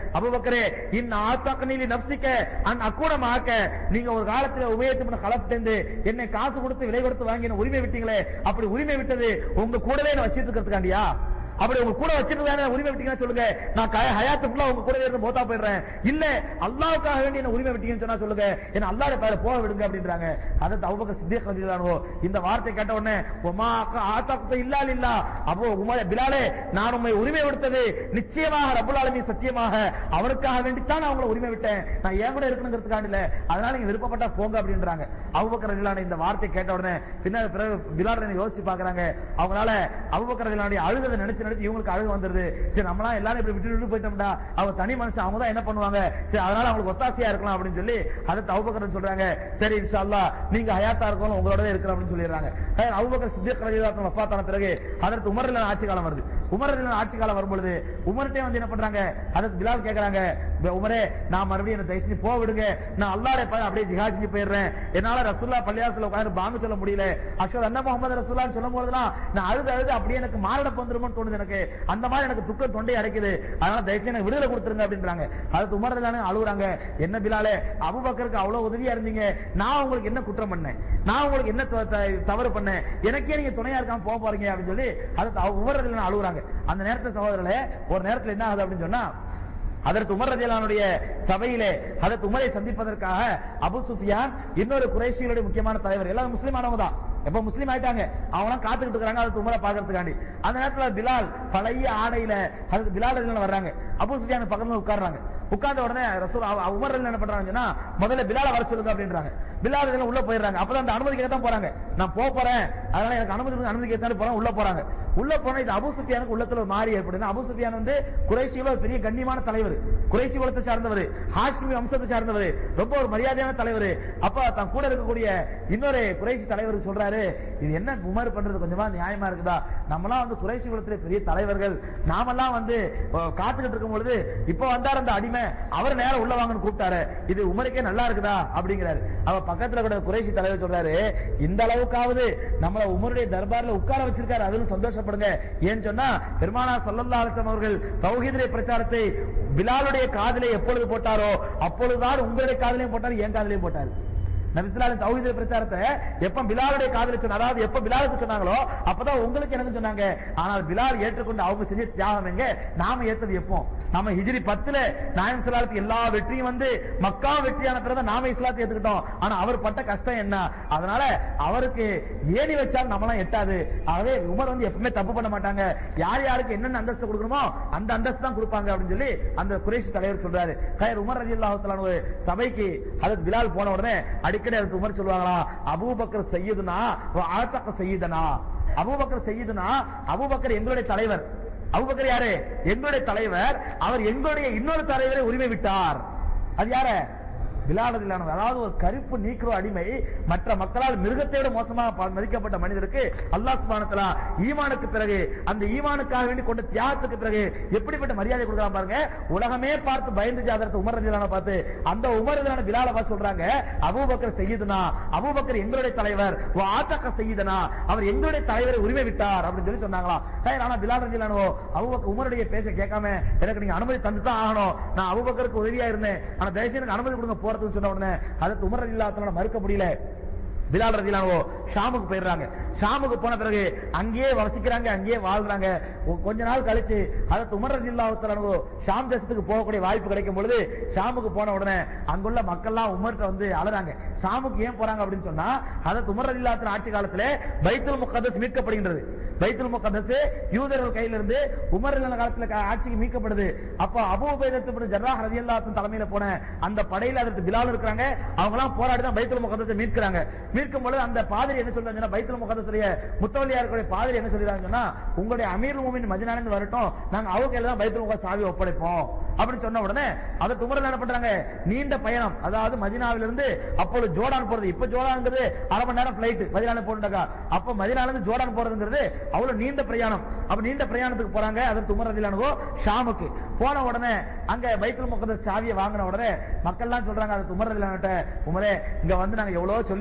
A: அபூபக்கரே இன் ஆத்தாக்கனிலி நப்சிக்க அன் அக்கூடமாக்க நீங்க ஒரு காலத்துல உபயோகத்து பண்ண கலப்பிட்டு என்னை காசு கொடுத்து விலை கொடுத்து வாங்கி என்ன உரிமை விட்டீங்களே அப்படி உரிமை விட்டது உங்க கூடவே என்ன வச்சிட்டு இருக்கிறதுக்காண்டியா அப்படி உங்க கூட வச்சிட்டு தானே உரிமை விட்டீங்கன்னு சொல்லுங்க நான் கய- ஹயாத்து ஃபுல்லா உங்க கூட இருந்து மோத்தா போயிடுறேன் இல்ல அல்லாஹ்வுக்காக வேண்டி என்ன உரிமை விட்டீங்கன்னு சொன்னா சொல்லுங்க என்ன அல்லாஹ்வுடைய பேர போக விடுங்க அப்படின்றாங்க அதை அபூபக்கர் சித்திக் ரலியல்லாஹு இந்த வார்த்தை கேட்ட உடனே உமா ஆத்தாக்குத்த இல்லா இல்லா அப்போ உமர் பிலாலே நான் உண்மை உரிமை விடுத்தது நிச்சயமாக ரப்புல் ஆலமீன் சத்தியமாக அவனுக்காக வேண்டித்தான் நான் உங்களை உரிமை விட்டேன் நான் ஏன் கூட இருக்கணுங்கிறதுக்காக இல்ல அதனால நீங்க விருப்பப்பட்டா போங்க அப்படின்றாங்க அபூபக்கர் ரலியல்லாஹு இந்த வார்த்தை கேட்ட உடனே பின்னர் பிறகு பிலால் ரலியல்லாஹு யோசிச்சு பாக்குறாங்க அவங்களால அபூபக்கர் ரலியல்லாஹு அழுகதை நினைச்சு நினைச்சு இவங்களுக்கு அழுகு வந்துருது சரி நம்மளாம் எல்லாரும் இப்படி விட்டு விட்டு போயிட்டோம்டா அவங்க தனி மனுஷன் அவங்க தான் என்ன பண்ணுவாங்க சரி அதனால அவங்களுக்கு ஒத்தாசையா இருக்கலாம் அப்படின்னு சொல்லி அதை அபூபக்கர் சொல்றாங்க சரி இன்ஷா அல்லாஹ் நீங்க ஹயாத்தா இருக்கணும் உங்களோட இருக்கிறோம் அப்படின்னு சொல்லிடுறாங்க ஹைர் அபூபக்கர் சித்திக் ரலியல்லாஹு வஃபாத்தான பிறகு அதற்கு உமர் ரலியல்லாஹு ஆட்சி காலம் வருது உமர் ரலியல்லாஹு ஆட்சி காலம் வரும்பொழுது உமர்ட்டே வந்து என்ன பண்றாங்க அதற்கு பிலால் கேக்குறாங்க "ப- உமரே நான் மறுபடியும் என்ன தயவு செஞ்சு போக விடுங்க நான் அல்லாஹ்வுடைய பாதை அப்படியே ஜிஹாத் செஞ்சு போயிடுறேன் என்னால ரசூல்லா பள்ளியாசல உட்கார்ந்து பாங்கு சொல்ல முடியல அஷ்ஹது அன்ன முகமது ரசூல்லான்னு சொல்லும் போதெல்லாம் நான் அழுது அழுது அப்படியே எனக்கு மாரடைப்பு வந்துருமோன்னு தோணுது எனக்கு அந்த மாதிரி எனக்கு துக்கம் தொண்டை அடைக்குது அதனால தயவு செஞ்சு எனக்கு விடுதலை கொடுத்துருங்க அப்படின்றாங்க அது உமர் தானே அழுகுறாங்க என்ன பிலாலே அபுபக்கருக்கு அவ்வளவு உதவியா இருந்தீங்க நான் உங்களுக்கு என்ன குற்றம் பண்ணேன் நான் உங்களுக்கு என்ன த- த- தவறு பண்ணேன் எனக்கே நீங்க துணையா இருக்காம போக போறீங்க அப்படின்னு சொல்லி அது உமர் அழுகுறாங்க அந்த நேரத்தை சகோதரர்களே ஒரு நேரத்துல என்ன ஆகுது அப்படின்னு சொன்னா அதற்கு உமர் ரஜிலானுடைய சபையிலே அதற்கு உமரை சந்திப்பதற்காக அபு சுஃபியான் இன்னொரு குறைஷிகளுடைய முக்கியமான தலைவர் எல்லாரும் முஸ்லீம் ஆனவங்க தான் எப்ப முஸ்லீம் ஆயிட்டாங்க அவங்க காத்துக்கிட்டு இருக்காங்க அதுக்கு உமரை பாக்குறதுக்காண்டி அந்த நேரத்துல பிலால் பழைய ஆடையில அதுக்கு பிலால் ரஜிலான் வர்றாங்க அபு சுஃபியான் பக்கத்துல உட்கார்றாங்க உட்கார்ந்த உடனே ரசூல் அவ- உமர் ரலியல்லாஹு என்ன பண்றாங்கன்னா முதல்ல பிலால வர சொல்லுங்க அப்படின்றாங்க பிலால் ரலியல்லாஹு உள்ள போயிடுறாங்க அப்பதான் அந்த அனுமதி கேட்க தான் போறாங்க நான் போக போறேன் அதனால எனக்கு அனுமதி கொடுங்க, அனுமதி கேட்டாலும் போறேன் உள்ள போறாங்க உள்ள போனா இது அபு சுஃபியானுக்கு உள்ளத்துல ஒரு மாறி ஏற்படுது அபு சுஃபியான் வந்து குறைஷிகள ஒரு பெரிய கண்ணியமான தலைவர் குறைஷி குலத்தை சார்ந்தவர் ஹாஷ்மி வம்சத்தை சார்ந்தவர் ரொம்ப ஒரு மரியாதையான தலைவர் அப்ப தன் கூட இருக்கக்கூடிய இன்னொரு குறைஷி தலைவர் சொல்றாரு இது என்ன உமர் பண்றது கொஞ்சமா நியாயமா இருக்குதா நம்மலாம் வந்து குறைஷி குலத்திலே பெரிய தலைவர்கள் நாமெல்லாம் வந்து அஹ், காத்துக்கிட்டு இருக்கும் பொழுது இப்ப வந்தார் அந்த அடிமை அவர் நேரம் உள்ள வாங்கன்னு கூப்பிட்டாரு இது உமருக்கே நல்லா இருக்குதா அப்படிங்கிறாரு அவ பக்கத்துல கூட குறைஷி தலைவர் சொல்றாரு இந்த அளவுக்காவது நம்மள உமருடைய தர்பார்ல உட்கார வச்சிருக்காரு அதுவும் சந்தோஷப்படுங்க ஏன்னு சொன்னா பெருமானா சல்லல்லா அலிஸ்லாம் அவர்கள் தௌஹீதுடைய பிரச்சாரத்தை பிலாலுடைய காதிலே எப்பொழுது போட்டாரோ அப்பொழுதுதான் உங்களுடைய காதிலையும் போட்டாரு என் காதிலையும் போட்டாரு நபிசுல்லாலின் தௌஹீது பிரச்சாரத்தை எப்ப பிலாலுடைய காதல சொன்ன அதாவது எப்ப பிலாலுக்கு சொன்னாங்களோ அப்பதான் உங்களுக்கு எனக்கு சொன்னாங்க ஆனால் பிலால் ஏற்றுக்கொண்டு அவங்க செஞ்ச தியாகம் எங்க நாம ஏத்தது எப்போ நாம ஹிஜ்ரி பத்துல நாயம் சொல்லாத்துக்கு எல்லா வெற்றியும் வந்து மக்கா வெற்றியான பிறகு நாம இஸ்லாத்தை ஏத்துக்கிட்டோம் ஆனா அவர் பட்ட கஷ்டம் என்ன அதனால அவருக்கு ஏணி வச்சால் நம்மளாம் எட்டாது ஆகவே உமர் வந்து எப்பவுமே தப்பு பண்ண மாட்டாங்க யார் யாருக்கு என்னென்ன அந்தஸ்து கொடுக்கணுமோ அந்த அந்தஸ்து தான் கொடுப்பாங்க அப்படின்னு சொல்லி அந்த குறைஷி தலைவர் சொல்றாரு கயர் உமர் ரதி அல்லாஹு சபைக்கு அதற்கு பிலால் போன உடனே அடிக்கடி அதுக்கு உமர் சொல்லுவாங்களா அபூபக்கர் செய்யுதுனா ஆத்தக்க செய்யுதனா அபூபக்கர் செய்யுதுனா அபூபக்கர் எங்களுடைய தலைவர் அபூபக்கர் யாரு எங்களுடைய தலைவர் அவர் எங்களுடைய இன்னொரு தலைவரை உரிமை விட்டார் அது யாரு பிலாலதிலான அதாவது ஒரு கருப்பு நீக்கிறோ அடிமை மற்ற மக்களால் மிருகத்தை விட மோசமாக ப- மதிக்கப்பட்ட மனிதருக்கு அல்லாஹ் சுப்ஹானஹு வ தஆலா ஈமானுக்கு பிறகு அந்த ஈமானுக்காக வேண்டி கொண்ட தியாகத்துக்கு பிறகு எப்படிப்பட்ட மரியாதை கொடுக்கலாம் பாருங்க உலகமே பார்த்து பயந்து ஜாதரத்தை உமர் ரலியல்லாஹு பார்த்து அந்த உமர் ரலியல்லாஹு பிலால பார்த்து சொல்றாங்க அபூபக்கர் செய்யுதுனா அபூபக்கர் எங்களுடைய தலைவர் வ ஆத்தக செய்யுதனா அவர் எங்களுடைய தலைவரை உரிமை விட்டார் அப்படின்னு சொல்லி சொன்னாங்களாம் ஹைர், ஆனா பிலால் ரலியல்லாஹு அபூபக்கர் உமருடைய பேச கேட்காம எனக்கு நீங்க அனுமதி தந்து தான் ஆகணும் நான் அபூபக்கருக்கு உதவியா இருந்தேன் ஆனா தயவுசெய்து எனக்கு அனுமதி கொடுங்க போறதுன்னு சொன்ன உடனே அதற்கு உமர் ரலியல்லாஹு மறுக்க முடியல பிலால் ரதிலானோ ஷாமுக்கு போயிடுறாங்க ஷாமுக்கு போன பிறகு அங்கேயே வசிக்கிறாங்க அங்கேயே வாழ்றாங்க ஒ- கொஞ்ச நாள் கழிச்சு அதற்கு உமர் ரதில்லாஹு ஷாம் தேசத்துக்கு போகக்கூடிய வாய்ப்பு கிடைக்கும் பொழுது ஷாமுக்கு போன உடனே அங்குள்ள மக்கள்லாம் உமர்கிட்ட வந்து அலறாங்க ஷாமுக்கு ஏன் போறாங்க அப்படின்னு சொன்னா அதற்கு உமர் ரதில்லாத்தின் ஆட்சி காலத்திலே பைத்துல் முகத்தஸ் மீட்கப்படுகின்றது பைத்துல் முகத்தஸ் யூதர்கள் கையில இருந்து உமர் ரலியல்லாஹு காலத்துல க- ஆட்சிக்கு மீட்கப்படுது அப்போ அபூ உபைதத்து ஜர்ராஹ் ரதியல்லாஹு தலைமையில போன அந்த படையில அதற்கு பிலால் இருக்கிறாங்க அவங்க எல்லாம் போராடி தான் பைத்துல் முகத்தஸை மீட்கிறாங்க மீட்கும் பொழுது அந்த பாதிரி என்ன சொல்றாங்கன்னா பைத்துல் முகத்தஸுடைய முத்தவலியாருடைய பாதிரி என்ன சொல்றாங்க சொன்னா உங்களுடைய அமீர் மூமின் மதினானந்து வரட்டும் நாங்க அவங்க கையில தான் பைத்துல் முகத்தஸ் சாவி ஒப்படைப்போம் அப்படின்னு சொன்ன உடனே அதை துமரல் என்ன பண்றாங்க நீண்ட பயணம் அதாவது மதினாவிலிருந்து அப்பொழுது ஜோர்டான் போறது இப்ப ஜோர்டான்ங்கிறது அரை மணி நேரம் பிளைட் மதினால போட்டுட்டாக்கா அப்ப மதினால இருந்து ஜோர்டான் போறதுங்கிறது அவ்வளவு நீண்ட பிரயாணம் அப்ப நீண்ட பிரயாணத்துக்கு போறாங்க அதற்கு துமர் ரதிலானுகோ ஷாமுக்கு போன உடனே அங்க பைத்துல் முகத்தஸ் சாவியை வாங்கின உடனே மக்கள்லாம் சொல்றாங்க அது துமர் ரதிலான்ட்ட உமரே இங்க வந்து நாங்க எவ்வளவோ சொல்லி பார்த்தோம்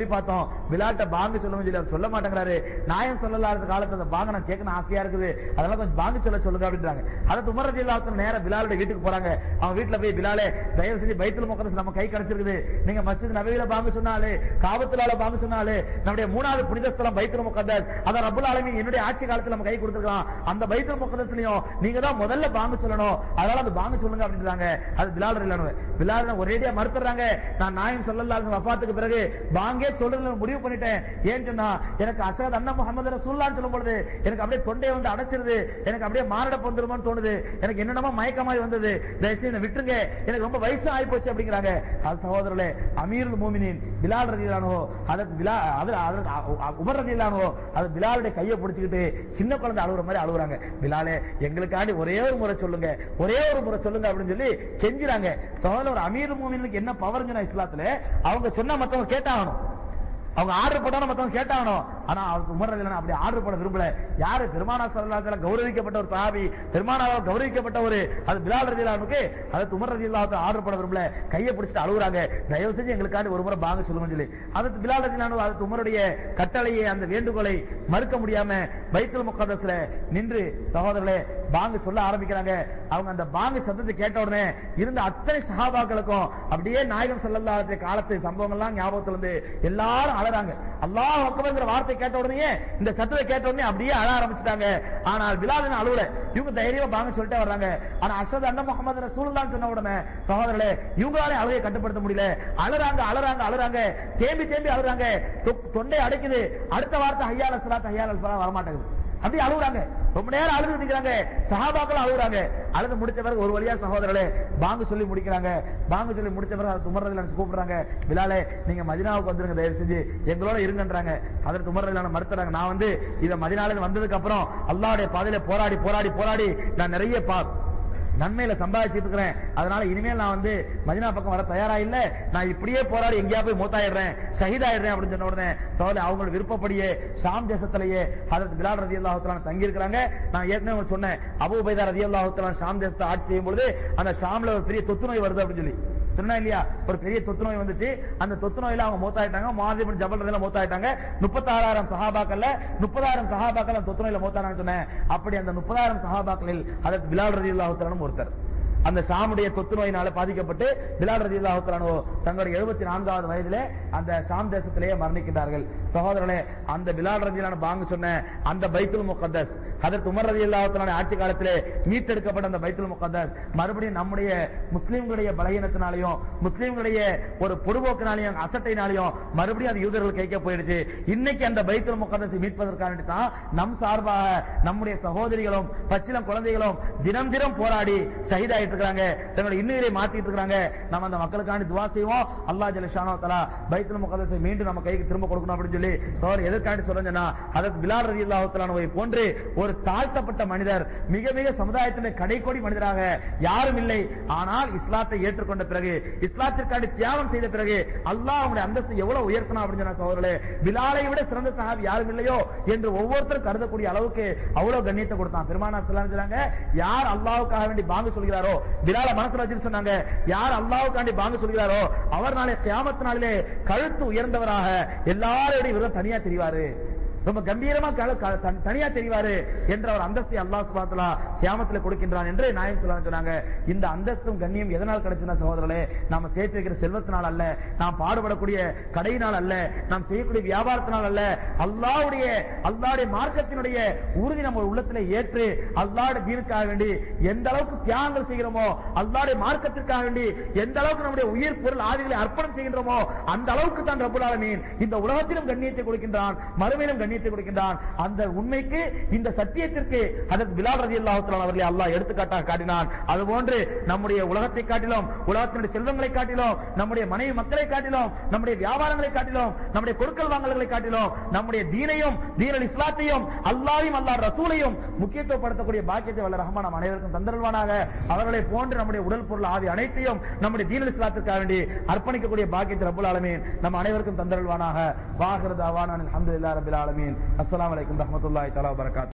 A: சொல்லணும் பிலாட்ட பாங்கு சொல்லணும் சொல்லி அவர் சொல்ல மாட்டேங்கிறாரு நாயம் சொல்லலாத காலத்துல அந்த பாங்க நான் கேட்கணும் ஆசையா இருக்குது அதனால கொஞ்சம் பாங்கு சொல்ல சொல்லுங்க அப்படின்றாங்க அதை உமர் ரதி அல்லாஹ் நேர பிலாலுடைய வீட்டுக்கு போறாங்க அவன் வீட்டுல போய் பிலாலே தயவு செஞ்சு பைத்துல் முகதஸ் நம்ம கை கிடைச்சிருக்குது நீங்க மஸ்ஜித் நபியில பாங்கு சொன்னாலே காபத்துலால பாங்கு சொன்னாலே நம்முடைய மூணாவது புனித ஸ்தலம் பைத்துல் முகதஸ் அதான் ரபுல் ஆலமீன் என்னுடைய ஆட்சி காலத்துல நம்ம கை கொடுத்துருக்கான் அந்த பைத்துல் முகதஸ்லயும் நீங்க தான் முதல்ல பாங்கு சொல்லணும் அதனால அந்த பாங்கு சொல்லுங்க அப்படின்றாங்க அது பிலால் இல்லானு பிலால் ஒரேடியா மறுத்துறாங்க நான் நாயம் சொல்லல்லாஹு வஃபாத்துக்கு பிறகு பாங்கே சொல்றதுல முடிவு பண்ணிட்டேன் ஏன் சொன்னா எனக்கு அஷத் அண்ணா முகமது ரசூல்லான்னு சொல்லும் பொழுது எனக்கு அப்படியே தொண்டையை வந்து அடைச்சிருது எனக்கு அப்படியே மாரடைப்பு வந்துருமோன்னு தோணுது எனக்கு என்னென்னமோ மயக்க மாதிரி வந்தது தயவுசெய்து என்னை விட்டுருங்க எனக்கு ரொம்ப வயசு ஆகி போச்சு அப்படிங்கிறாங்க அது சகோதரர்களே அமீருல் மூமினின் பிலால் ரதியிலானோ அதற்கு பிலா அது அதற்கு உமர் ரதியிலானோ அது பிலாலுடைய கையை பிடிச்சிக்கிட்டு சின்ன குழந்தை அழுகுற மாதிரி அழுகுறாங்க பிலாலே எங்களுக்காண்டி ஒரே ஒரு முறை சொல்லுங்க ஒரே ஒரு முறை சொல்லுங்க அப்படின்னு சொல்லி கெஞ்சுறாங்க சகோதரர் ஒரு அமீர் மூமினுக்கு என்ன பவர் சொன்னா இஸ்லாத்துல அவங்க சொன்னா மத்தவங்க கேட்டாகணும் அவங்க ஆர்டர் போட்டாலும் மத்தவங்க கேட்டாகணும் ஆனா அவருக்கு உமர் ரலியல்லாஹு அப்படி ஆர்டர் பண்ண விரும்பல யாரு பெருமானா ஸல்லல்லாஹு அலைஹி வஸல்லம் கௌரவிக்கப்பட்ட ஒரு சஹாபி பெருமானாவால் கௌரவிக்கப்பட்ட ஒரு அது பிலால் ரலியல்லாஹுக்கு அது உமர் ரலியல்லாஹு ஆர்டர் பண்ண விரும்பல கையை பிடிச்சிட்டு அழுகுறாங்க தயவு செஞ்சு எங்களுக்காண்டி ஒரு முறை பாங்க சொல்லுங்கன்னு சொல்லி அது பிலால் ரலியல்லாஹு அது உமருடைய கட்டளையை அந்த வேண்டுகோளை மறுக்க முடியாம பைத்துல் முகத்தஸ்ல நின்று சகோதரர்களே பாங்கு சொல்ல ஆரம்பிக்கிறாங்க அவங்க அந்த பாங்கு சத்தத்தை கேட்ட உடனே இருந்த அத்தனை சஹாபாக்களுக்கும் அப்படியே நாயகம் ஸல்லல்லாஹு அலைஹி காலத்து சம்பவங்கள்லாம் ஞாபகத்துல இருந்து எல்லாரும் அழறாங்க அல்லாஹ் அக்பர்ங்கிற வார்த்தை கேட்ட உடனே இந்த சத்தத்தை கேட்ட உடனே அப்படியே அழ ஆரம்பிச்சிட்டாங்க ஆனால் பிலால் அழுவல இவங்க தைரியமா பாங்க சொல்லிட்டே வர்றாங்க ஆனா அஷத் அண்ணா முகமது ரசூலுல்லாஹ் சொன்ன உடனே சகோதரர்களே இவங்களாலே அழுகையை கட்டுப்படுத்த முடியல அழுறாங்க அழுறாங்க அழுறாங்க தேம்பி தேம்பி அழுறாங்க தொ- தொண்டை அடைக்குது அடுத்த வார்த்தை ஹையால சலாத் ஹையால சலாத் வரமாட்டேங்குது அப்படியே அழுகுறாங்க ரொம்ப நேரம் அழுது நிக்கிறாங்க சஹாபாக்கள் அழுகுறாங்க அழுது முடிச்ச பிறகு ஒரு வழியா சகோதரர்களே பாங்கு சொல்லி முடிக்கிறாங்க பாங்கு சொல்லி முடிச்ச பிறகு அது துமரதில் கூப்பிடுறாங்க பிலாலே நீங்க மதினாவுக்கு வந்துருங்க தயவு செஞ்சு எங்களோட இருங்கன்றாங்க அதற்கு துமரதிலான மறுத்துறாங்க நான் வந்து இத மதினால வந்ததுக்கு அப்புறம் அல்லாஹ்வுடைய பாதையில போராடி போராடி போராடி நான் நிறைய பா நன்மையில சம்பாதிச்சிட்டு இருக்கிறேன் அதனால இனிமேல் நான் வந்து மதினா பக்கம் வர தயாரா இல்ல நான் இப்படியே போராடி எங்கேயா போய் மூத்தாயிடுறேன் ஷஹீதாயிடுறேன் அப்படின்னு சொன்ன உடனே சோதரி அவங்களோட விருப்பப்படியே ஷாம் தேசத்திலேயே ஹதரத் பிலால் ரதி அல்லாஹுத்தலான் தங்கி இருக்கிறாங்க நான் ஏற்கனவே உங்களுக்கு சொன்னேன் அபு உபைதா ரதி அல்லாஹுத்தலான் ஷாம் தேசத்தை ஆட்சி செய்யும் பொழுது அந்த ஷாம்ல ஒரு பெரிய தொத்து நோய் வருது அப்படின்னு சொல்லி சொன்னா இல்லையா ஒரு பெரிய தொத்து நோய் வந்துச்சு அந்த தொத்து நோயில அவங்க மூத்தாயிட்டாங்க மாதிபின் ஜபல் ரதில மூத்தாயிட்டாங்க முப்பத்தாறாயிரம் சஹாபாக்கள்ல முப்பதாயிரம் சஹாபாக்கள் அந்த தொத்து நோயில மூத்தானான்னு சொன்னேன் அப்படி அந்த முப்பதாயிரம் சஹாபாக்களில் அதற்கு பிலால் ரதி அல்லாஹுத்தலானும் ஒருத்தர் அந்த ஷாமுடைய தொத்து நோயினால பாதிக்கப்பட்டு பிலால் ரதி அல்லாஹுத்தலானோ தங்களுடைய எழுபத்தி நான்காவது வயதிலே அந்த ஷாம் தேசத்திலேயே மரணிக்கின்றார்கள் சகோதரர்களே அந்த பிலால் ரதியிலான பாங்கு சொன்ன அந்த பைத்துல் முகத்தஸ் அதற்கு உமர் ரதி அல்லாஹுத்தலான ஆட்சி காலத்திலே மீட்டெடுக்கப்பட்ட அந்த பைத்துல் முகத்தஸ் மறுபடியும் நம்முடைய முஸ்லிம்களுடைய பலகீனத்தினாலையும் முஸ்லிம்களுடைய ஒரு பொடுபோக்கினாலையும் அசட்டையினாலையும் மறுபடியும் அது யூதர்கள் கைக்க போயிடுச்சு இன்னைக்கு அந்த பைத்துல் முகத்தஸை மீட்பதற்காக தான் நம் சார்பாக நம்முடைய சகோதரிகளும் பச்சிலம் குழந்தைகளும் தினம் தினம் போராடி ஷஹீதாயிட்டு இருக்காங்க தங்களுடைய இன்னுயிரை மாத்திட்டு இருக்காங்க நம்ம அந்த மக்களுக்காண்டி துவா செய்வோம் அல்லாஹ் ஜல்ஷானோ தலா பைத்துல் முகதஸை மீண்டும் நம்ம கைக்கு திரும்ப கொடுக்கணும் அப்படின்னு சொல்லி சோர் எதற்காண்டி சொல்றேன்னா அதற்கு பிலால் ரதி அல்லாஹுத்தலானவை போன்று ஒரு தாழ்த்தப்பட்ட மனிதர் மிக மிக சமுதாயத்தினுடைய கடைக்கோடி மனிதராக யாரும் இல்லை ஆனால் இஸ்லாத்தை ஏற்றுக்கொண்ட பிறகு இஸ்லாத்திற்காண்டி தியாகம் செய்த பிறகு அல்லாஹ் அவங்களுடைய அந்தஸ்து எவ்வளவு உயர்த்தணும் அப்படின்னு சொன்னா சகோதரர்களே பிலாலை விட சிறந்த சஹாபி யாரும் இல்லையோ என்று ஒவ்வொருத்தரும் கருதக்கூடிய அளவுக்கு அவ்வளவு கண்ணியத்தை கொடுத்தான் பெருமானா சொல்லாங்க சொன்னாங்க யார் அல்லாஹ்வுக்காக வேண்டி பாங்கு சொல்கிறாரோ பிலால மனசுல வச்சுட்டு சொன்னாங்க யார் அல்லாஹ்வுக்காண்டி பாங்கு சொல்கிறாரோ அவர் நாளை கியாமத் நாளிலே கழுத்து உயர்ந்தவராக எல்லாருடைய விரதம் தனியா தெரிவாரு ரொம்ப கம்பீரமா கல- க- தனி- தனியா தெரிவாரு என்ற ஒரு அந்தஸ்தை அல்லாஹ் சுப்ஹானஹு வ தஆலா கியாமத்துல கொடுக்கின்றான் என்று நாயம் ஸல்லல்லாஹு சொன்னாங்க இந்த அந்தஸ்தும் கண்ணியம் எதனால் கிடைச்சுன்னா சகோதரர்களே நாம சேர்த்து வைக்கிற செல்வத்தினால் அல்ல நாம் பாடுபடக்கூடிய கடையினால் அல்ல நாம் செய்யக்கூடிய வியாபாரத்தினால் அல்ல அல்லாஹ்வுடைய அல்லாஹ்வுடைய மார்க்கத்தினுடைய உறுதி நம்ம உள்ளத்துல ஏற்று அல்லாஹ்வுடைய தீனுக்காக வேண்டி எந்த அளவுக்கு தியாகங்கள் செய்கிறோமோ அல்லாஹ்வுடைய மார்க்கத்திற்காக வேண்டி எந்த அளவுக்கு நம்முடைய உயிர் பொருள் ஆவிகளை அர்ப்பணம் செய்கின்றோமோ அந்த அளவுக்கு தான் ரப்புல் ஆலமீன் இந்த உலகத்திலும் கண்ணியத்தை கொடுக்கின்றான் மறுமையிலும் கண்ணியத்தை கொடுக்கின்றான் அந்த உண்மைக்கு இந்த சத்தியத்திற்கு அதற்கு பிலால் ரலியல்லாஹு தஆலா அவர்களை அல்லாஹ் எடுத்துக்காட்டாக காட்டினான் அதுபோன்று நம்முடைய உலகத்தை காட்டிலும் உலகத்தினுடைய செல்வங்களை காட்டிலும் நம்முடைய மனைவி மக்களை காட்டிலும் நம்முடைய வியாபாரங்களை காட்டிலும் நம்முடைய கொடுக்கல் வாங்கல்களை காட்டிலும் நம்முடைய தீனையும் தீனல் இஸ்லாத்தையும் அல்லாஹ்வையும் அல்லாஹ் ரசூலையும் முக்கியத்துவப்படுத்தக்கூடிய பாக்கியத்தை வல்ல ரஹ்மான் நம் அனைவருக்கும் தந்தருள்வானாக அவர்களை போன்று நம்முடைய உடல் பொருள் ஆவி அனைத்தையும் நம்முடைய தீனல் இஸ்லாத்திற்காக வேண்டி அர்ப்பணிக்கக்கூடிய பாக்கியத்தை ரப்புல் ஆலமீன் நம் அனைவருக்கும் தந்தருள்வானாக வாஹிர தாவான அல்ஹம்துலில்லாஹி ரப்பில் ஆலமீன் அஸ்ஸலாமு அலைக்கும் ரஹ்மத்துல்லாஹி தஆலா வபரகாத்துஹு